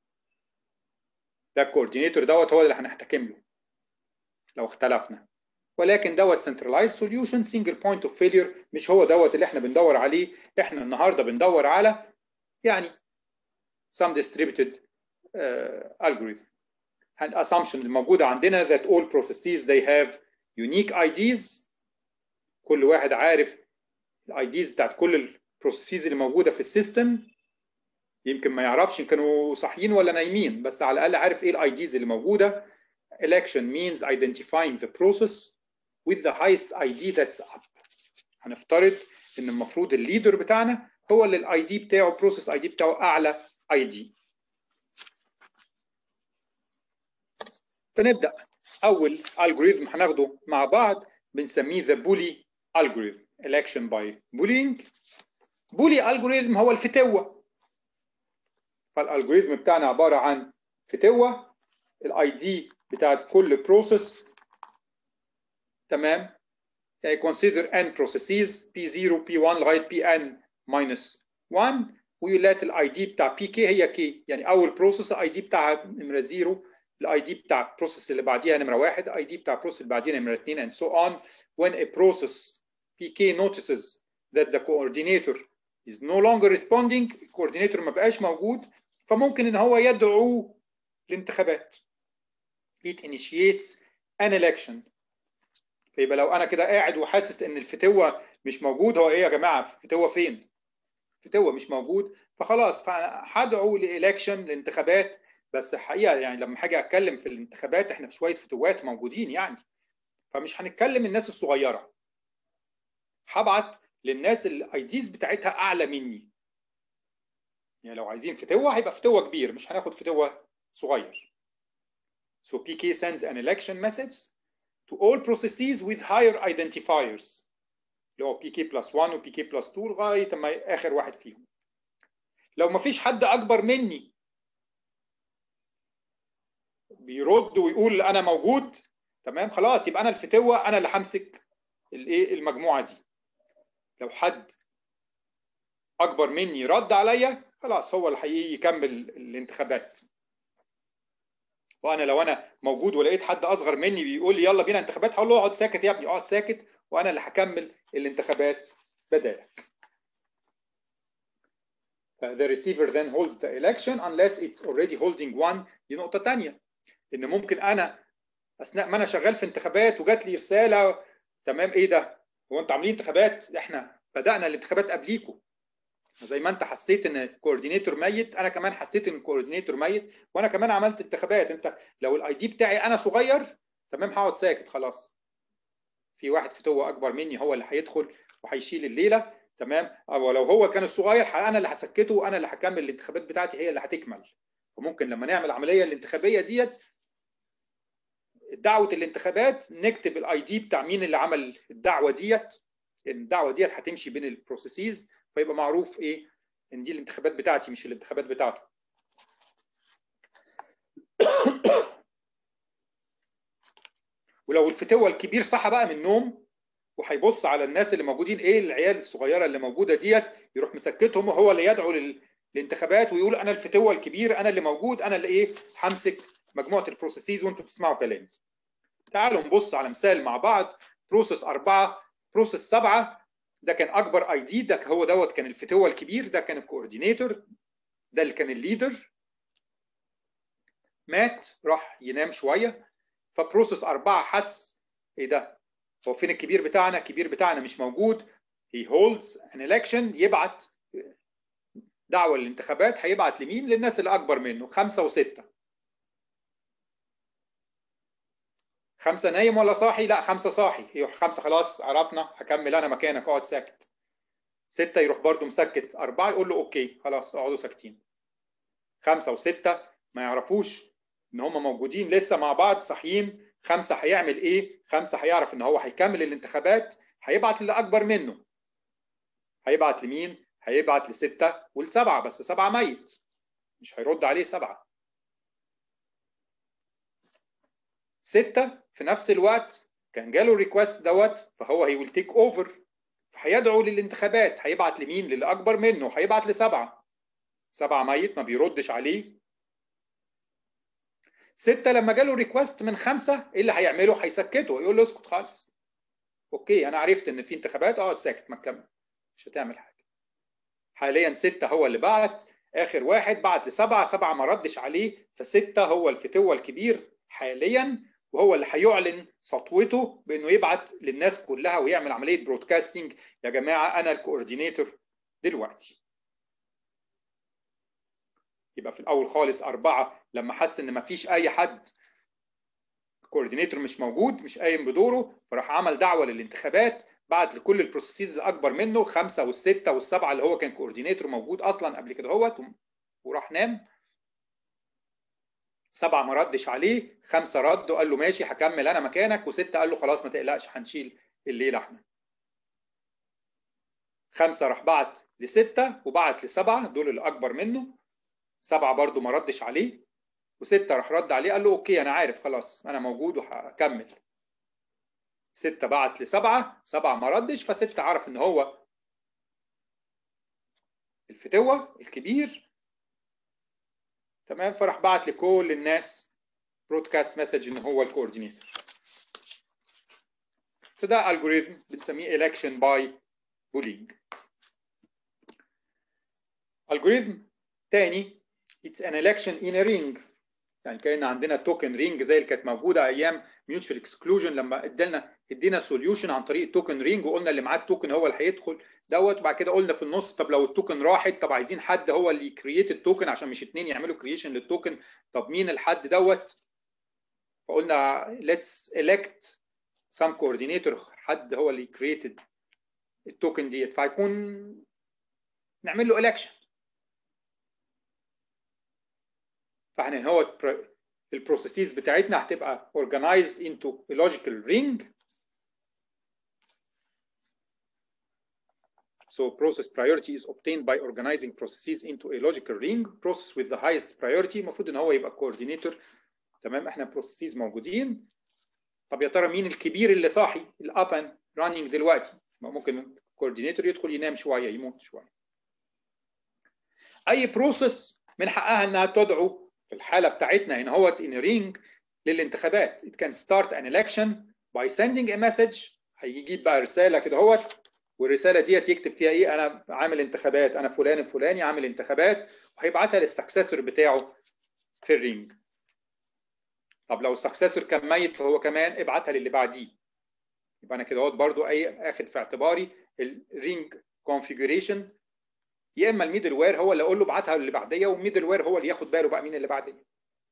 Speaker 1: ده الكوردينيتور دوت هو اللي هنحتكم له لو اختلفنا ولكن دوت centralized solution single point of failure مش هو دوت اللي احنا بندور عليه احنا النهارده بندور على يعني some distributed uh, algorithm and assumption الموجودة عندنا that all processes they have unique IDs كل واحد عارف الاي ديز بتاعت كل البروسيسز اللي موجودة في السيستم يمكن ما يعرفش ان كانوا صاحيين ولا نايمين بس على الاقل عارف ايه الاي ديز اللي موجودة election means identifying the process with the highest ID that's up هنفترض ان المفروض الليدر بتاعنا هو اللي الاي دي بتاعه بروسيس اي دي بتاعه اعلى اي دي فنبدا اول الجوريزم هناخده مع بعض بنسميه the bully algorithm election by bullying bully algorithm هو الفتوه فالالجوريزم بتاعنا عباره عن فتوه الاي دي بتاعت كل بروسيس تمام يعني consider n processes p0 p1 لغايه pn minus 1 ويلات الاي دي بتاع pk هي k يعني اول بروسيس الاي دي بتاعها نمره 0 الاي دي بتاع البروسيس اللي بعديها نمره 1 الاي دي بتاع البروسيس اللي بعديها نمره 2 and so on when a process pk notices that the coordinator is no longer responding الكوردينيتور ما بقاش موجود فممكن ان هو يدعو لانتخابات it initiates an election فيبقى لو انا كده قاعد وحاسس ان الفتوه مش موجود هو ايه يا جماعه الفتوه فين الفتوه مش موجود فخلاص فهدعو لإلكشن لانتخابات بس الحقيقه يعني لما هاجي اتكلم في الانتخابات احنا في شويه فتوات موجودين يعني فمش هنتكلم الناس الصغيره هبعت للناس اللي الاي ديز بتاعتها اعلى مني يعني لو عايزين فتوه هيبقى فتوه كبير مش هناخد فتوه صغير So PK sends an election message to all processes with higher identifiers اللي هو PK plus 1 و PK plus 2 لغاية ما آخر واحد فيهم لو ما فيش حد أكبر مني بيرد ويقول أنا موجود تمام خلاص يبقى أنا الفتوة أنا اللي همسك الإيه المجموعة دي لو حد أكبر مني رد عليا خلاص هو اللي هيجي يكمل الانتخابات وانا لو انا موجود ولقيت حد اصغر مني بيقول لي يلا بينا انتخابات هقول له اقعد ساكت يا ابني اقعد ساكت وانا اللي هكمل الانتخابات بدالك. The receiver then holds the election unless it's already holding one دي نقطة تانية إن ممكن أنا أثناء ما أنا شغال في انتخابات وجات لي رسالة تمام إيه ده؟ هو أنتوا عاملين انتخابات؟ إحنا بدأنا الانتخابات قبليكم زي ما انت حسيت ان الكوردينيتور ميت انا كمان حسيت ان الكوردينيتور ميت وانا كمان عملت انتخابات انت لو الاي دي بتاعي انا صغير تمام هقعد ساكت خلاص في واحد فتوه اكبر مني هو اللي هيدخل وهيشيل الليله تمام او لو هو كان الصغير انا اللي هسكته وانا اللي هكمل الانتخابات بتاعتي هي اللي هتكمل وممكن لما نعمل العمليه الانتخابيه ديت دعوه الانتخابات نكتب الاي دي بتاع مين اللي عمل الدعوه ديت الدعوه ديت هتمشي بين البروسيسز فيبقى معروف ايه ان دي الانتخابات بتاعتي مش الانتخابات بتاعته ولو الفتوه الكبير صحى بقى من النوم وهيبص على الناس اللي موجودين ايه العيال الصغيره اللي موجوده ديت يروح مسكتهم وهو اللي يدعو للانتخابات ويقول انا الفتوه الكبير انا اللي موجود انا اللي ايه همسك مجموعه البروسيسز وانتوا بتسمعوا كلامي تعالوا نبص على مثال مع بعض بروسيس 4 بروسيس 7 ده كان اكبر اي دي ده هو دوت كان الفتوه الكبير ده كان الكوردينيتور ده اللي كان الليدر مات راح ينام شويه فبروسيس 4 حس ايه ده هو فين الكبير بتاعنا الكبير بتاعنا مش موجود he holds an election يبعت دعوه للانتخابات هيبعت لمين للناس اللي اكبر منه خمسه وسته خمسه نايم ولا صاحي لا خمسه صاحي يروح خمسه خلاص عرفنا هكمل انا مكانك اقعد ساكت سته يروح برده مسكت اربعه يقول له اوكي خلاص اقعدوا ساكتين خمسه وسته ما يعرفوش ان هم موجودين لسه مع بعض صاحيين خمسه هيعمل ايه خمسه هيعرف ان هو هيكمل الانتخابات هيبعت للي اكبر منه هيبعت لمين هيبعت لستة ولسبعة بس سبعة ميت مش هيرد عليه سبعة ستة في نفس الوقت كان جاله ريكوست دوت فهو هي ويل تيك اوفر هيدعو للانتخابات هيبعت لمين للي اكبر منه هيبعت لسبعة سبعة ميت ما بيردش عليه ستة لما جاله ريكوست من خمسة ايه اللي هيعمله هيسكته يقول له اسكت خالص اوكي انا عرفت ان في انتخابات اقعد ساكت ما تكمل مش هتعمل حاجة حاليا ستة هو اللي بعت اخر واحد بعت لسبعة سبعة ما ردش عليه فستة هو الفتوة الكبير حاليا وهو اللي هيعلن سطوته بانه يبعت للناس كلها ويعمل عمليه برودكاستنج يا جماعه انا الكوردينيتور دلوقتي يبقى في الاول خالص اربعه لما حس ان مفيش اي حد كوردينيتور مش موجود مش قايم بدوره فراح عمل دعوه للانتخابات بعت لكل البروسيسز الاكبر منه خمسه والسته والسبعه اللي هو كان كوردينيتور موجود اصلا قبل كده هوت وراح نام سبعه ما ردش عليه خمسه رد وقال له ماشي هكمل انا مكانك وسته قال له خلاص ما تقلقش هنشيل الليله احنا خمسه راح بعت لسته وبعت لسبعه دول اللي اكبر منه سبعه برده ما ردش عليه وسته راح رد عليه قال له اوكي انا عارف خلاص انا موجود وهكمل ستة بعت لسبعة سبعة ما ردش فستة عرف ان هو الفتوة الكبير تمام فراح بعت لكل الناس برودكاست مسج ان هو الكوردينيتور فده الجوريزم بنسميه election by bullying الجوريزم تاني it's an election in a ring يعني كان عندنا توكن رينج زي اللي كانت موجوده ايام ميوتشوال اكسكلوجن لما ادينا ادينا سوليوشن عن طريق توكن رينج وقلنا اللي معاه التوكن هو اللي هيدخل دوت وبعد كده قلنا في النص طب لو التوكن راحت طب عايزين حد هو اللي يكرييت التوكن عشان مش اتنين يعملوا كرييشن للتوكن طب مين الحد دوت فقلنا let's elect some coordinator حد هو اللي created التوكن ديت فهيكون نعمل له election فاحنا هو البروسيسز بتاعتنا هتبقى organized into a logical ring So process priority is obtained by organizing processes into a logical ring. Process with the highest priority المفروض ان هو يبقى coordinator تمام احنا processes موجودين. طب يا ترى مين الكبير اللي صاحي الاب اند رانينج دلوقتي؟ ممكن coordinator يدخل ينام شويه يموت شويه. اي بروسيس من حقها انها تدعو في الحاله بتاعتنا هنا هو in a ring للانتخابات. It can start an election by sending a message هيجيب بقى رساله كده هوت والرساله ديت يكتب فيها ايه انا عامل انتخابات انا فلان الفلاني عامل انتخابات وهيبعتها للسكسسور بتاعه في الرينج طب لو السكسسور كان ميت فهو كمان ابعتها للي بعديه يبقى انا كده اهوت برضو اي اخد في اعتباري الرينج كونفيجريشن يا اما الميدل وير هو اللي اقول له ابعتها للي بعديه والميدل وير هو اللي ياخد باله بقى مين اللي بعديه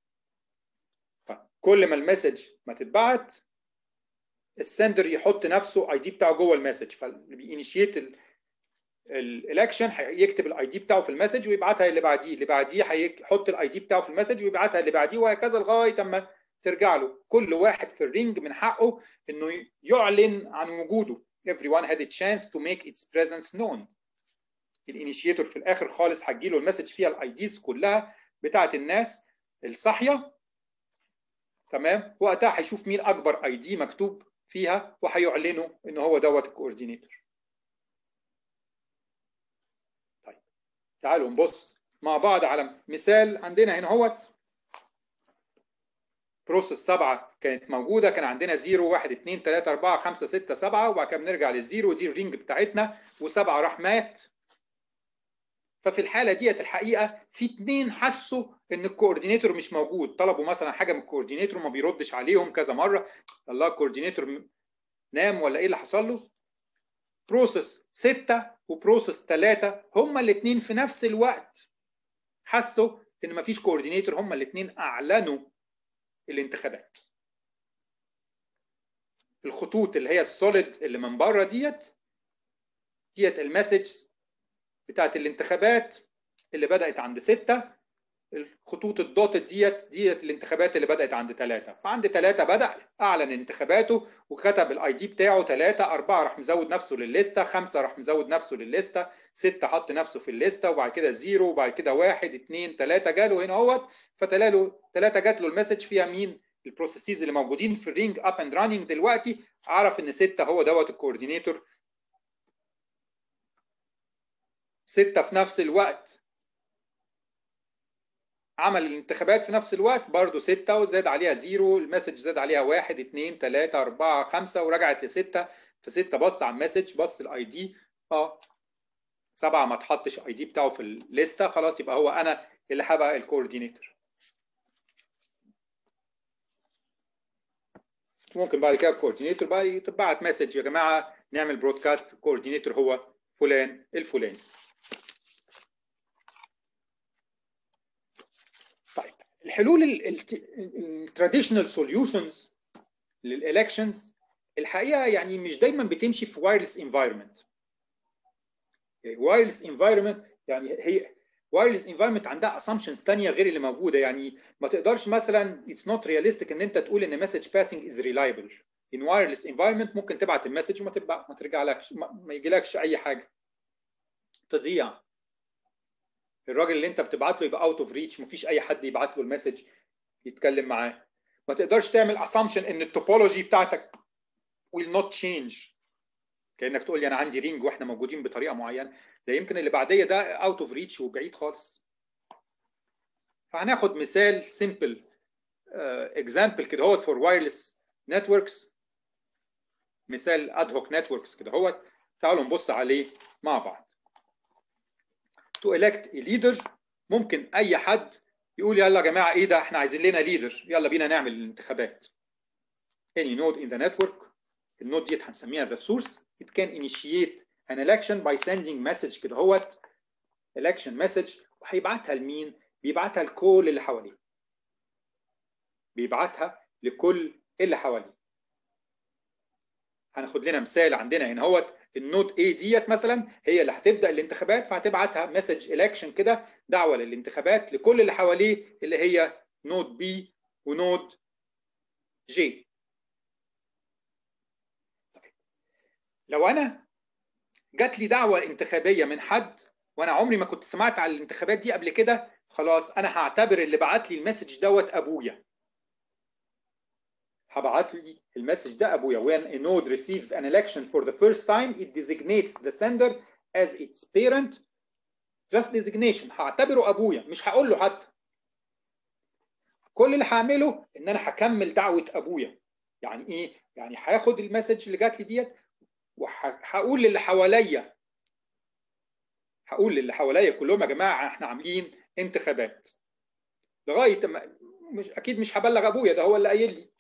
Speaker 1: فكل ما المسج ما تتبعت السندر يحط نفسه اي دي بتاعه جوه المسج فاللي بينيشيت الالكشن هيكتب الاي دي بتاعه في المسج ويبعتها اللي بعديه اللي بعديه هيحط الاي دي بتاعه في المسج ويبعتها اللي بعديه وهكذا لغايه اما ترجع له كل واحد في الرينج من حقه انه يعلن عن وجوده everyone had a chance to make its presence known الانيشيتور في الاخر خالص هتجيله المسج فيها الاي ديز كلها بتاعت الناس الصاحيه تمام وقتها هيشوف مين اكبر اي دي مكتوب فيها وهيعلنوا ان هو دوت الكوردينيتور طيب تعالوا نبص مع بعض على مثال عندنا هنا هوت بروسيس 7 كانت موجوده كان عندنا 0 1 2 3 4 5 6 7 وبعد كده بنرجع للزيرو دي الرينج بتاعتنا وسبعه راح مات ففي الحاله ديت الحقيقه في اثنين حسوا ان الكوردينيتور مش موجود طلبوا مثلا حاجه من الكوردينيتور ما بيردش عليهم كذا مره الله الكوردينيتور نام ولا ايه اللي حصل له بروسيس 6 وبروسيس 3 هما الاثنين في نفس الوقت حسوا ان مفيش كوردينيتور هما الاثنين اعلنوا الانتخابات الخطوط اللي هي السوليد اللي من بره ديت ديت المسج بتاعت الانتخابات اللي بدأت عند ستة الخطوط الدوتد ديت ديت الانتخابات اللي بدأت عند ثلاثة فعند ثلاثة بدأ أعلن انتخاباته وكتب الاي دي بتاعه ثلاثة أربعة راح مزود نفسه للليستة خمسة راح مزود نفسه للليستة ستة حط نفسه في الليستة وبعد كده زيرو وبعد كده واحد اثنين ثلاثة جاله هنا اهوت فتلاله ثلاثة جات له المسج فيها مين البروسيسز اللي موجودين في الرينج اب اند راننج دلوقتي عرف ان ستة هو دوت الكوردينيتور ستة في نفس الوقت عمل الانتخابات في نفس الوقت برضه ستة وزاد عليها زيرو المسج زاد عليها واحد اثنين ثلاثة أربعة خمسة ورجعت لستة فستة بص على المسج بص الاي دي اه سبعة ما تحطش اي دي بتاعه في الليستة خلاص يبقى هو أنا اللي هبقى الكوردينيتور ممكن بعد كده الكوردينيتور بقى يتبعت مسج يا جماعة نعمل برودكاست الكوردينيتور هو فلان الفلاني الحلول التراديشنال سوليوشنز للالكشنز الحقيقه يعني مش دايما بتمشي في وايرلس انفايرمنت وايرلس انفايرمنت يعني هي وايرلس انفايرمنت عندها اسامبشنز ثانيه غير اللي موجوده يعني ما تقدرش مثلا اتس نوت رياليستيك ان انت تقول ان مسج باسنج از ريلايبل ان وايرلس انفايرمنت ممكن تبعت المسج وما تبقى ما ترجعلكش ما, ما يجيلكش اي حاجه تضيع الراجل اللي انت بتبعت له يبقى اوت اوف ريتش مفيش اي حد يبعت له المسج يتكلم معاه ما تقدرش تعمل اسامبشن ان التوبولوجي بتاعتك will not change كانك تقول لي انا عندي رينج واحنا موجودين بطريقه معينه ده يمكن اللي بعديه ده اوت اوف ريتش وبعيد خالص فهناخد مثال سيمبل اكزامبل كده هوت فور وايرلس نتوركس مثال اد هوك نتوركس كده هوت تعالوا نبص عليه مع بعض to elect a leader ممكن اي حد يقول يلا يا جماعه ايه ده احنا عايزين لنا ليدر يلا بينا نعمل الانتخابات any node in the network النود ديت هنسميها the source it can initiate an election by sending message كده هوت election message وهيبعتها لمين بيبعتها لكل اللي حواليه بيبعتها لكل اللي حواليه هناخد لنا مثال عندنا هنا هوت النود A ديت مثلا هي اللي هتبدا الانتخابات فهتبعتها مسج الكشن كده دعوه للانتخابات لكل اللي حواليه اللي هي نود B ونود J لو انا جات لي دعوه انتخابيه من حد وانا عمري ما كنت سمعت على الانتخابات دي قبل كده خلاص انا هعتبر اللي بعت لي المسج دوت ابويا هبعت لي المسج ده ابويا when a node receives an election for the first time it designates the sender as its parent just designation هعتبره ابويا مش هقول له حتى كل اللي هعمله ان انا هكمل دعوه ابويا يعني ايه يعني هاخد المسج اللي جات لي ديت وهقول للي حواليا هقول للي حواليا كلهم يا جماعه احنا عاملين انتخابات لغايه ما مش اكيد مش هبلغ ابويا ده هو اللي قايل لي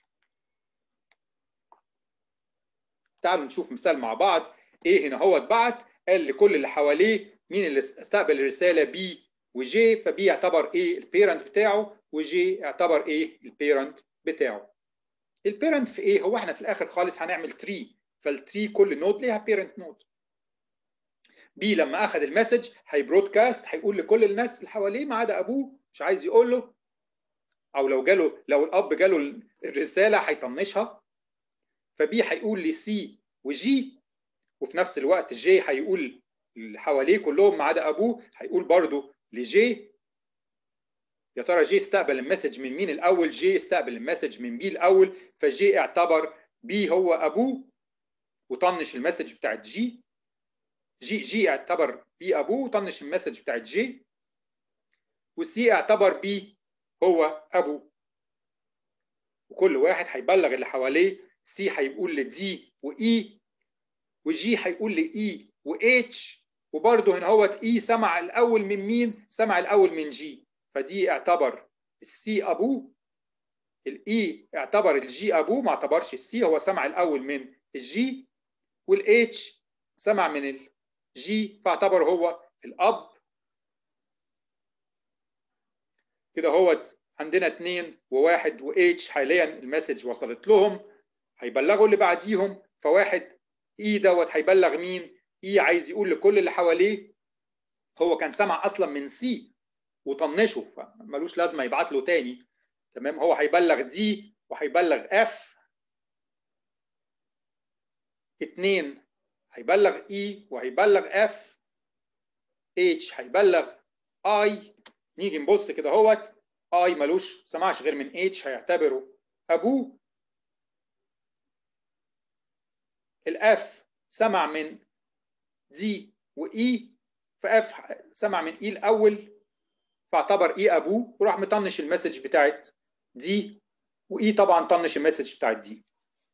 Speaker 1: تعالوا نشوف مثال مع بعض ايه هنا هو اتبعت قال لكل اللي حواليه مين اللي استقبل الرساله بي وجي فبي يعتبر ايه البيرنت بتاعه وجي يعتبر ايه البيرنت بتاعه البيرنت في ايه هو احنا في الاخر خالص هنعمل تري فالتري كل نود ليها بيرنت نود بي لما اخذ المسج هيبرودكاست هيقول لكل الناس اللي حواليه ما عدا ابوه مش عايز يقول له او لو جاله لو الاب جاله الرساله هيطنشها فبي هيقول لسي وجي وفي نفس الوقت جي هيقول اللي حواليه كلهم ما عدا ابوه هيقول برضه لجي يا ترى جي استقبل المسج من مين الاول جي استقبل المسج من بي الاول فجي اعتبر بي هو ابوه وطنش المسج بتاعت جي جي جي اعتبر بي ابوه وطنش المسج بتاعت جي وسي اعتبر بي هو ابوه وكل واحد هيبلغ اللي حواليه سي هيقول لدي واي وجي هيقول لاي واتش وبرضه هنا هو اي سمع الاول من مين؟ سمع الاول من جي فدي اعتبر السي ابوه الاي اعتبر الجي ابوه ما اعتبرش السي هو سمع الاول من الجي والاتش سمع من الجي فاعتبر هو الاب كده هوت عندنا اتنين وواحد واتش حاليا المسج وصلت لهم هيبلغوا اللي بعديهم فواحد اي دوت هيبلغ مين اي عايز يقول لكل اللي حواليه هو كان سمع اصلا من سي وطنشه فمالوش لازمه يبعت له تاني تمام هو هيبلغ دي وهيبلغ اف اتنين هيبلغ اي وهيبلغ اف اتش هيبلغ اي نيجي نبص كده اهوت اي ملوش سمعش غير من اتش هيعتبره ابوه الاف سمع من دي واي فاف سمع من اي الاول فاعتبر اي ابوه وراح مطنش المسج بتاعت دي واي طبعا طنش المسج بتاعت دي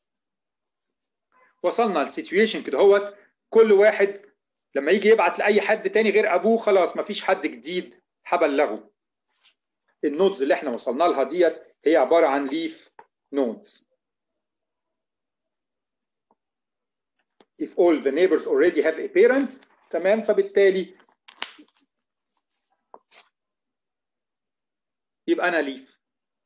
Speaker 1: وصلنا لسيتويشن كده اهوت كل واحد لما يجي يبعت لاي حد تاني غير ابوه خلاص مفيش حد جديد هبلغه النودز اللي احنا وصلنا لها ديت هي عباره عن ليف نودز if all the neighbors already have a parent تمام فبالتالي يبقى انا ليف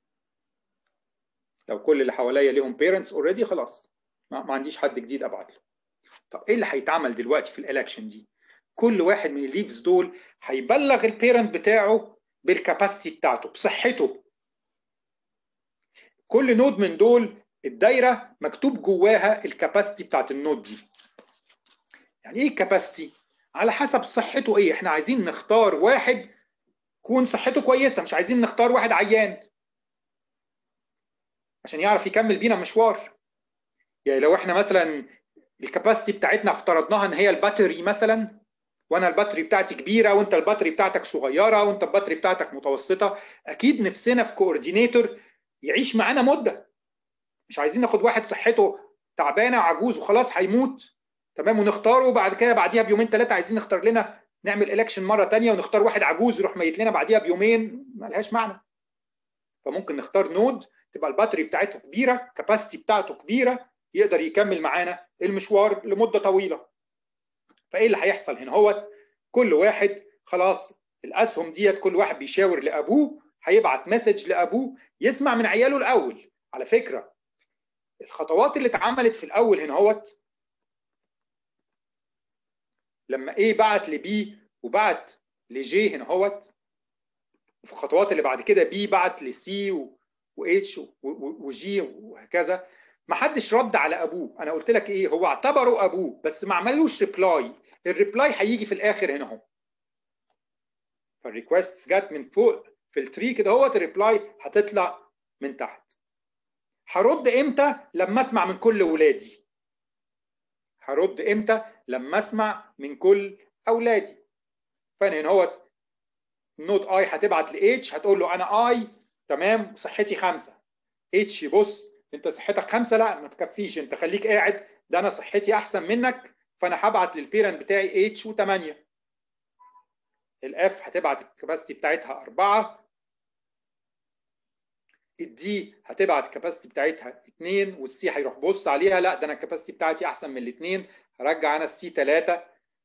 Speaker 1: لو كل اللي حواليا ليهم parents already خلاص ما, ما عنديش حد جديد ابعت له طب ايه اللي هيتعمل دلوقتي في الالكشن دي كل واحد من الليفز دول هيبلغ البيرنت بتاعه بالكاباسيتي بتاعته بصحته كل نود من دول الدايره مكتوب جواها الكاباسيتي بتاعت النود دي يعني ايه الكاباسيتي على حسب صحته ايه احنا عايزين نختار واحد يكون صحته كويسه مش عايزين نختار واحد عيان عشان يعرف يكمل بينا مشوار يعني لو احنا مثلا الكاباسيتي بتاعتنا افترضناها ان هي الباتري مثلا وانا الباتري بتاعتي كبيره وانت الباتري بتاعتك صغيره وانت الباتري بتاعتك متوسطه اكيد نفسنا في كوردينيتور يعيش معانا مده مش عايزين ناخد واحد صحته تعبانه عجوز وخلاص هيموت تمام ونختاره وبعد كده بعديها بيومين ثلاثه عايزين نختار لنا نعمل الكشن مره ثانيه ونختار واحد عجوز يروح ميت لنا بعديها بيومين ملهاش معنى فممكن نختار نود تبقى الباتري بتاعته كبيره كاباسيتي بتاعته كبيره يقدر يكمل معانا المشوار لمده طويله فايه اللي هيحصل هنا هوت كل واحد خلاص الاسهم ديت كل واحد بيشاور لابوه هيبعت مسج لابوه يسمع من عياله الاول على فكره الخطوات اللي اتعملت في الاول هنا هوت لما ايه بعت لبي وبعت لجي هنا هوت وفي الخطوات اللي بعد كده بي بعت لسي واتش وجي وهكذا ما حدش رد على ابوه انا قلت لك ايه هو اعتبره ابوه بس ما عملوش ريبلاي الريبلاي هيجي في الاخر هنا اهو فالريكوست جت من فوق في التري كده اهوت الريبلاي هتطلع من تحت هرد امتى لما اسمع من كل ولادي هرد امتى لما اسمع من كل اولادي فانا هنا اهوت نوت اي هتبعت لاتش هتقول له انا اي تمام صحتي خمسه اتش يبص انت صحتك خمسه لا ما تكفيش انت خليك قاعد ده انا صحتي احسن منك فانا هبعت للبيرنت بتاعي اتش و8 الاف هتبعت الكباستي بتاعتها 4 الدي هتبعت الكباستي بتاعتها 2 والسي هيروح بص عليها لا ده انا الكباستي بتاعتي احسن من الاثنين هرجع انا السي 3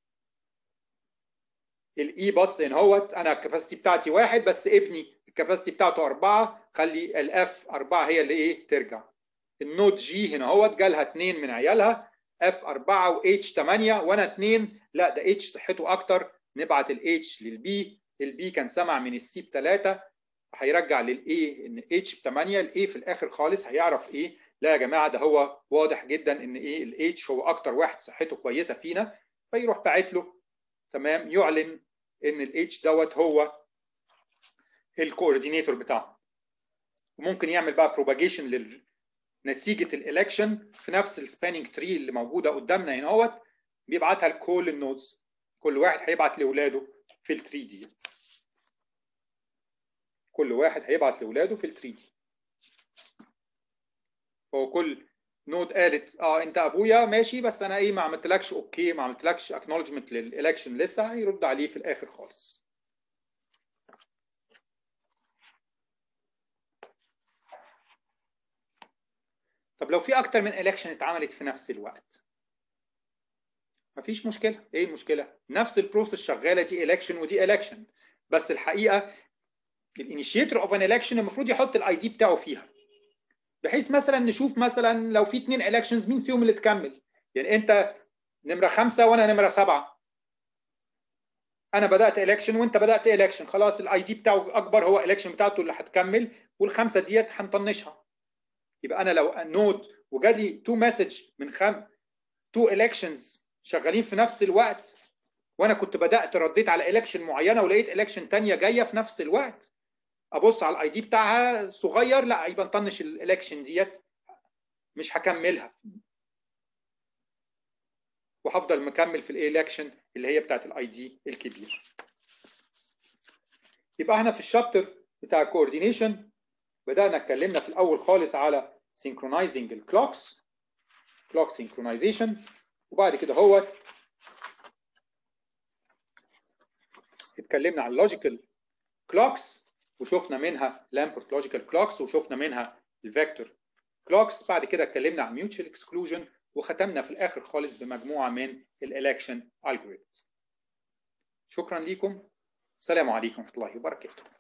Speaker 1: الاي بص ان هوت انا الكباستي بتاعتي واحد بس ابني الكباستي بتاعته 4 خلي الاف 4 هي اللي ايه ترجع النود جي هنا اهوت جالها 2 من عيالها اف 4 واتش 8 وانا 2 لا ده اتش صحته اكتر نبعت الاتش للبي البي كان سمع من السي ب 3 هيرجع للاي ان اتش ب 8 الاي في الاخر خالص هيعرف ايه لا يا جماعه ده هو واضح جدا ان ايه الاتش هو اكتر واحد صحته كويسه فينا فيروح باعت له تمام يعلن ان الاتش دوت هو الكوردينيتور بتاعه وممكن يعمل بقى بروباجيشن لنتيجه الالكشن في نفس السباننج تري اللي موجوده قدامنا هنا اهوت بيبعتها لكل النودز كل واحد هيبعت لاولاده في التري دي كل واحد هيبعت لاولاده في التري دي هو كل نود قالت اه انت ابويا ماشي بس انا ايه ما عملتلكش اوكي ما عملتلكش اكنولجمنت للالكشن لسه هيرد عليه في الاخر خالص طب لو في اكتر من الكشن اتعملت في نفس الوقت مفيش مشكله ايه المشكله نفس البروسيس شغاله دي الكشن ودي الكشن بس الحقيقه الانيشيتور اوف ان الكشن المفروض يحط الاي دي بتاعه فيها بحيث مثلا نشوف مثلا لو في اثنين الكشنز مين فيهم اللي تكمل يعني انت نمره خمسه وانا نمره سبعه انا بدات الكشن وانت بدات الكشن خلاص الاي دي بتاعه اكبر هو الكشن بتاعته اللي هتكمل والخمسه ديت هنطنشها يبقى انا لو نود وجالي تو مسج من خم تو الكشنز شغالين في نفس الوقت وانا كنت بدات رديت على الكشن معينه ولقيت الكشن ثانيه جايه في نفس الوقت ابص على الاي دي بتاعها صغير لا يبقى نطنش الالكشن ديت مش هكملها وهفضل مكمل في الالكشن اللي هي بتاعت الاي دي الكبير يبقى احنا في الشابتر بتاع الكوردينيشن بدانا اتكلمنا في الاول خالص على synchronizing الكلوكس clock synchronization وبعد كده هو اتكلمنا عن اللوجيكال كلوكس وشفنا منها لامبورت لوجيكال كلوكس وشفنا منها الفيكتور كلوكس بعد كده اتكلمنا عن ميوتشال اكسكلوجن وختمنا في الاخر خالص بمجموعه من الالكشن algorithms شكرا لكم السلام عليكم ورحمه الله وبركاته